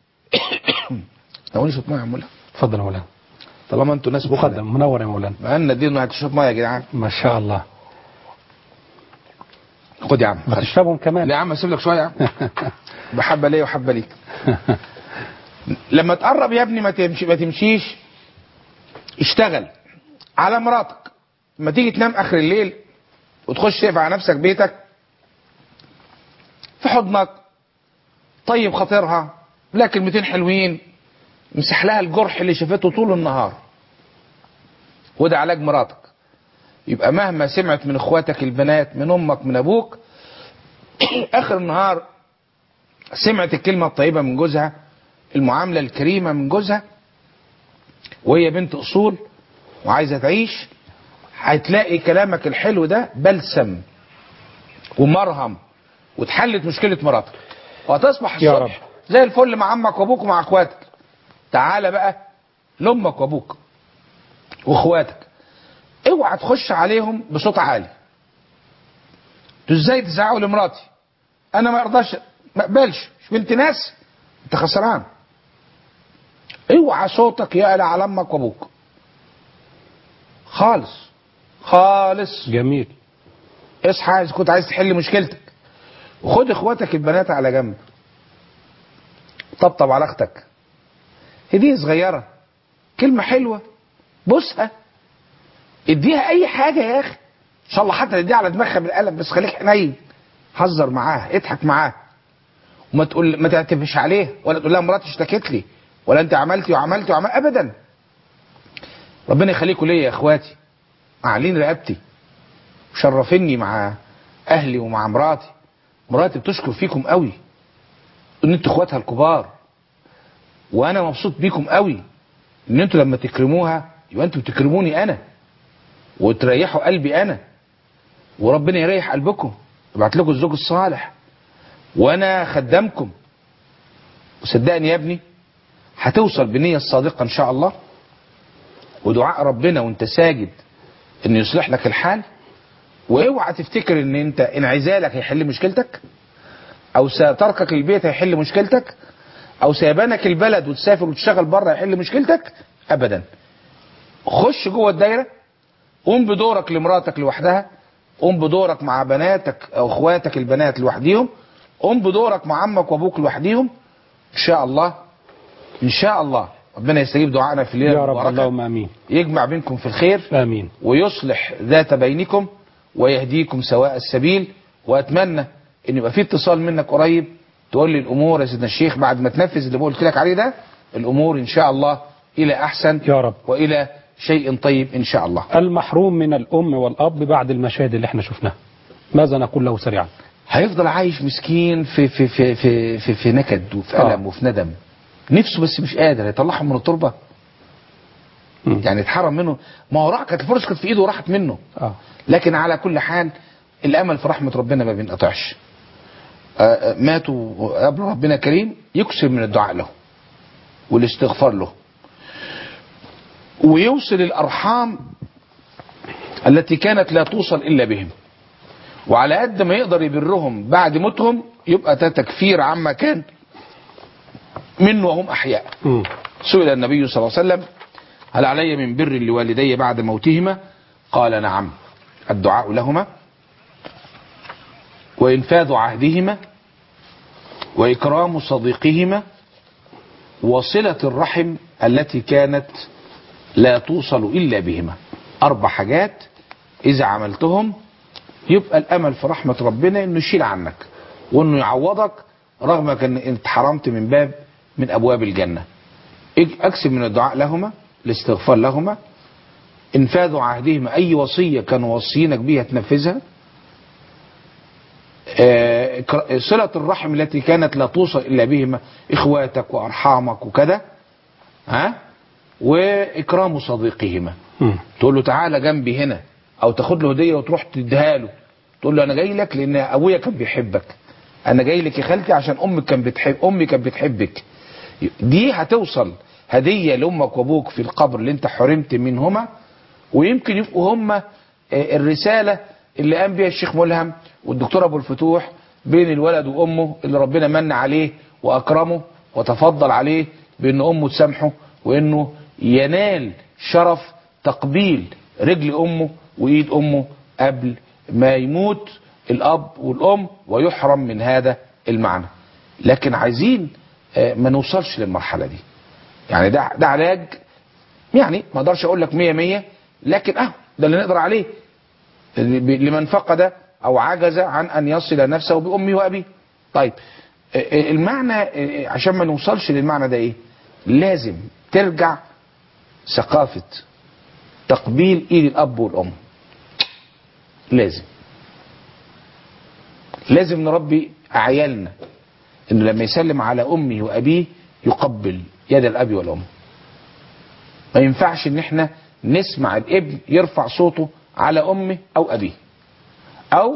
Speaker 3: لو شوط ميه يا مولانا
Speaker 2: اتفضل يا مولانا
Speaker 3: طالما انتوا ناس
Speaker 2: مقدم منور يا مولانا
Speaker 3: بقالنا دي انه هتشرب ميه يا جدعان
Speaker 2: ما شاء الله
Speaker 3: خد يا عم
Speaker 2: ما تشربهم كمان
Speaker 3: لا يا عم اسيب لك شويه يا عم بحبه ليا وحبه ليك لما تقرب يا ابني ما تمشي ما تمشيش اشتغل على مراتك لما تيجي تنام اخر الليل وتخش تقفل على نفسك بيتك في حضنك طيب خاطرها لا كلمتين حلوين مسح لها الجرح اللي شافته طول النهار وده علاج مراتك يبقى مهما سمعت من اخواتك البنات من امك من ابوك اخر النهار سمعت الكلمة الطيبة من جوزها المعاملة الكريمة من جوزها وهي بنت اصول وعايزة تعيش هتلاقي كلامك الحلو ده بلسم ومرهم وتحلت مشكلة مراتك وهتصبح
Speaker 2: يا
Speaker 3: الصبح زي الفل مع عمك وابوك ومع اخواتك تعالى بقى لامك وابوك واخواتك اوعى تخش عليهم بصوت عالي انتوا ازاي تزعقوا لمراتي انا ما ارضاش ما اقبلش مش بنت ناس انت خسران اوعى صوتك يعلى على امك وابوك خالص خالص
Speaker 2: جميل
Speaker 3: اصحى اذا كنت عايز تحل مشكلتك وخد اخواتك البنات على جنب طبطب على اختك هديه صغيره كلمه حلوه بوسها اديها اي حاجه يا اخي ان شاء الله حتى تديها على دماغها بالقلم بس خليك حنين هزر معاها اضحك معاها وما تقول ما تعتبش عليها ولا تقول لها مراتي اشتكت لي ولا انت عملتي وعملتي وعملت ابدا ربنا يخليكم ليا يا اخواتي معلين رقبتي وشرفني مع اهلي ومع مراتي مراتي بتشكر فيكم قوي ان انتوا اخواتها الكبار وانا مبسوط بيكم قوي ان انتوا لما تكرموها يبقى انتوا بتكرموني انا وتريحوا قلبي انا وربنا يريح قلبكم يبعت لكم الزوج الصالح وانا خدامكم وصدقني يا ابني هتوصل بنية الصادقة ان شاء الله ودعاء ربنا وانت ساجد انه يصلح لك الحال واوعى تفتكر ان انت انعزالك هيحل مشكلتك او تركك للبيت هيحل مشكلتك او سيبانك البلد وتسافر وتشتغل بره هيحل مشكلتك ابدا خش جوه الدايره قوم بدورك لمراتك لوحدها قوم بدورك مع بناتك او اخواتك البنات لوحديهم قوم بدورك مع عمك وابوك لوحديهم ان شاء الله ان شاء الله ربنا يستجيب دعائنا في الليله
Speaker 2: يا رب
Speaker 3: المباركة.
Speaker 2: اللهم امين
Speaker 3: يجمع بينكم في الخير
Speaker 2: امين
Speaker 3: ويصلح ذات بينكم ويهديكم سواء السبيل واتمنى ان يبقى في اتصال منك قريب تقول لي الامور يا سيدنا الشيخ بعد ما تنفذ اللي قلت لك عليه ده الامور ان شاء الله الى احسن
Speaker 2: يا رب
Speaker 3: والى شيء طيب ان شاء الله
Speaker 2: المحروم من الام والاب بعد المشاهد اللي احنا شفناها ماذا نقول له سريعا
Speaker 3: هيفضل عايش مسكين في في في في في, في نكد وفي الم
Speaker 2: آه.
Speaker 3: وفي ندم نفسه بس مش قادر يطلعهم من التربه يعني اتحرم منه ما هو راح كانت الفرصه كانت في ايده وراحت منه
Speaker 2: اه
Speaker 3: لكن على كل حال الامل في رحمه ربنا ما بينقطعش آه، آه، ماتوا قبل ربنا كريم يكسر من الدعاء له والاستغفار له ويوصل الارحام التي كانت لا توصل الا بهم وعلى قد ما يقدر يبرهم بعد موتهم يبقى ده تكفير عما كان منه وهم احياء
Speaker 2: مم.
Speaker 3: سئل النبي صلى الله عليه وسلم هل علي من بر لوالدي بعد موتهما قال نعم الدعاء لهما وإنفاذ عهدهما وإكرام صديقهما وصلة الرحم التي كانت لا توصل إلا بهما أربع حاجات إذا عملتهم يبقى الأمل في رحمة ربنا إنه يشيل عنك وإنه يعوضك رغم أن أنت حرمت من باب من أبواب الجنة أكسب من الدعاء لهما الاستغفار لهما انفاذ عهدهما أي وصية كانوا وصينك بيها تنفذها آه، صلة الرحم التي كانت لا توصل إلا بهما إخواتك وأرحامك وكذا ها وإكرام صديقهما تقول له تعالى جنبي هنا أو تاخد له هدية وتروح تديها له تقول له أنا جاي لك لأن أبويا كان بيحبك أنا جاي لك يا خالتي عشان أمك كان بتحب أمي كانت بتحبك دي هتوصل هدية لأمك وأبوك في القبر اللي أنت حرمت منهما ويمكن يبقوا هما الرسالة اللي قام بيها الشيخ ملهم والدكتور ابو الفتوح بين الولد وامه اللي ربنا من عليه واكرمه وتفضل عليه بان امه تسامحه وانه ينال شرف تقبيل رجل امه وايد امه قبل ما يموت الاب والام ويحرم من هذا المعنى لكن عايزين ما نوصلش للمرحله دي يعني ده ده علاج يعني ما اقدرش اقول لك 100 100 لكن اه ده اللي نقدر عليه لمن فقد او عجز عن ان يصل نفسه بامه وابيه طيب المعنى عشان ما نوصلش للمعنى ده ايه لازم ترجع ثقافة تقبيل ايد الاب والام لازم لازم نربي عيالنا انه لما يسلم على امه وابيه يقبل يد الاب والام ما ينفعش ان احنا نسمع الابن يرفع صوته على امه او ابيه او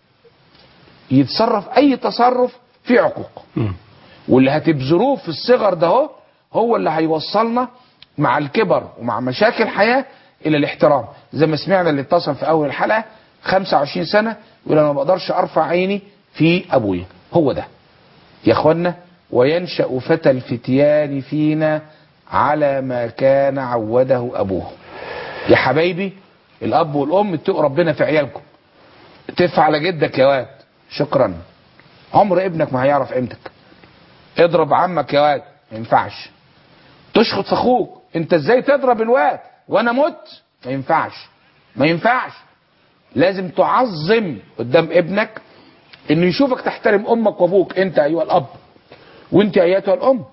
Speaker 3: يتصرف اي تصرف في عقوق واللي هتبذروه في الصغر ده هو, هو اللي هيوصلنا مع الكبر ومع مشاكل الحياة الى الاحترام زي ما سمعنا اللي اتصل في اول الحلقة 25 سنة يقول انا ما بقدرش ارفع عيني في ابويا هو ده يا اخوانا وينشأ فتى الفتيان فينا على ما كان عوده ابوه يا حبايبي الاب والام اتقوا ربنا في عيالكم تدفع على جدك يا واد شكرا عمر ابنك ما هيعرف قيمتك اضرب عمك يا واد ما ينفعش تشخط في اخوك انت ازاي تضرب الواد وانا مت ما ينفعش ما ينفعش لازم تعظم قدام ابنك انه يشوفك تحترم امك وابوك انت ايها الاب وانت ايتها الام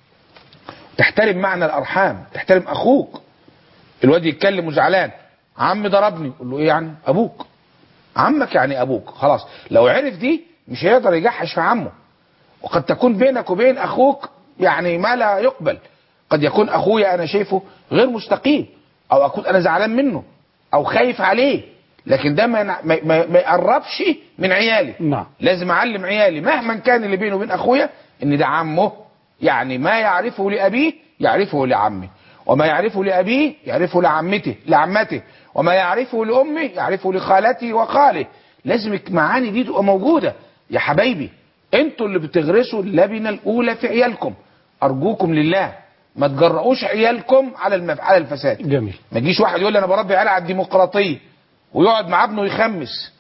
Speaker 3: تحترم معنى الارحام تحترم اخوك الواد يتكلم وزعلان عم ضربني قول له ايه يعني ابوك عمك يعني ابوك خلاص لو عرف دي مش هيقدر يجحش في عمه وقد تكون بينك وبين اخوك يعني ما لا يقبل قد يكون اخويا انا شايفه غير مستقيم او اكون انا زعلان منه او خايف عليه لكن ده ما ما, ما يقربش من عيالي
Speaker 2: نعم
Speaker 3: لازم اعلم عيالي مهما كان اللي بينه وبين اخويا ان ده عمه يعني ما يعرفه لابيه يعرفه لعمه وما يعرفه لابيه يعرفه لعمته لعمته وما يعرفه لامه يعرفه لخالته وخاله لازم المعاني دي تبقى موجوده يا حبايبي انتوا اللي بتغرسوا اللبنه الاولى في عيالكم ارجوكم لله ما تجرؤوش عيالكم على المف... على الفساد
Speaker 2: جميل
Speaker 3: ما يجيش واحد يقول لي انا بربي عيالي على الديمقراطيه ويقعد مع ابنه يخمس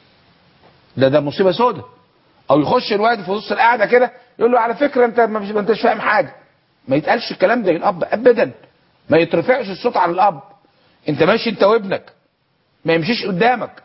Speaker 3: ده ده مصيبه سودة او يخش الواد في نص القعده كده يقول له على فكره انت ما انتش فاهم حاجه ما يتقالش الكلام ده للاب ابدا ما يترفعش الصوت على الاب انت ماشي انت وابنك ما يمشيش قدامك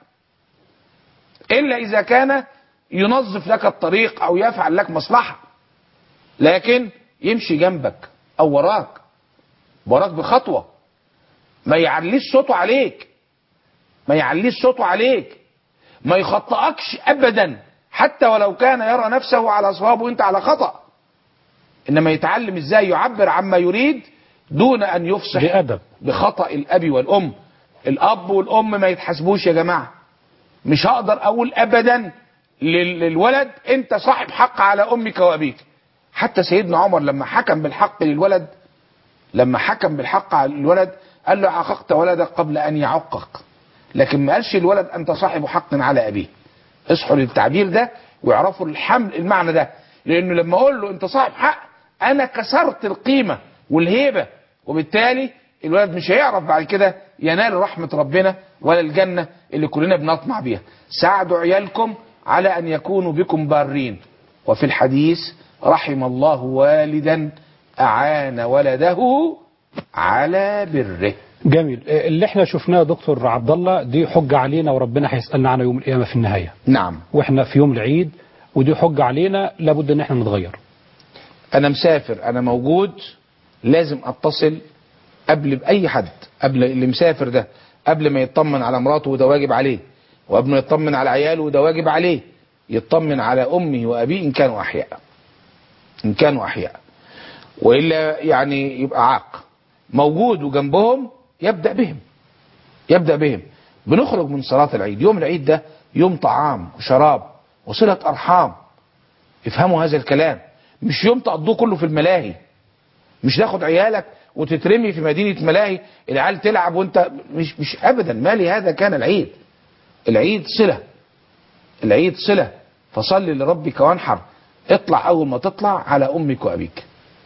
Speaker 3: الا اذا كان ينظف لك الطريق او يفعل لك مصلحه لكن يمشي جنبك او وراك وراك بخطوه ما يعليش صوته عليك ما يعليش صوته عليك ما يخطئكش ابدا حتى ولو كان يرى نفسه على صواب وانت على خطأ انما يتعلم ازاي يعبر عما يريد دون ان يفصح
Speaker 2: بأدب
Speaker 3: بخطأ الاب والام الاب والام ما يتحاسبوش يا جماعة مش هقدر اقول ابدا للولد انت صاحب حق على امك وابيك حتى سيدنا عمر لما حكم بالحق للولد لما حكم بالحق على الولد قال له عققت ولدك قبل ان يعقك لكن ما قالش الولد انت صاحب حق على ابيه اصحوا للتعبير ده ويعرفوا الحمل المعنى ده لانه لما اقول له انت صاحب حق انا كسرت القيمة والهيبة وبالتالي الولد مش هيعرف بعد كده ينال رحمة ربنا ولا الجنة اللي كلنا بنطمع بيها ساعدوا عيالكم على ان يكونوا بكم بارين وفي الحديث رحم الله والدا أعان ولده على بره
Speaker 2: جميل آه، اللي احنا شفناه يا دكتور عبد الله دي حجة علينا وربنا هيسألنا عنها يوم القيامة في النهاية
Speaker 3: نعم
Speaker 2: واحنا في يوم العيد ودي حجة علينا لابد ان احنا نتغير
Speaker 3: أنا مسافر أنا موجود لازم أتصل قبل بأي حد قبل اللي مسافر ده قبل ما يطمن على مراته وده واجب عليه وقبل ما يطمن على عياله وده واجب عليه يطمن على أمه وأبيه إن كانوا أحياء إن كانوا أحياء وإلا يعني يبقى عاق موجود وجنبهم يبدأ بهم يبدأ بهم بنخرج من صلاة العيد يوم العيد ده يوم طعام وشراب وصلة أرحام افهموا هذا الكلام مش يوم تقضوه كله في الملاهي مش تاخد عيالك وتترمي في مدينة ملاهي العيال تلعب وانت مش مش ابدا مالي هذا كان العيد العيد صلة العيد صلة فصل لربك وانحر اطلع اول ما تطلع على امك وابيك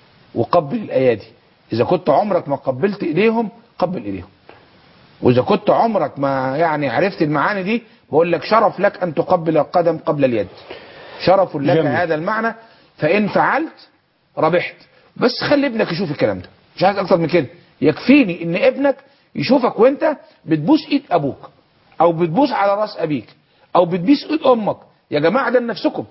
Speaker 3: وقبل الايادي اذا كنت عمرك ما قبلت ايديهم قبل ايديهم واذا كنت عمرك ما يعني عرفت المعاني دي بقول لك شرف لك ان تقبل القدم قبل اليد شرف لك
Speaker 2: جميل.
Speaker 3: هذا المعنى فان فعلت ربحت بس خلي ابنك يشوف الكلام ده مش عايز اكتر من كده يكفيني ان ابنك يشوفك وانت بتبوس ايد ابوك او بتبوس على راس ابيك او بتبوس ايد امك يا جماعه ده لنفسكم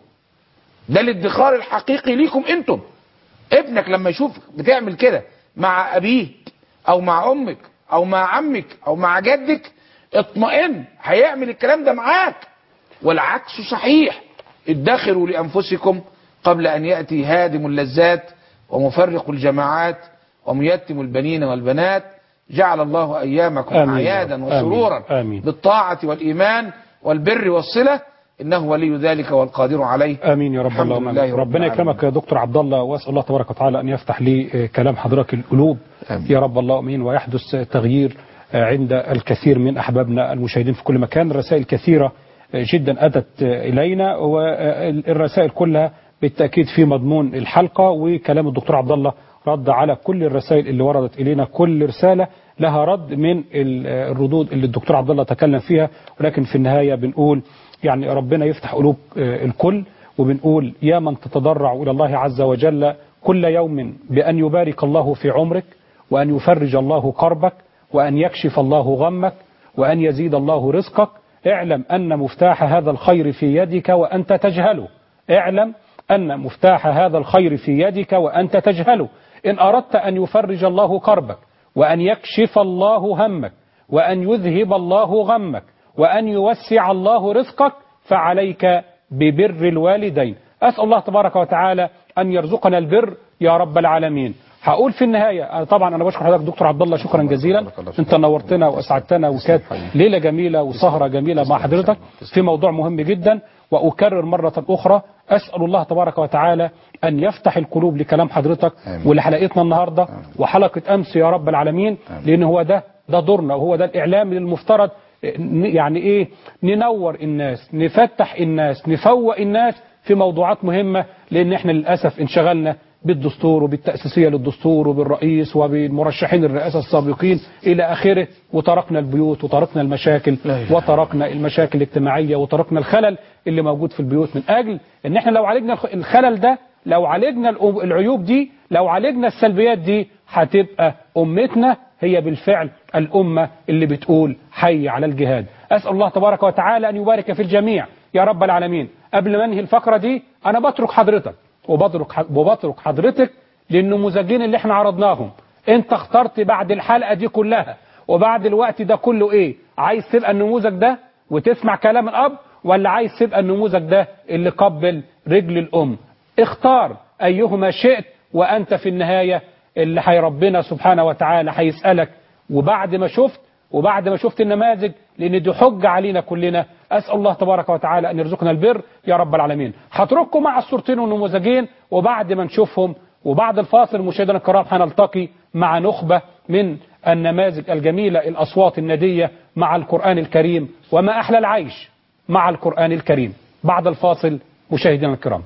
Speaker 3: ده الادخار الحقيقي ليكم انتم ابنك لما يشوف بتعمل كده مع ابيك او مع امك او مع عمك او مع جدك اطمئن هيعمل الكلام ده معاك والعكس صحيح ادخروا لانفسكم قبل ان ياتي هادم اللذات ومفرق الجماعات وميتم البنين والبنات جعل الله ايامكم
Speaker 2: آمين يا
Speaker 3: اعيادا
Speaker 2: رب.
Speaker 3: وسرورا
Speaker 2: آمين. آمين.
Speaker 3: بالطاعه والايمان والبر والصله انه ولي ذلك والقادر عليه
Speaker 2: امين يا رب
Speaker 3: الحمد
Speaker 2: اللهم
Speaker 3: لله
Speaker 2: آمين.
Speaker 3: رب
Speaker 2: ربنا
Speaker 3: العالمين.
Speaker 2: يكرمك يا دكتور عبد الله واسال الله تبارك وتعالى ان يفتح لي آه، كلام حضرتك القلوب
Speaker 3: آمين.
Speaker 2: يا رب الله امين ويحدث تغيير آه، عند الكثير من احبابنا المشاهدين في كل مكان رسائل كثيره آه، جدا اتت آه، الينا والرسائل كلها بالتاكيد في مضمون الحلقه وكلام الدكتور عبد الله رد على كل الرسائل اللي وردت الينا كل رساله لها رد من ال- آه، الردود اللي الدكتور عبد الله تكلم فيها ولكن في النهايه بنقول يعني ربنا يفتح قلوب آه، الكل وبنقول يا من تتضرع إلى الله عز وجل كل يوم بأن يبارك الله في عمرك وأن يفرج الله كربك وأن يكشف الله غمك وأن يزيد الله رزقك اعلم أن مفتاح هذا الخير في يدك وأنت تجهله اعلم أن مفتاح هذا الخير في يدك وأنت تجهله إن أردت أن يفرج الله كربك وأن يكشف الله همك وأن يذهب الله غمك وأن يوسع الله رزقك فعليك ببر الوالدين أسأل الله تبارك وتعالى أن يرزقنا البر يا رب العالمين هقول في النهاية أنا طبعا أنا بشكر حضرتك دكتور عبد الله شكرا جزيلا أنت نورتنا وأسعدتنا وكانت ليلة جميلة وسهرة جميلة مع حضرتك في موضوع مهم جدا وأكرر مرة أخرى أسأل الله تبارك وتعالى أن يفتح القلوب لكلام حضرتك
Speaker 3: آمين.
Speaker 2: ولحلقتنا النهاردة وحلقة أمس يا رب العالمين لأن هو ده ده دورنا وهو ده الإعلام اللي المفترض ن- يعني إيه ننور الناس نفتح الناس نفوق الناس في موضوعات مهمة لأن إحنا للأسف انشغلنا بالدستور وبالتأسيسية للدستور وبالرئيس وبالمرشحين الرئاسة السابقين إلى آخره وتركنا البيوت وتركنا المشاكل وتركنا المشاكل الاجتماعية وتركنا الخلل اللي موجود في البيوت من أجل إن إحنا لو عالجنا الخ- الخلل ده لو عالجنا الأم- العيوب دي لو عالجنا السلبيات دي هتبقى أمتنا هي بالفعل الأمة اللي بتقول حي على الجهاد أسأل الله تبارك وتعالى أن يبارك في الجميع يا رب العالمين قبل ما انهي الفقرة دي أنا بترك حضرتك وبترك وبترك حضرتك للنموذجين اللي احنا عرضناهم انت اخترت بعد الحلقة دي كلها وبعد الوقت ده كله ايه عايز تبقى النموذج ده وتسمع كلام الأب ولا عايز تبقى النموذج ده اللي قبل رجل الأم اختار أيهما شئت وأنت في النهاية اللي حي ربنا سبحانه وتعالى هيسألك وبعد ما شفت وبعد ما شفت النماذج لأن دي حجة علينا كلنا أسأل الله تبارك وتعالى أن يرزقنا البر يا رب العالمين هترككم مع الصورتين والنموذجين وبعد ما نشوفهم وبعد الفاصل مشاهدينا الكرام هنلتقي مع نخبة من النماذج الجميلة الأصوات الندية مع القرآن الكريم وما أحلى العيش مع القرآن الكريم بعد الفاصل مشاهدينا الكرام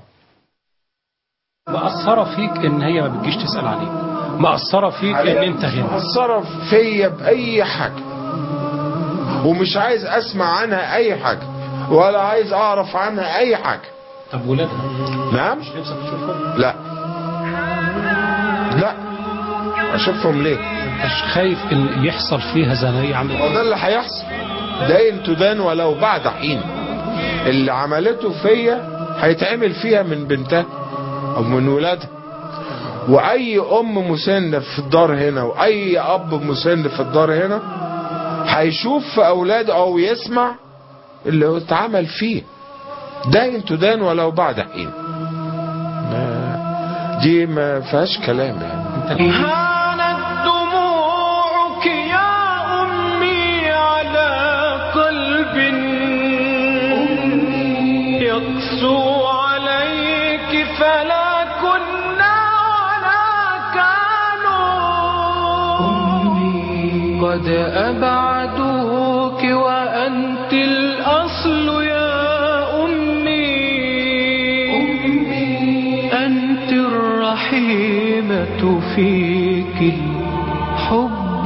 Speaker 2: مأثرة فيك إن هي ما بتجيش تسأل عليك مأثرة فيك إن أنت هنا
Speaker 4: مأثرة فيا بأي حاجة ومش عايز أسمع عنها أي حاجة ولا عايز أعرف عنها أي حاجة
Speaker 2: طب ولادها
Speaker 4: نعم
Speaker 2: مش نفسك تشوفهم
Speaker 4: لا لا اشوفهم ليه
Speaker 2: مش خايف ان يحصل فيها زي عمل
Speaker 4: هو ده اللي هيحصل داين تدان ولو بعد حين اللي عملته فيا هيتعمل فيها من بنتها او من ولادها واي ام مسنه في الدار هنا واي اب مسن في الدار هنا هيشوف في اولاده او يسمع اللي اتعمل فيه داين تدان ولو بعد حين ما- دي ما فيهاش كلام يعني
Speaker 1: هانت دموعك يا أمي على قلب يقسو عليك فلا كنا ولا كانوا قد أبعدوك وأنت الأصل يا أمي أنت الرحيمة فيك الحب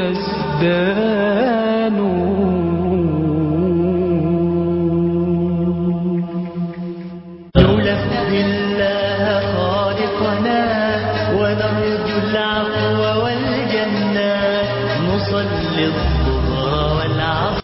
Speaker 1: يزدان
Speaker 14: نلبي الله خالقنا ونرجو العفو والجنات نصلي الظهر والعصر